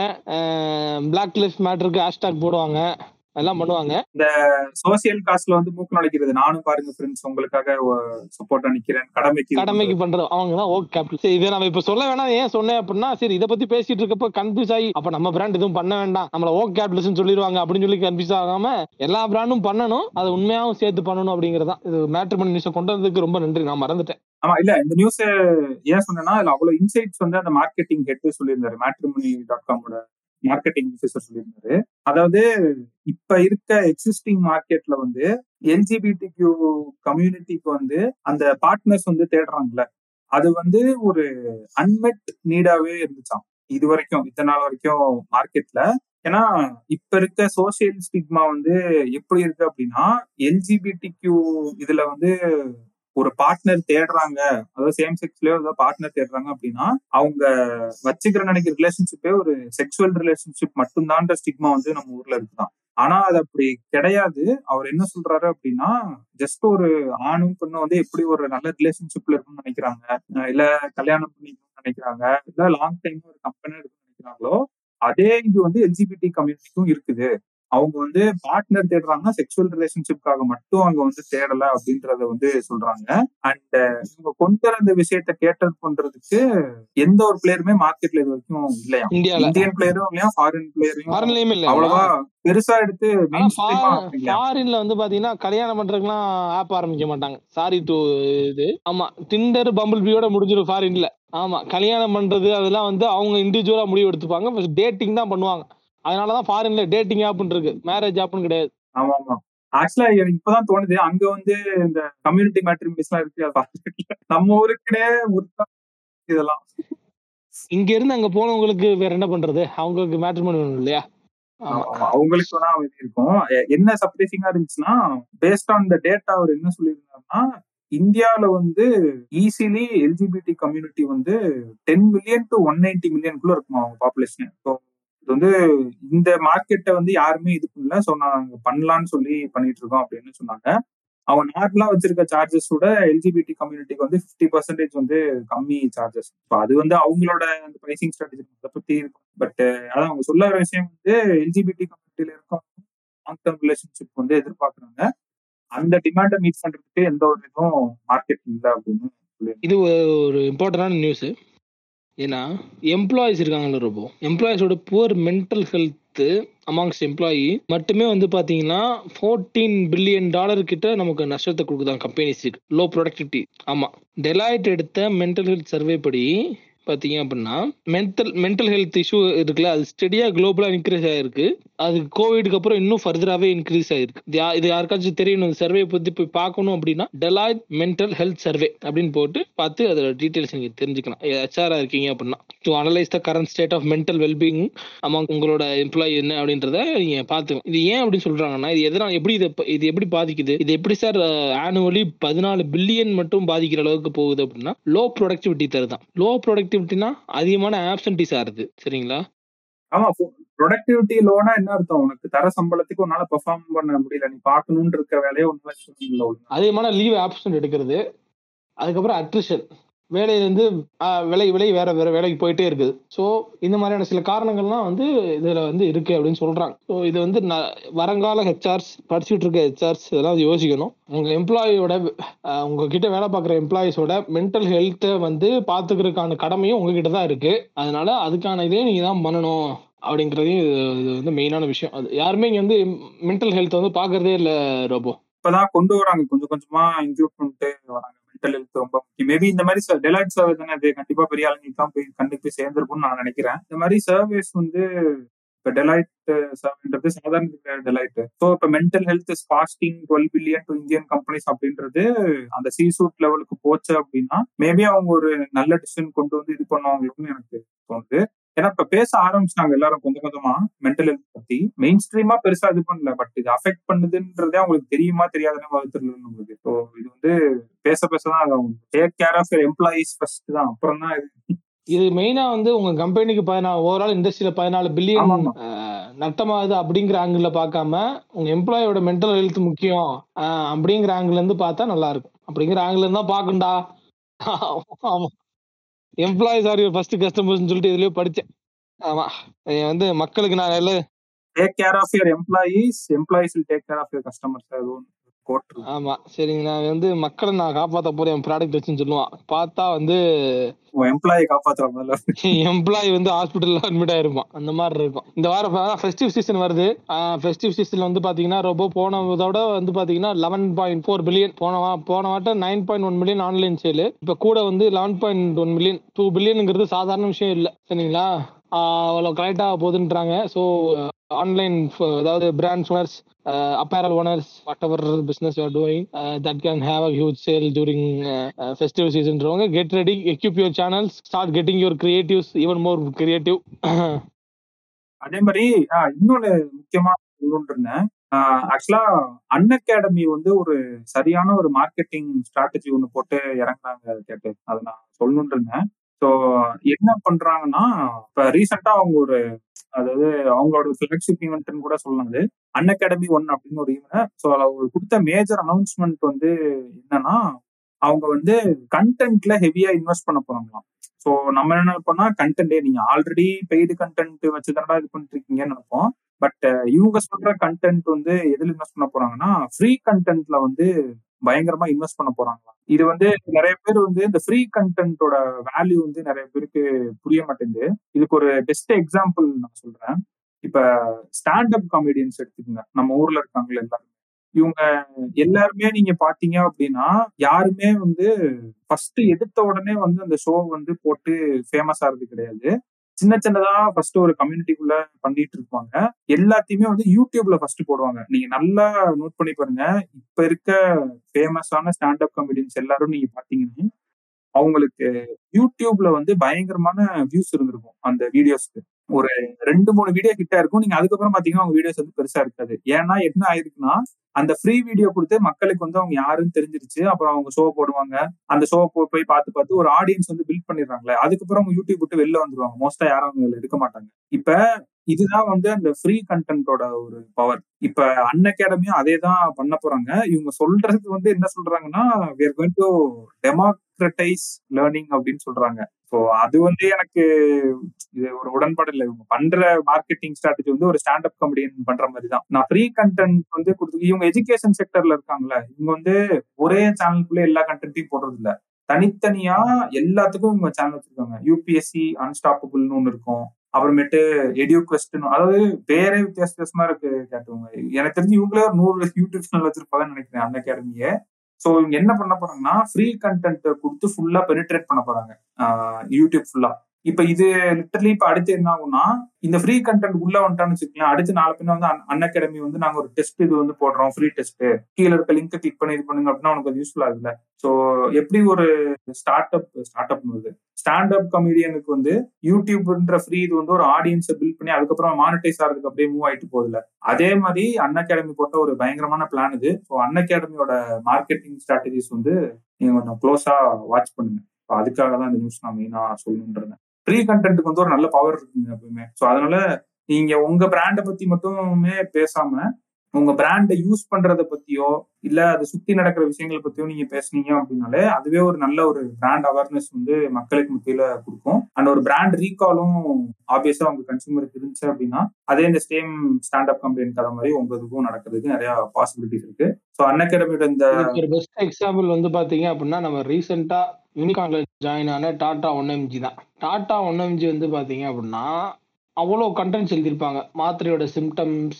பிளாக் லிஸ்ட் மேட்டருக்கு ஹேஷ்டாக் போடுவாங்க எல்லாம் பண்ணுவாங்க சோசியல் காஸ்ட்ல வந்து மூக்கு நுழைக்கிறது நானும் பாருங்க ஃப்ரெண்ட்ஸ் உங்களுக்காக சப்போர்ட்டா நிக்கிறேன் கடமைக்கு கடமைக்கு பண்றது அவங்க தான் ஓக் கேபிட்டல் சரி இதை நம்ம இப்ப சொல்ல வேணாம் ஏன் சொன்னேன் அப்படின்னா சரி இதை பத்தி பேசிட்டு இருக்கப்ப கன்ஃபியூஸ் ஆகி அப்ப நம்ம பிராண்ட் எதுவும் பண்ண வேண்டாம் நம்மள ஓக் கேபிட்டலிசம் சொல்லிடுவாங்க அப்படின்னு சொல்லி கன்ஃபியூஸ் ஆகாம எல்லா பிராண்டும் பண்ணணும் அது உண்மையாவும் சேர்த்து பண்ணணும் அப்படிங்கறதான் இது மேட்ரிமோனி நியூஸ் கொண்டு வந்ததுக்கு ரொம்ப நன்றி நான் மறந்துட்டேன் ஆமா இல்ல இந்த நியூஸ் ஏன் சொன்னேன்னா அதுல அவ்வளவு இன்சைட்ஸ் வந்து அந்த மார்க்கெட்டிங் ஹெட் சொல்லியிருந்தாரு மேட்ரிமோனி டாட் காமோட மார்க்கெட்டிங் ஆஃபீஸர் சொல்லியிருந்தாரு அதாவது இப்ப இருக்க எக்ஸிஸ்டிங் மார்க்கெட்ல வந்து எல்ஜிபிடி கியூ கம்யூனிட்டிக்கு வந்து அந்த பார்ட்னர்ஸ் வந்து தேடுறாங்கல்ல அது வந்து ஒரு அன்மெட் நீடாவே இருந்துச்சாம் இது வரைக்கும் இத்தனை நாள் வரைக்கும் மார்க்கெட்ல ஏன்னா இப்ப இருக்க சோசியல் ஸ்டிக்மா வந்து எப்படி இருக்கு அப்படின்னா எல்ஜிபிடி கியூ இதுல வந்து ஒரு பார்ட்னர் தேடுறாங்க அதாவது சேம் செக்ஸ்லயோ ஏதோ பார்ட்னர் தேடுறாங்க அப்படின்னா அவங்க வச்சுக்கிற நினைக்கிற ரிலேஷன்ஷிப்பே ஒரு செக்ஷுவல் ரிலேஷன்ஷிப் மட்டும்தான்ற ஸ்டிக்மா வந்து நம்ம ஊர்ல இருக்குதான் ஆனா அது அப்படி கிடையாது அவர் என்ன சொல்றாரு அப்படின்னா ஜஸ்ட் ஒரு ஆணும் பெண்ணும் வந்து எப்படி ஒரு நல்ல ரிலேஷன்ஷிப்ல இருக்கும்னு நினைக்கிறாங்க அஹ் இல்ல கல்யாணம் பண்ணிக்கணும்னு நினைக்கிறாங்க இல்ல லாங் டைம் ஒரு கம்பெனி இருக்குன்னு நினைக்கிறாங்களோ அதே இது வந்து எல்ஜிபிடி கம்யூனிட்டிக்கும் இருக்குது அவங்க வந்து பார்ட்னர் தேடுறாங்க செக்ஷுவல் ரிலேஷன்ஷிப்காக மட்டும் அங்க வந்து தேடல அப்படின்றத வந்து சொல்றாங்க அண்ட் இவங்க கொண்டு வர இந்த விஷயத்த கேட்டர் பண்றதுக்கு எந்த ஒரு பிளேயருமே மார்க்கெட்ல இது வரைக்கும் இல்லையா இந்தியால இந்தியன் பிளேயரும் இல்லையா ஃபாரின் பிளேயரையும் ஃபாரின்லயுமே இல்ல அவ்வளவா பெருசா எடுத்து மெயின் ஸ்ட்ரீமா இல்லையா ஃபாரின்ல வந்து பாத்தீங்கன்னா கல்யாணம் பண்றதுக்குலாம் ஆப் ஆரம்பிக்க மாட்டாங்க சாரி டு இது ஆமா டிண்டர் பம்பிள் பியோட முடிஞ்சிடும் ஃபாரின்ல ஆமா கல்யாணம் பண்றது அதெல்லாம் வந்து அவங்க இண்டிவிஜுவலா முடிவு எடுத்துப்பாங்க டேட்டிங் தான் பண்ணுவாங்க அதனாலதான் ஃபாரின்ல டேட்டிங் ஆப்னு இருக்கு மேரேஜ் ஆப்னு கிடையாது ஆமா ஆமா ஆக்சுவலா எனக்கு இப்பதான் தோணுது அங்க வந்து இந்த கம்யூனிட்டி மேட்ரிமோனிஸ் எல்லாம் இருக்கு அது பார்த்துட்டு நம்ம ஊருக்குனே முறுக்கா இதெல்லாம் இங்க இருந்து அங்க போனவங்களுக்கு வேற என்ன பண்றது அவங்களுக்கு மேட்ரிமோனி வேணும் இல்லையா ஆமா ஆமா, ஆமா. அவங்களுக்கு வேணா இது இருக்கும் எ- என்ன சர்ப்ரைசிங்கா இருந்துச்சுன்னா பேஸ்ட் ஆன் த டேட்டா அவர் என்ன சொல்லியிருந்தாருன்னா இந்தியால வந்து ஈஸிலி எல்ஜிபிடி கம்யூனிட்டி வந்து ten million to one ninety மில்லியனுக்குள்ள இருக்குமா அவங்க பாப்புலேஷன் ஸோ இது வந்து இந்த மார்க்கெட்டை வந்து யாருமே இது பண்ணல ஸோ நாங்க பண்ணலாம்னு சொல்லி பண்ணிட்டு இருக்கோம் அப்படின்னு சொன்னாங்க அவங்க நார்மலா வச்சிருக்க சார்ஜஸ் விட எல்ஜிபிடி கம்யூனிட்டிக்கு வந்து ஃபிஃப்டி பர்சன்டேஜ் வந்து கம்மி சார்ஜஸ் இப்போ அது வந்து அவங்களோட அந்த ப்ரைசிங் ஸ்ட்ராட்டஜி அதை பத்தி பட் அதான் அவங்க சொல்ல வர விஷயம் வந்து எல்ஜிபிடி கம்யூனிட்டியில இருக்கவங்க லாங் டேர்ம் ரிலேஷன்ஷிப் வந்து எதிர்பார்க்கறாங்க அந்த டிமாண்டை மீட் பண்றதுக்கு எந்த ஒரு இதுவும் மார்க்கெட் இல்லை அப்படின்னு சொல்லி இது ஒரு- ஒரு இம்பார்ட்டன்டான நியூஸ் ஏன்னா எம்ப்ளாயிஸ் இருக்காங்கல்ல ரொம்ப எம்ப்ளாயிஸோட poor mental health amongst employee மட்டுமே வந்து பாத்தீங்கன்னா ஃபோர்டீன் பில்லியன் டாலர் கிட்ட நமக்கு நஷ்டத்தை கொடுக்குதான் கம்பெனிஸுக்கு லோ ப்ரொடக்டிவிட்டி ஆமா டெலாய்ட் எடுத்த மென்டல் ஹெல்த் சர்வே படி பார்த்தீங்க அப்படின்னா மென்டல் மென்டல் ஹெல்த் இஷ்யூ இருக்குல்ல அது ஸ்டெடியாக குளோபலாக இன்க்ரீஸ் ஆகிருக்கு அது கோவிடுக்கு அப்புறம் இன்னும் ஃபர்தராகவே இன்க்ரீஸ் ஆகிருக்கு இது யா- இது யாருக்காச்சும் தெரியணும் இந்த சர்வே பற்றி போய் பார்க்கணும் அப்படின்னா டெலாய்ட் மென்டல் ஹெல்த் சர்வே அப்படின்னு போட்டு பார்த்து அதோட டீட்டெயில்ஸ் நீங்கள் தெரிஞ்சுக்கலாம் ஹெச்ஆராக இருக்கீங்க அப்படின்னா to analyse the current state of mental wellbeing அமௌங் உங்களோட எம்ப்ளாயி என்ன அப்படின்றத நீங்கள் பார்த்துக்கணும் இது ஏன் அப்படின்னு சொல்கிறாங்கன்னா இது எதனால் எப்படி இது இது எப்படி பாதிக்குது இது எப்படி சார் ஆனுவலி பதினாலு பில்லியன் மட்டும் பாதிக்கிற அளவுக்கு போகுது அப்படின்னா லோ ப்ரொடக்டிவிட்டி தருதான் லோ ப்ரொடக்டிவிட்டினா அதிகமான ஆப்சன்டிஸ் ஆகுது சரிங்களா ஆமா ப்ரொடக்டிவிட்டி லோனா என்ன அர்த்தம் உனக்கு தர சம்பளத்துக்கு உன்னால பெர்ஃபார்ம் பண்ண முடியல நீ பார்க்கணும்னு இருக்க வேலையை உன்னால செய்ய முடியல ஒழுங்கா. அதிகமான லீவ் ஆப்சன்ட் எடுக்கிறது அதுக்கப்புறம் அட்ரிஷன் வேலையிலேருந்து விலை விலை வேற வேற வேலைக்கு போயிட்டே இருக்குது ஸோ இந்த மாதிரியான சில காரணங்கள்லாம் வந்து இதில் வந்து இருக்கு அப்படின்னு சொல்றாங்க ஸோ இது வந்து ந- வருங்கால ஹெச்ஆர்ஸ் படிச்சுட்டு இருக்க ஹெச்ஆர்ஸ் இதெல்லாம் யோசிக்கணும் உங்க எம்ப்ளாயியோட உங்ககிட்ட வேலை பார்க்குற எம்ப்ளாயிஸோட மென்டல் ஹெல்த்தை வந்து பார்த்துக்கிறதுக்கான கடமையும் உங்ககிட்ட தான் இருக்கு அதனால அதுக்கான இதே நீங்க தான் பண்ணணும் அப்படிங்கிறதையும் இது இது வந்து மெயினான விஷயம் அது யாருமே இங்க வந்து மென்டல் ஹெல்த் வந்து பார்க்கறதே இல்லை ரோபோ இப்பதான் கொண்டு வராங்க கொஞ்சம் கொஞ்சமா இன்க்ளூட் பண்ணிட்டு வராங்க மென்டல் ஹெல்த் ரொம்ப முக்கியம் மேபி இந்த மாதிரி டெலைட் சர்வே தானே அது கண்டிப்பா பெரிய ஆளுங்களுக்கு தான் போய் கண்டிப்பா போய் சேர்ந்திருக்கும்னு நான் நினைக்கிறேன் இந்த மாதிரி சர்வேஸ் வந்து இப்ப டெலைட் சர்வேன்றது சாதாரண டெலைட் ஸோ இப்ப mental health costing twelve billion to Indian companies அப்படின்றது அந்த சி சூட் லெவலுக்கு போச்சு அப்படின்னா மேபி அவங்க ஒரு நல்ல டிசிஷன் கொண்டு வந்து இது பண்ணுவாங்களுக்குன்னு எனக்கு தோணுது ஏன்னா இப்ப பேச ஆரம்பிச்சிட்டாங்க எல்லாரும் கொஞ்சம் கொஞ்சமா மென்டல் ஹெல்த் பத்தி மெயின் ஸ்ட்ரீமா பெருசா இது பண்ணல பட் இது அஃபெக்ட் பண்ணுதுன்றதே அவங்களுக்கு தெரியுமா தெரியாதுன்னு வகுத்துல நம்மளுக்கு ஸோ இது வந்து பேச பேசதான் take care of employees first தான் அப்புறம் தான் இது இது மெயினா வந்து உங்க கம்பெனிக்கு பதினாலு ஓவரால் இண்டஸ்ட்ரியில பதினாலு பில்லியன் ஆமாமா. நட்டமாகுது அப்படிங்கிற ஆங்கிள் பார்க்காம உங்க எம்ப்ளாயோட மென்டல் ஹெல்த் முக்கியம் ஆஹ் அப்படிங்கிற ஆங்கிள் இருந்து பார்த்தா நல்லா இருக்கும் அப்படிங்கிற ஆங்கிள் இருந்தா பாக்கண்டா ஆமா எம்ப்ளாயிஸ் ஆர் ஃபர்ஸ்ட் கஸ்டமர்ஸ் சொல்லிட்டு இதுலயே படிச்சேன் ஆமா இது வந்து மக்களுக்கு நான் நல்ல take care of your employees employees take care of your customers அது ஒன்று கோட் இருக்கு. ஆமா சரிங்க நான் வந்து மக்களை நான் காப்பாத்த போறேன் என் ப்ராடக்ட் வச்சுன்னு சொல்லுவான் பார்த்தா வந்து உன் எம்ப்ளாயை காப்பாத்துற முதல்ல எம்ப்ளாயி வந்து ஹாஸ்பிட்டல்ல அட்மிட் ஆயிருப்பான் அந்த மாதிரி இருக்கும் இந்த வாரம் ஃபெஸ்டிவ் சீசன் வருது ஃபெஸ்டிவ் சீசன்ல வந்து பாத்தீங்கன்னா ரொம்ப போன இதோட வந்து பாத்தீங்கன்னா லெவன் பாயிண்ட் ஃபோர் பில்லியன் போன வா- போன வாட்டம் nine point one million online sale இப்ப கூட வந்து eleven point one million two பில்லியனுங்கிறது சாதாரண விஷயம் இல்லை சரிங்களா ஆஹ் அவ்வளோ கரெக்டாக போகுதுன்றாங்க ஸோ ஆன்லைன் அதாவது brands owners apparel owners whatever business you are doing that can have a huge sale during festive சீசன்றவங்க get ready equip your channels start getting your creatives even more creative அதே மாதிரி ஆஹ், இன்னொன்னு முக்கியமா சொல்லணும்னு இருந்தேன் ஆக்சுவலா an academy வந்து ஒரு சரியான ஒரு மார்க்கெட்டிங் ஸ்ட்ராட்டஜி ஒன்று போட்டு இறங்குனாங்க கேட்டு அதை நான் சொல்லணும்னு இருந்தேன் ஸோ என்ன பண்றாங்கன்னா இப்ப ரீசெண்டா அவங்க ஒரு அதாவது அவங்களோட ஃபிளாக்ஷிப் ஈவெண்ட்னு கூட சொல்லலாம் அது அன் அகாடமி ஒன் அப்படின்னு ஒரு ஈவெண்ட் ஸோ அவங்க கொடுத்த மேஜர் அனௌன்ஸ்மெண்ட் வந்து என்னன்னா அவங்க வந்து கண்டென்ட்ல ஹெவியா இன்வெஸ்ட் பண்ண போறாங்களாம் ஸோ நம்ம என்ன நினைப்போம்னா கண்டென்ட்டே நீங்க ஆல்ரெடி பெய்டு கண்டென்ட் வச்சு தானடா இது பண்ணிட்டு இருக்கீங்கன்னு நினைப்போம் பட் இவங்க சொல்ற கண்டென்ட் வந்து எதுல இன்வெஸ்ட் பண்ண போறாங்கன்னா ஃப்ரீ கண்டென்ட்ல வந்து பயங்கரமா இன்வெஸ்ட் பண்ண போறாங்களாம் இது வந்து நிறைய பேர் வந்து இந்த ஃப்ரீ கண்டென்ட்டோட வேல்யூ வந்து நிறைய பேருக்கு புரிய மாட்டேங்குது இதுக்கு ஒரு பெஸ்ட் எக்ஸாம்பிள் நான் சொல்றேன் இப்ப ஸ்டாண்டப் காமெடியன்ஸ் எடுத்துக்கோங்க நம்ம ஊர்ல இருக்காங்களே எல்லாரும் இவங்க எல்லாருமே நீங்க பாத்தீங்க அப்படின்னா யாருமே வந்து ஃபர்ஸ்ட் எடுத்த உடனே வந்து அந்த ஷோ வந்து போட்டு ஃபேமஸ் ஆறது கிடையாது சின்ன சின்னதா ஃபர்ஸ்ட் ஒரு கம்யூனிட்டிக்குள்ள பண்ணிட்டு இருப்பாங்க எல்லாத்தையுமே வந்து யூடியூப்ல ஃபர்ஸ்ட் போடுவாங்க நீங்க நல்லா நோட் பண்ணி பாருங்க இப்ப இருக்க ஃபேமஸான ஸ்டாண்டப் காமெடியன்ஸ் எல்லாரும் நீங்க பாத்தீங்கன்னா அவங்களுக்கு யூடியூப்ல வந்து பயங்கரமான வியூஸ் இருந்திருக்கும் அந்த வீடியோஸ்க்கு ஒரு ரெண்டு மூணு வீடியோ கிட்ட இருக்கும் நீங்க அதுக்கப்புறம் பாத்தீங்கன்னா அவங்க வீடியோஸ் வந்து பெருசா இருக்காது ஏன்னா என்ன ஆயிருக்குன்னா அந்த ஃப்ரீ வீடியோ கொடுத்து மக்களுக்கு வந்து அவங்க யாருன்னு தெரிஞ்சிருச்சு அப்புறம் அவங்க ஷோ போடுவாங்க அந்த ஷோ போய் பார்த்து பார்த்து ஒரு ஆடியன்ஸ் வந்து பில்ட் பண்ணிடுறாங்களே அதுக்கப்புறம் அவங்க யூடியூப் விட்டு வெளில வந்துருவாங்க மோஸ்டா யாரும் அவங்க இருக்க மாட்டாங்க இப்ப இதுதான் வந்து அந்த ஃப்ரீ கண்டென்ட்டோட ஒரு பவர் இப்ப அன் அகாடமியும் அதே தான் பண்ண போறாங்க இவங்க சொல்றது வந்து என்ன சொல்றாங்கன்னா we are going to democratize learning அப்படின்னு சொல்றாங்க ஸோ அது வந்து எனக்கு இது ஒரு உடன்பாடு இல்லை இவங்க பண்ற மார்க்கெட்டிங் ஸ்ட்ராட்டஜி வந்து ஒரு ஸ்டாண்டப் காமெடியன் பண்ற மாதிரி தான் நான் ஃப்ரீ கண்டென்ட் வந்து கொடுத்து இவங்க எஜுகேஷன் செக்டர்ல இருக்காங்களே இவங்க வந்து ஒரே சேனலுக்குள்ள எல்லா கண்டென்ட்டையும் போடுறது இல்ல தனித்தனியா எல்லாத்துக்கும் இவங்க சேனல் வச்சிருக்காங்க யூபிஎஸ்சி அன்ஸ்டாப்பபிள்னு ஒன்று இருக்கும் அப்புறமேட்டு எடியூ கொஸ்டின் அதாவது பேரே வித்தியாச வித்தியாசமா இருக்கு கேட்டுவாங்க எனக்கு தெரிஞ்சு இவங்களே ஒரு நூறு யூடியூப் சேனல் வச்சிருப்பாங்கன்னு நினைக்கிறேன் அந்த அகாடமியை ஸோ இவங்க என்ன பண்ண போறாங்கன்னா ஃப்ரீ கண்டென்ட் கொடுத்து ஃபுல்லா பெனிட்ரேட் பண்ண போறாங்க யூடியூப் ஃபுல்லா இப்ப இது லிட்டரலி இப்ப அடுத்து என்ன ஆகும்னா இந்த ஃப்ரீ கண்டென்ட் உள்ள வந்துட்டான்னு வச்சுக்கலாம் அடுத்து நாலு பின்ன வந்து அன் அகாடமி வந்து நாங்க ஒரு டெஸ்ட் இது வந்து போடுறோம் ஃப்ரீ டெஸ்ட் கீழே இருக்க லிங்க் கிளிக் பண்ணி இது பண்ணுங்க அப்படின்னா உனக்கு அது யூஸ்ஃபுல்லா இருக்குல்ல ஸோ எப்படி ஒரு ஸ்டார்ட் அப் ஸ்டார்ட் அப் வருது ஸ்டாண்ட் அப் கமெடியனுக்கு வந்து யூடியூப்ன்ற ஃப்ரீ இது வந்து ஒரு ஆடியன்ஸை பில்ட் பண்ணி அதுக்கப்புறம் மானிட்டைஸ் ஆகிறதுக்கு அப்படியே மூவ் ஆயிட்டு போகுதுல அதே மாதிரி அன் அகாடமி போட்ட ஒரு பயங்கரமான பிளான் இது ஸோ அன் அகாடமியோட மார்க்கெட்டிங் ஸ்ட்ராட்டஜிஸ் வந்து நீங்க கொஞ்சம் க்ளோஸா வாட்ச் பண்ணுங்க அதுக்காக தான் இந்த நியூஸ் நான் மெயினா சொல்லணுன்றேன் ப்ரீ கண்டென்ட்டுக்கு வந்து ஒரு நல்ல பவர் இருக்குங்க எப்பவுமே ஸோ அதனால நீங்க உங்க பிராண்டை பத்தி மட்டுமே பேசாம உங்க பிராண்டை யூஸ் பண்றத பத்தியோ இல்ல அதை சுத்தி நடக்கிற விஷயங்களை பத்தியோ நீங்க பேசுனீங்க அப்படின்னாலே அதுவே ஒரு நல்ல ஒரு பிராண்ட் அவேர்னஸ் வந்து மக்களுக்கு மத்தியில கொடுக்கும் அண்ட் ஒரு பிராண்ட் ரீகாலும் ஆப்வியஸா உங்க கன்சூமருக்கு இருந்துச்சு அப்படின்னா அதே இந்த சேம் ஸ்டாண்ட் அப் கம்பெனி கதை மாதிரி உங்க இதுக்கும் நடக்கிறதுக்கு நிறைய பாசிபிலிட்டிஸ் இருக்கு ஸோ அன்அகாடமியோட இந்த ஒரு பெஸ்ட் எக்ஸாம்பிள் வந்து பாத்தீங்க அப்படின்னா நம்ம ரீசெண்டா யூனிகான்ல ஜாயின் ஆன டாடா ஒன் எம்ஜி தான் டாடா ஒன் எம்ஜி வந்து பாத்தீங்க அப்படின்னா அவ்வளோ கண்டென்ட்ஸ் எழுதியிருப்பாங்க மாத்திரையோட சிம்டம்ஸ்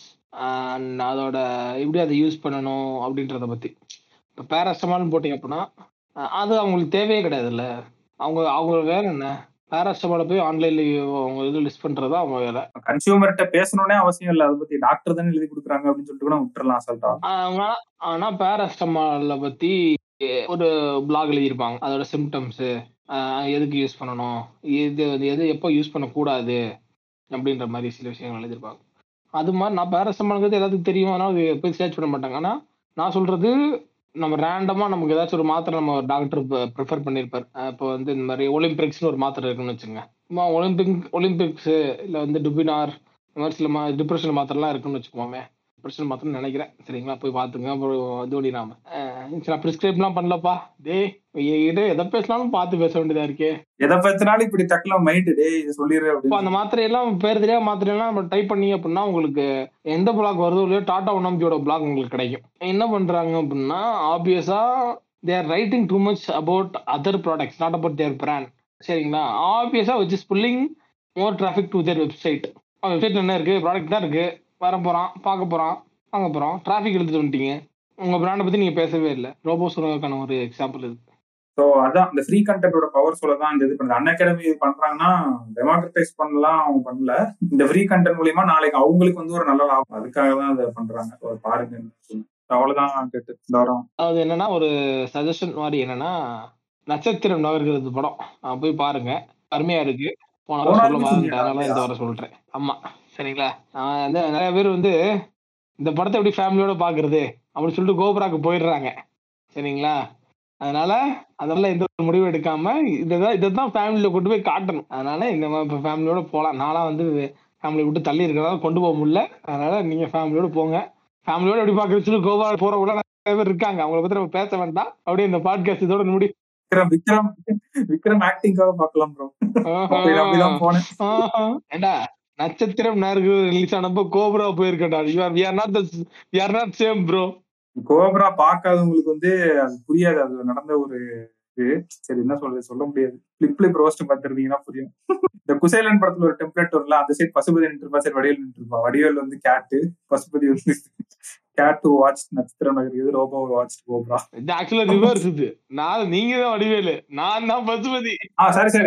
அதோட எப்படி அதை யூஸ் பண்ணணும் அப்படின்றத பத்தி இப்போ பேராஸ்டமால்னு போட்டீங்க அப்படின்னா அது அவங்களுக்கு தேவையே கிடையாதுல்ல அவங்க அவங்க வேலை என்ன பேராஸ்டமால போய் ஆன்லைன்ல அவங்க இது லிஸ்ட் பண்றதா அவங்க வேலை கன்சியூமர்கிட்ட பேசணும்னே அவசியம் இல்லை அதை பத்தி டாக்டர் தானே எழுதி கொடுக்குறாங்க அப்படின்னு சொல்லிட்டு கூட விட்டுறலாம் அசல்ட்டா ஆனா ஆனா பேராஸ்டமால பத்தி ஒரு பிளாக் எழுதியிருப்பாங்க அதோட சிம்டம்ஸ் எதுக்கு யூஸ் பண்ணணும் எது எது எப்போ யூஸ் பண்ணக்கூடாது அப்படின்ற மாதிரி சில விஷயங்கள் எழுதியிருப்பாங்க அது மாதிரி நான் பேரஸ்டமாலுங்கிறது எல்லாத்துக்கும் தெரியும் அதனால போய் சர்ச் பண்ண மாட்டாங்க ஆனால் நான் சொல்றது நம்ம ரேண்டமாக நமக்கு ஏதாச்சும் ஒரு மாத்திரை நம்ம டாக்டர் ப்ரிஃபர் பண்ணியிருப்பார் இப்போ வந்து இந்த மாதிரி ஒலிம்பிக்ஸ்னு ஒரு மாத்திரை இருக்குன்னு வச்சுங்க ஒலிம்பிக் ஒலிம்பிக்ஸு இல்லை வந்து டுபினார் இந்த மாதிரி சில மா டிப்ரெஷன் மாத்திரலாம் இருக்குன்னு வச்சுக்கோமே டிப்ரெஷன் மாத்திரம் நினைக்கிறேன் சரிங்களா போய் பார்த்துங்க அப்புறம் இது பண்ணிடாம நான் ப்ரிஸ்கிரைப்லாம் பண்ணலப்பா டே இது எதை பேசினாலும் பார்த்து பேச வேண்டியதா இருக்கே எதை பேசினாலும் இப்படி டக்குல மைண்ட் டே இது சொல்லிடு இப்போ அந்த மாத்திரையெல்லாம் பேர் தெரியாத மாத்திரையெல்லாம் நம்ம டைப் பண்ணி அப்படின்னா உங்களுக்கு எந்த பிளாக் வருதோ இல்லையோ டாடா ஒன்எம்ஜியோட பிளாக் உங்களுக்கு கிடைக்கும் என்ன பண்றாங்க அப்படின்னா ஆப்வியஸா they're writing too much about other products not about their brand சரிங்களா ஆப்வியஸா which is pulling more traffic to their website வெப்சைட்ல என்ன இருக்கு ப்ராடக்ட் தான் இருக்கு வர போறான் பார்க்க போறான் வாங்க போறோம் டிராஃபிக் எடுத்துட்டு வந்துட்டீங்க உங்க பிராண்டை பத்தி நீங்க பேசவே இல்லை ரோபோ சொல்றதுக்கான ஒரு எக்ஸாம்பிள் இது ஸோ அதான் இந்த ஃப்ரீ கண்டென்ட்டோட பவர் சொல்ல தான் இந்த இது பண்ணுது அன் அகாடமி பண்றாங்கன்னா டெமோக்ரட்டைஸ் பண்ணலாம் அவங்க பண்ணல இந்த ஃப்ரீ கண்டென்ட் மூலியமா நாளைக்கு அவங்களுக்கு வந்து ஒரு நல்ல லாபம் அதுக்காக தான் அதை பண்றாங்க பாருங்க அவ்வளவுதான் கேட்டு தரம் அது என்னன்னா ஒரு சஜஷன் மாதிரி என்னன்னா நட்சத்திரம் நகர்கிறது படம் போய் பாருங்க அருமையா இருக்கு போன சொல்ல மாதிரி அதனால இந்த வர சொல்றேன் ஆமா சரிங்களா வந்து நிறைய பேர் வந்து இந்த படத்தை எப்படி ஃபேமிலியோட பாக்குறது அப்படின்னு சொல்லிட்டு கோபுராக்கு போயிடுறாங்க சரிங்களா அதனால அதெல்லாம் எந்த ஒரு முடிவும் எடுக்காம இதான் இதைதான் ஃபேமிலியில கொண்டு போய் காட்டணும் அதனால இந்த மாதிரி ஃபேமிலியோட போகலாம் நான்லாம் வந்து ஃபேமிலி விட்டு தள்ளி இருக்கிறதால கொண்டு போக முடியல அதனால நீங்க ஃபேமிலியோட போங்க ஃபேமிலியோட எப்படி பாக்குறது சொல்லி கோவா போறவங்க நிறைய பேர் இருக்காங்க அவங்கள பத்தி நம்ம பேச வேண்டாம் அப்படியே இந்த பாட்காஸ்ட் இதோட முடி விக்ரம் விக்ரம் விக்ரம் ஆக்டிங்காக பார்க்கலாம் ப்ரோ அப்படிதான் போனேன் ஏண்டா நட்சத்திரம் நேருக்கு ரிலீஸ் ஆனப்போ கோப்ரா போயிருக்கடா we are not we are not same bro Cobra பார்க்காதவங்களுக்கு வந்து அது புரியாது அது நடந்த ஒரு இது சரி என்ன சொல்றது சொல்ல முடியாது பிளிப் பிளிப் ரோஸ்ட் பார்த்துருந்தீங்கன்னா புரியும் இந்த குசேலன் படத்துல ஒரு டெம்ப்ளேட் வரல அந்த சைட் பசுபதி நின்றுப்பா சரி வடிவேல் நின்றுப்பா வடிவேல் வந்து கேட்டு பசுபதி வந்து கேட் வாட்ச் நட்சத்திரம் நகர் இது ரோபோ வாட்ச் கோப்ரா இது ஆக்சுவலா ரிவர்ஸ் இது நான் நீங்க தான் வடிவேலு நான் தான் பசுபதி ஆ சரி சரி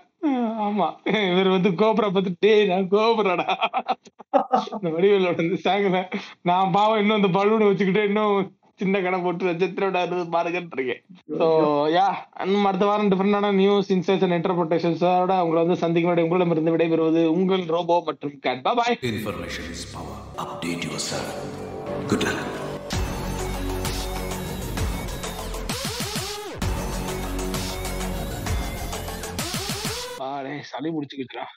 ஆமா இவர் வந்து கோபுரா பார்த்துட்டு நான் கோபுராடா இந்த வடிவேலோட வந்து சாங்கல நான் பாவம் இன்னும் அந்த பலூனை வச்சுக்கிட்டு இன்னும் சின்ன கடை போட்டு நட்சத்திரோட பாருங்கன்னு இருக்கேன் ஸோ யா நம்ம அடுத்த வாரம் டிஃபரெண்டான நியூஸ் இன்சைட்ஸ் அண்ட் இன்டர்பிரேஷன்ஸோட உங்களை வந்து சந்திக்க உங்களிடமிருந்து விடைபெறுவது உங்கள் ரோபோ மற்றும் கேட் பாய் Information is power. Update yourself. Good luck. சளி முடிச்சுக்கிச்சுடா